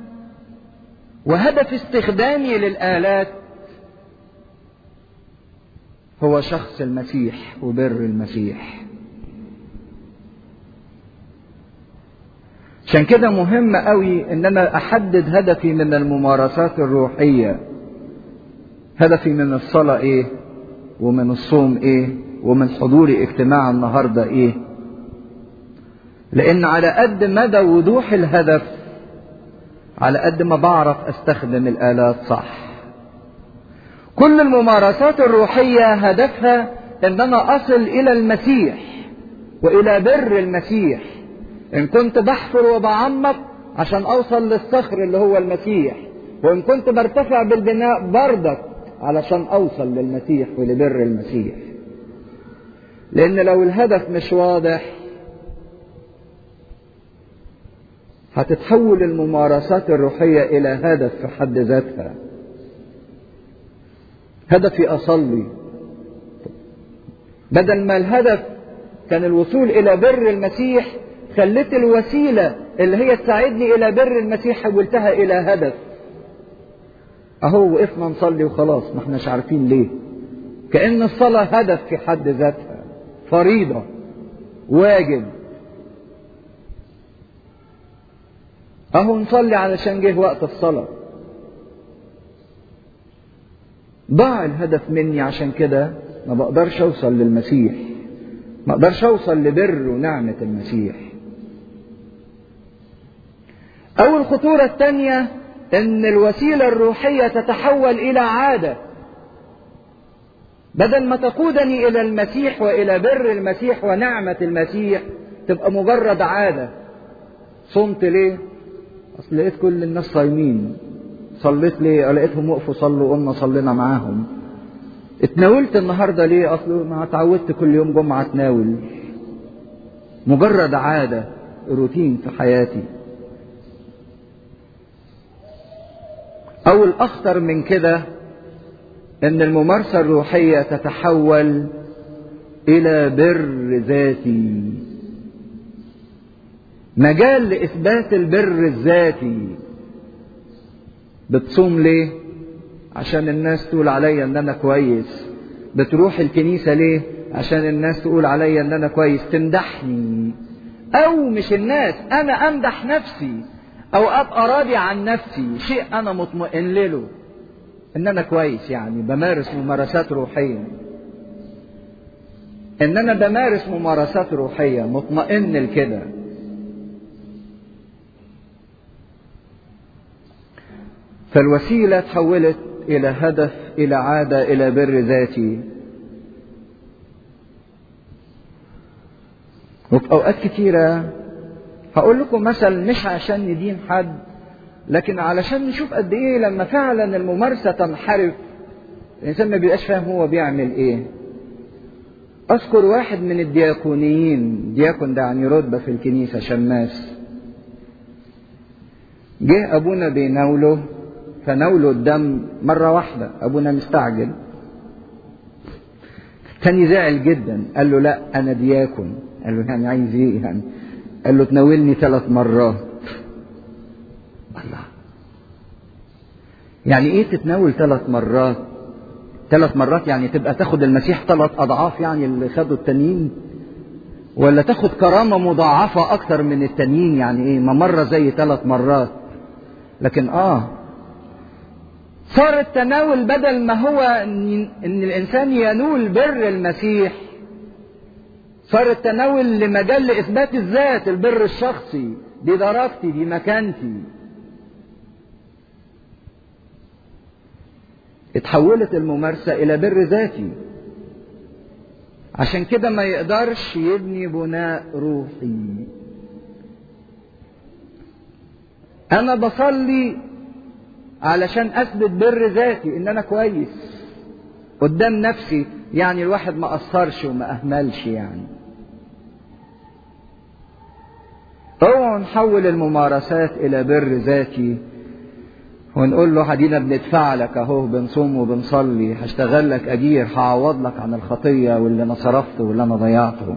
وهدف استخدامي للآلات هو شخص المسيح وبر المسيح عشان كده مهم قوي ان انا احدد هدفي من الممارسات الروحية هدفي من الصلاة ايه ومن الصوم ايه ومن حضور اجتماع النهاردة ايه لان على قد مدى وضوح الهدف على قد ما بعرف استخدم الالات صح كل الممارسات الروحية هدفها ان انا اصل الى المسيح والى بر المسيح ان كنت بحفر وبعمق عشان اوصل للصخر اللي هو المسيح وان كنت برتفع بالبناء بردك علشان اوصل للمسيح ولبر المسيح لان لو الهدف مش واضح هتتحول الممارسات الروحية إلى هدف في حد ذاتها هدفي أصلي بدل ما الهدف كان الوصول إلى بر المسيح خليت الوسيلة اللي هي تساعدني إلى بر المسيح حولتها إلى هدف أهو وقفنا نصلي وخلاص ما احناش عارفين ليه كأن الصلاة هدف في حد ذاتها فريضة واجب اهو نصلي علشان جه وقت الصلاة ضاع الهدف مني عشان كده ما بقدرش اوصل للمسيح ما اقدرش اوصل لبر ونعمة المسيح او الخطورة الثانية ان الوسيلة الروحية تتحول الى عادة بدل ما تقودني الى المسيح والى بر المسيح ونعمة المسيح تبقى مجرد عادة صمت ليه اصل لقيت كل الناس صايمين صليت ليه لقيتهم وقفوا صلوا قلنا صلينا معاهم اتناولت النهارده ليه اصل ما اتعودت كل يوم جمعه اتناول مجرد عاده روتين في حياتي او الاخطر من كده ان الممارسه الروحيه تتحول الى بر ذاتي مجال لإثبات البر الذاتي بتصوم ليه؟ عشان الناس تقول عليا إن أنا كويس بتروح الكنيسة ليه؟ عشان الناس تقول عليا إن أنا كويس تمدحني أو مش الناس أنا أمدح نفسي أو أبقى راضي عن نفسي شيء أنا مطمئن له ان انا كويس يعني بمارس ممارسات روحيه ان انا بمارس ممارسات روحيه مطمئن لكده فالوسيله تحولت الى هدف الى عاده الى بر ذاتي وفي اوقات كتيره هقول لكم مثل مش عشان ندين حد لكن علشان نشوف قد ايه لما فعلا الممارسه تنحرف الانسان ما بيبقاش فاهم هو بيعمل ايه اذكر واحد من الدياكونيين دياكون ده يعني رتبه في الكنيسه شماس جه ابونا بيناوله فناوله الدم مره واحده ابونا مستعجل تاني زعل جدا قال له لا انا دياكون قال له يعني عايز ايه يعني قال له تناولني ثلاث مرات الله يعني ايه تتناول ثلاث مرات ثلاث مرات يعني تبقى تاخد المسيح ثلاث اضعاف يعني اللي خدوا التانيين ولا تاخد كرامه مضاعفه اكتر من التانيين يعني ايه ما مره زي ثلاث مرات لكن اه صار التناول بدل ما هو ان الانسان ينول بر المسيح صار التناول لمجال لاثبات الذات البر الشخصي دي درجتي دي مكانتي اتحولت الممارسة إلى بر ذاتي عشان كده ما يقدرش يبني بناء روحي أنا بصلي علشان أثبت بر ذاتي إن أنا كويس قدام نفسي يعني الواحد ما قصرش وما أهملش يعني اوعوا نحول الممارسات إلى بر ذاتي ونقول له هدينا بندفع لك اهو بنصوم وبنصلي هشتغل لك اجير هعوض لك عن الخطيه واللي انا صرفته واللي انا ضيعته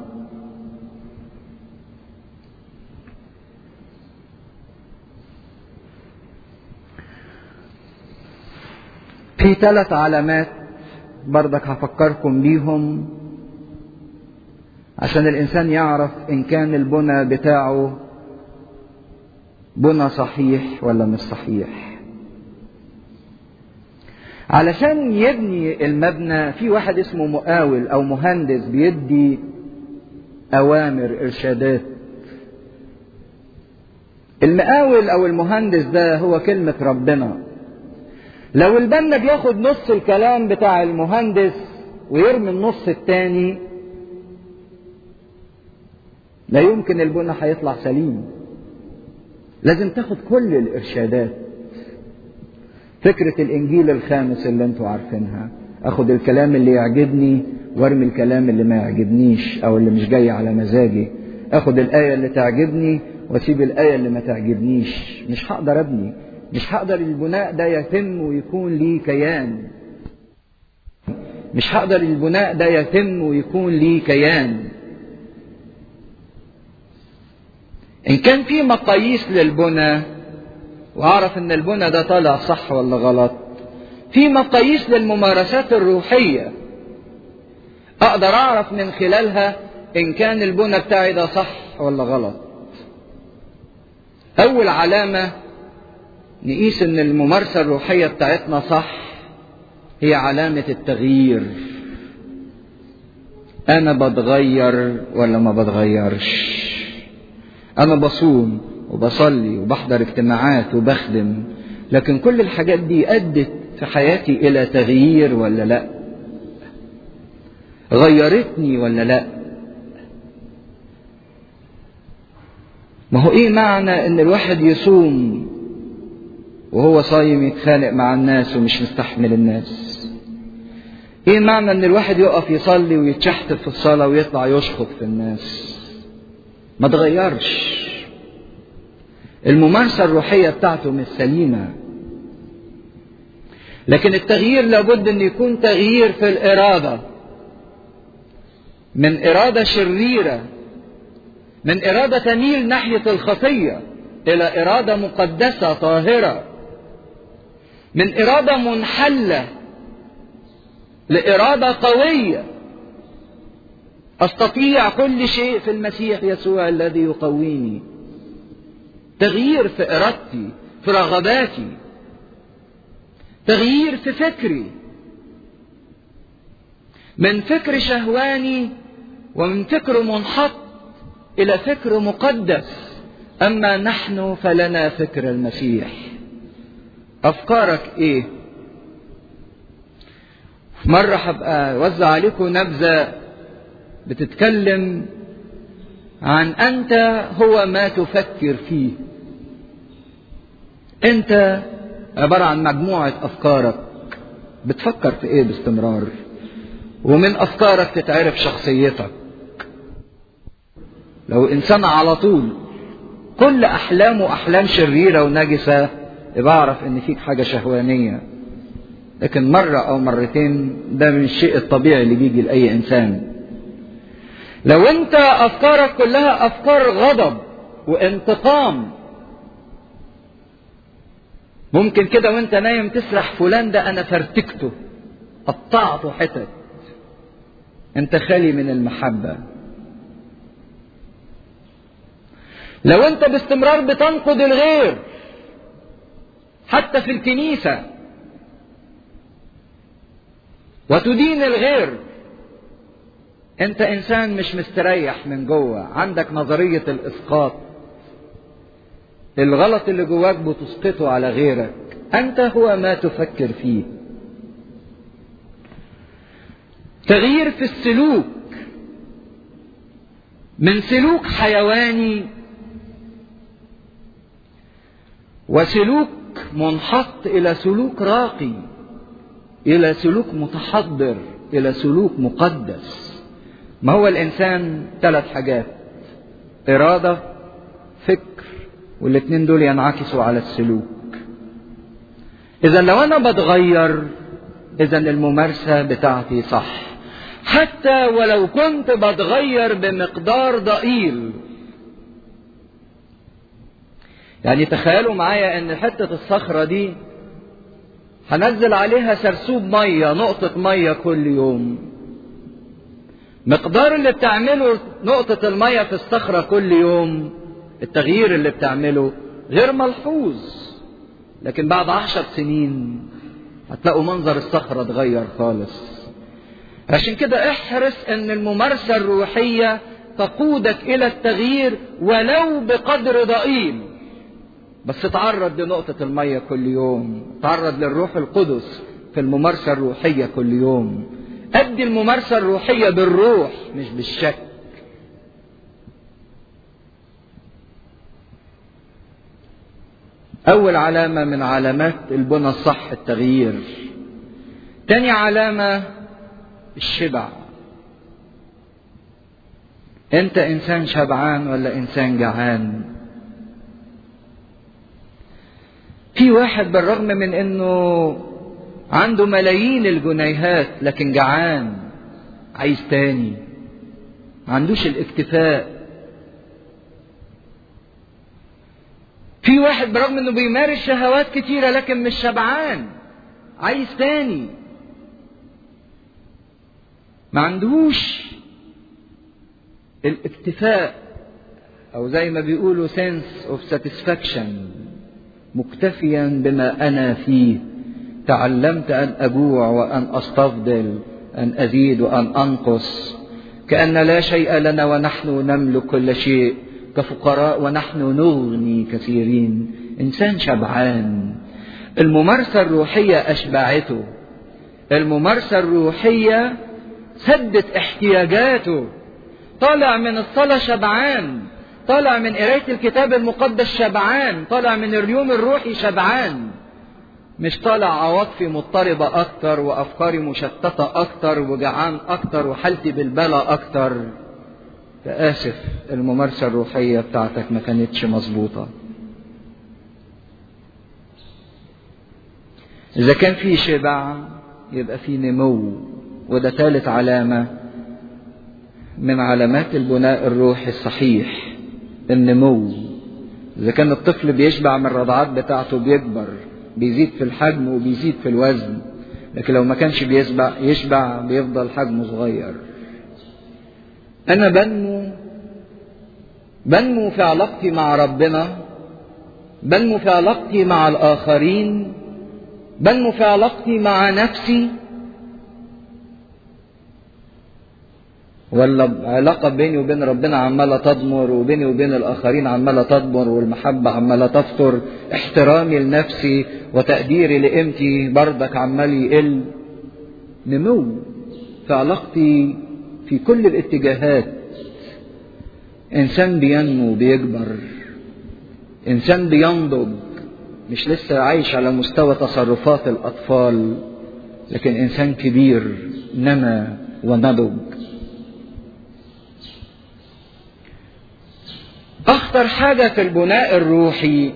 في ثلاث علامات برضك هفكركم بيهم عشان الانسان يعرف ان كان البنى بتاعه بنى صحيح ولا مش صحيح علشان يبني المبنى في واحد اسمه مقاول او مهندس بيدي اوامر ارشادات المقاول او المهندس ده هو كلمة ربنا لو البنا بياخد نص الكلام بتاع المهندس ويرمي النص التاني لا يمكن البنى هيطلع سليم لازم تاخد كل الارشادات فكرة الإنجيل الخامس اللي أنتوا عارفينها أخد الكلام اللي يعجبني وارمي الكلام اللي ما يعجبنيش أو اللي مش جاي على مزاجي أخد الآية اللي تعجبني وأسيب الآية اللي ما تعجبنيش مش هقدر أبني مش هقدر البناء ده يتم ويكون ليه كيان مش هقدر البناء ده يتم ويكون ليه كيان إن كان في مقاييس للبنى واعرف ان البنى ده طالع صح ولا غلط في مقاييس للممارسات الروحيه اقدر اعرف من خلالها ان كان البنى بتاعي ده صح ولا غلط اول علامه نقيس ان الممارسه الروحيه بتاعتنا صح هي علامه التغيير انا بتغير ولا ما بتغيرش انا بصوم وبصلي وبحضر اجتماعات وبخدم لكن كل الحاجات دي أدت في حياتي إلى تغيير ولا لا غيرتني ولا لا ما هو ايه معنى ان الواحد يصوم وهو صايم يتخانق مع الناس ومش مستحمل الناس ايه معنى ان الواحد يقف يصلي ويتشحتف في الصلاة ويطلع يشخط في الناس ما تغيرش الممارسة الروحية بتاعته مش سليمة لكن التغيير لابد ان يكون تغيير في الإرادة من إرادة شريرة من إرادة تميل ناحية الخطية إلى إرادة مقدسة طاهرة من إرادة منحلة لإرادة قوية أستطيع كل شيء في المسيح يسوع الذي يقويني تغيير في إرادتي في رغباتي تغيير في فكري من فكر شهواني ومن فكر منحط الى فكر مقدس اما نحن فلنا فكر المسيح افكارك ايه مرة هبقى اوزع عليكم نبذة بتتكلم عن انت هو ما تفكر فيه انت عبارة عن مجموعة افكارك بتفكر في ايه باستمرار ومن افكارك تتعرف شخصيتك لو انسان على طول كل احلامه احلام شريره ونجسه يبقى اعرف ان فيك حاجه شهوانيه لكن مره او مرتين ده من الشيء الطبيعي اللي بيجي لاي انسان لو انت افكارك كلها افكار غضب وانتقام ممكن كده وانت نايم تسرح فلان ده انا فرتكته قطعته حتت انت خالي من المحبه لو انت باستمرار بتنقد الغير حتى في الكنيسه وتدين الغير انت انسان مش مستريح من جوه عندك نظريه الاسقاط الغلط اللي جواك بتسقطه على غيرك انت هو ما تفكر فيه تغيير في السلوك من سلوك حيواني وسلوك منحط الى سلوك راقي الى سلوك متحضر الى سلوك مقدس ما هو الانسان ثلاث حاجات اراده فكر والاثنين دول ينعكسوا على السلوك اذا لو انا بتغير اذا الممارسه بتاعتي صح حتى ولو كنت بتغير بمقدار ضئيل يعني تخيلوا معايا ان حتة الصخرة دي هنزل عليها سرسوب مية نقطة مية كل يوم مقدار اللي بتعمله نقطة المية في الصخرة كل يوم التغيير اللي بتعمله غير ملحوظ لكن بعد عشر سنين هتلاقوا منظر الصخرة اتغير خالص عشان كده احرص ان الممارسة الروحية تقودك الى التغيير ولو بقدر ضئيل بس تعرض لنقطة المية كل يوم تعرض للروح القدس في الممارسة الروحية كل يوم أدي الممارسة الروحية بالروح مش بالشك أول علامة من علامات البنى الصح التغيير تاني علامة الشبع أنت إنسان شبعان ولا إنسان جعان في واحد بالرغم من انه عنده ملايين الجنيهات لكن جعان عايز تاني ما عندوش الاكتفاء في واحد برغم انه بيمارس شهوات كتيره لكن مش شبعان عايز تاني ما عندهوش الاكتفاء او زي ما بيقولوا sense of satisfaction مكتفيا بما انا فيه تعلمت ان اجوع وان استفضل ان ازيد وان انقص كان لا شيء لنا ونحن نملك كل شيء كفقراء ونحن نغني كثيرين انسان شبعان الممارسه الروحيه اشبعته الممارسه الروحيه سدت احتياجاته طالع من الصلاه شبعان طالع من قراية الكتاب المقدس شبعان طالع من اليوم الروحي شبعان مش طالع عواطفي مضطربة أكتر وأفكاري مشتتة أكتر وجعان أكتر وحالتي بالبلا أكتر فآسف الممارسة الروحية بتاعتك ما كانتش مظبوطة إذا كان في شبع يبقى في نمو وده ثالث علامة من علامات البناء الروحي الصحيح النمو إذا كان الطفل بيشبع من الرضعات بتاعته بيكبر بيزيد في الحجم وبيزيد في الوزن لكن لو ما كانش بيشبع يشبع بيفضل حجمه صغير أنا بنمو بنمو في علاقتي مع ربنا بنمو في علاقتي مع الآخرين بنمو في علاقتي مع نفسي ولا علاقة بيني وبين ربنا عمالة تضمر وبيني وبين الآخرين عمالة تضمر والمحبة عمالة تفطر احترامي لنفسي وتقديري لقيمتي بردك عمال يقل نمو في علاقتي في كل الاتجاهات إنسان بينمو بيكبر إنسان بينضج مش لسه عايش على مستوى تصرفات الأطفال لكن إنسان كبير نما ونضج أخطر حاجة في البناء الروحي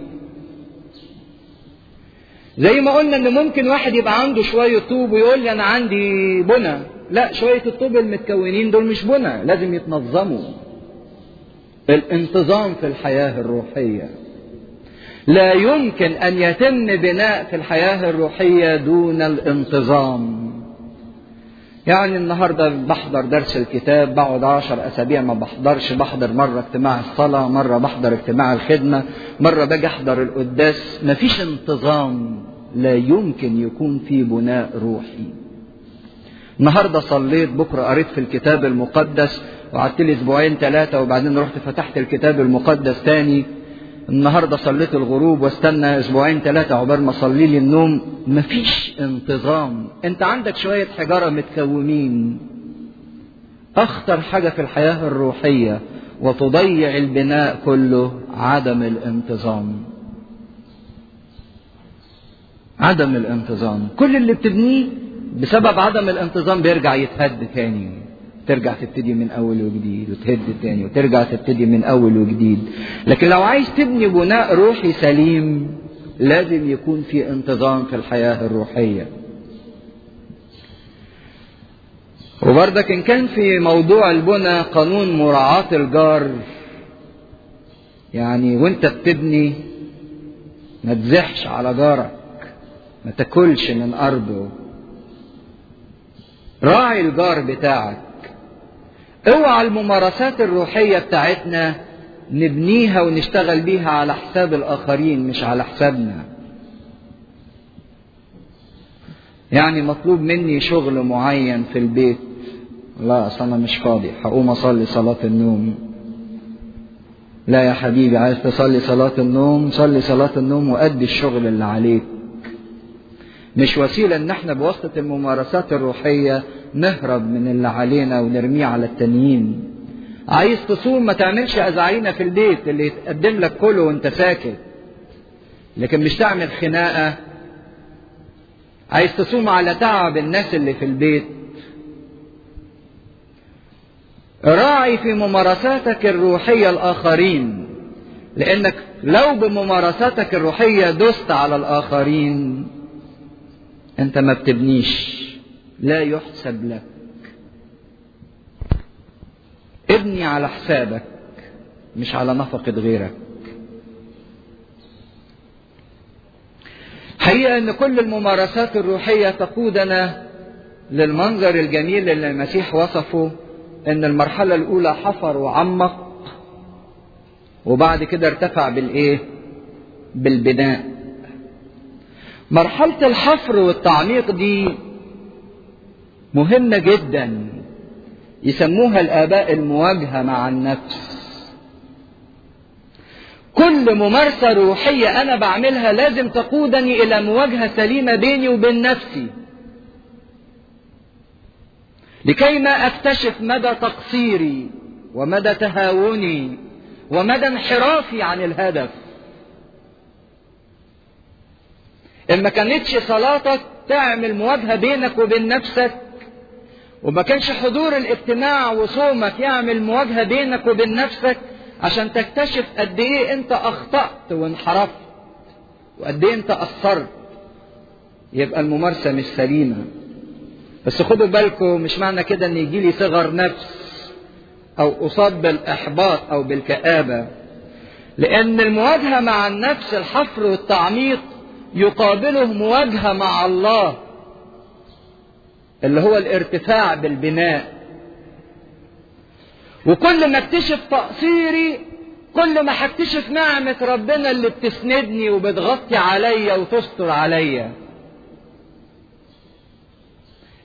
زي ما قلنا إن ممكن واحد يبقى عنده شوية طوب ويقول لي أنا عندي بنى لا شوية الطوب المتكونين دول مش بنى لازم يتنظموا الانتظام في الحياة الروحية لا يمكن أن يتم بناء في الحياة الروحية دون الانتظام يعني النهاردة بحضر درس الكتاب بقعد عشر أسابيع ما بحضرش بحضر مرة اجتماع الصلاة مرة بحضر اجتماع الخدمة مرة باجي أحضر القداس مفيش انتظام لا يمكن يكون في بناء روحي النهاردة صليت بكرة قريت في الكتاب المقدس وقعدت لي أسبوعين ثلاثة وبعدين رحت فتحت الكتاب المقدس تاني النهاردة صليت الغروب واستنى أسبوعين ثلاثة عقبال ما أصلي لي النوم مفيش انتظام أنت عندك شوية حجارة متكومين أخطر حاجة في الحياة الروحية وتضيع البناء كله عدم الانتظام عدم الانتظام كل اللي بتبنيه بسبب عدم الانتظام بيرجع يتهد تاني ترجع تبتدي من اول وجديد وتهد تاني وترجع تبتدي من اول وجديد لكن لو عايز تبني بناء روحي سليم لازم يكون في انتظام في الحياه الروحيه وبرضك ان كان في موضوع البنى قانون مراعاه الجار يعني وانت بتبني ما تزحش على جارك ما تاكلش من ارضه راعي الجار بتاعك اوعى الممارسات الروحية بتاعتنا نبنيها ونشتغل بيها على حساب الآخرين مش على حسابنا يعني مطلوب مني شغل معين في البيت لا أصل أنا مش فاضي هقوم أصلي صلاة النوم لا يا حبيبي عايز تصلي صلاة النوم صلي صلاة النوم وأدي الشغل اللي عليك مش وسيلة ان احنا بواسطة الممارسات الروحية نهرب من اللي علينا ونرميه على التانيين عايز تصوم ما تعملش أزعرينة في البيت اللي يتقدم لك كله وانت ساكت لكن مش تعمل خناقة عايز تصوم على تعب الناس اللي في البيت راعي في ممارساتك الروحية الآخرين لأنك لو بممارساتك الروحية دست على الآخرين أنت ما بتبنيش لا يحسب لك ابني على حسابك مش على نفقة غيرك حقيقة أن كل الممارسات الروحية تقودنا للمنظر الجميل اللي المسيح وصفه أن المرحلة الأولى حفر وعمق وبعد كده ارتفع بالإيه؟ بالبناء مرحلة الحفر والتعميق دي مهمة جدا يسموها الآباء المواجهة مع النفس كل ممارسة روحية أنا بعملها لازم تقودني إلى مواجهة سليمة بيني وبين نفسي لكي ما أكتشف مدى تقصيري ومدى تهاوني ومدى انحرافي عن الهدف إن ما كانتش صلاتك تعمل مواجهة بينك وبين نفسك وما كانش حضور الاجتماع وصومك يعمل مواجهة بينك وبين نفسك عشان تكتشف قد ايه انت اخطأت وانحرفت وقد ايه انت قصرت يبقى الممارسة مش سليمة بس خدوا بالكم مش معنى كده ان يجي لي صغر نفس او اصاب بالاحباط او بالكآبة لان المواجهة مع النفس الحفر والتعميق يقابله مواجهة مع الله اللي هو الارتفاع بالبناء وكل ما اكتشف تقصيري كل ما هكتشف نعمة ربنا اللي بتسندني وبتغطي عليا وتستر عليا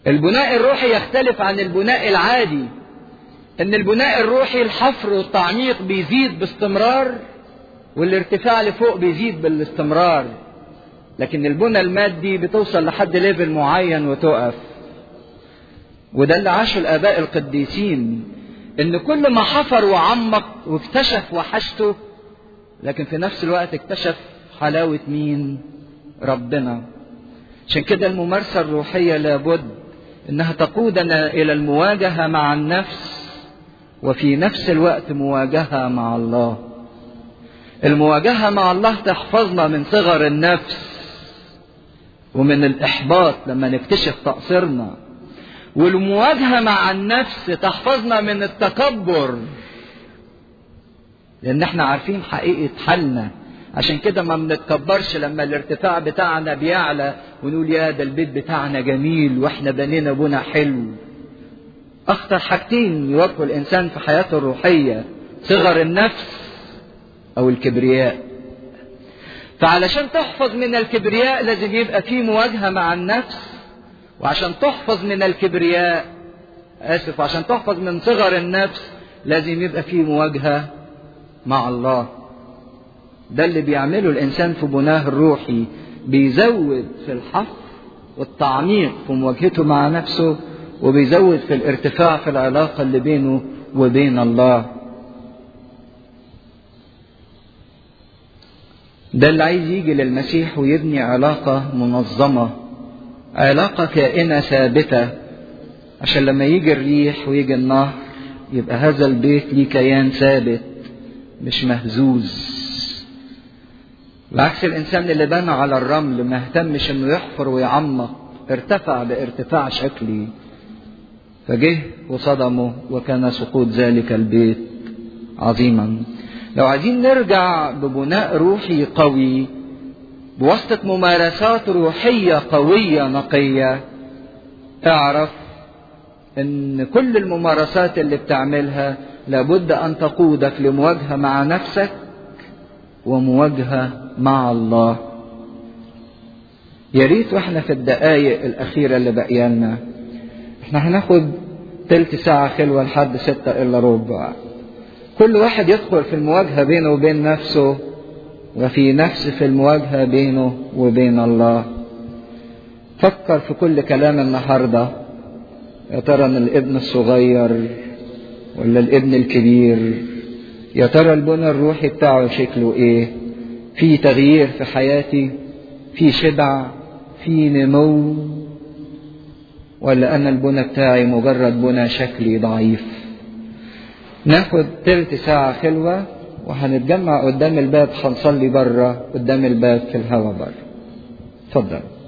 البناء الروحي يختلف عن البناء العادي ان البناء الروحي الحفر والتعميق بيزيد باستمرار والارتفاع لفوق بيزيد بالاستمرار لكن البنى المادي بتوصل لحد ليفل معين وتقف وده اللي عاشه الاباء القديسين ان كل ما حفر وعمق واكتشف وحشته لكن في نفس الوقت اكتشف حلاوة مين ربنا عشان كده الممارسة الروحية لابد انها تقودنا الى المواجهة مع النفس وفي نفس الوقت مواجهة مع الله المواجهة مع الله تحفظنا من صغر النفس ومن الإحباط لما نكتشف تقصيرنا والمواجهة مع النفس تحفظنا من التكبر لأن احنا عارفين حقيقة حالنا عشان كده ما بنتكبرش لما الارتفاع بتاعنا بيعلى ونقول يا ده البيت بتاعنا جميل واحنا بنينا بنا حلو أخطر حاجتين يواجهوا الإنسان في حياته الروحية صغر النفس أو الكبرياء فعلشان تحفظ من الكبرياء لازم يبقى في مواجهة مع النفس وعشان تحفظ من الكبرياء آسف وعشان تحفظ من صغر النفس لازم يبقى في مواجهة مع الله ده اللي بيعمله الإنسان في بناه الروحي بيزود في الحفظ والتعميق في مواجهته مع نفسه وبيزود في الارتفاع في العلاقة اللي بينه وبين الله ده اللي عايز يجي للمسيح ويبني علاقة منظمة علاقة كائنة ثابتة عشان لما يجي الريح ويجي النهر يبقى هذا البيت ليه كيان ثابت مش مهزوز بالعكس الإنسان اللي بنى على الرمل ما اهتمش إنه يحفر ويعمق ارتفع بارتفاع شكلي فجه وصدمه وكان سقوط ذلك البيت عظيما لو عايزين نرجع ببناء روحي قوي بواسطة ممارسات روحية قوية نقية اعرف ان كل الممارسات اللي بتعملها لابد ان تقودك لمواجهة مع نفسك ومواجهة مع الله يا ريت واحنا في الدقايق الاخيرة اللي بقيالنا احنا هناخد تلت ساعة خلوة لحد ستة الا ربع كل واحد يدخل في المواجهة بينه وبين نفسه وفي نفس في المواجهة بينه وبين الله فكر في كل كلام النهاردة يا ترى ان الابن الصغير ولا الابن الكبير يا ترى البنى الروحي بتاعه شكله ايه في تغيير في حياتي في شبع في نمو ولا انا البنى بتاعي مجرد بنى شكلي ضعيف ناخد تلت ساعة خلوة وهنتجمع قدام الباب هنصلي بره قدام الباب في الهوا بره اتفضل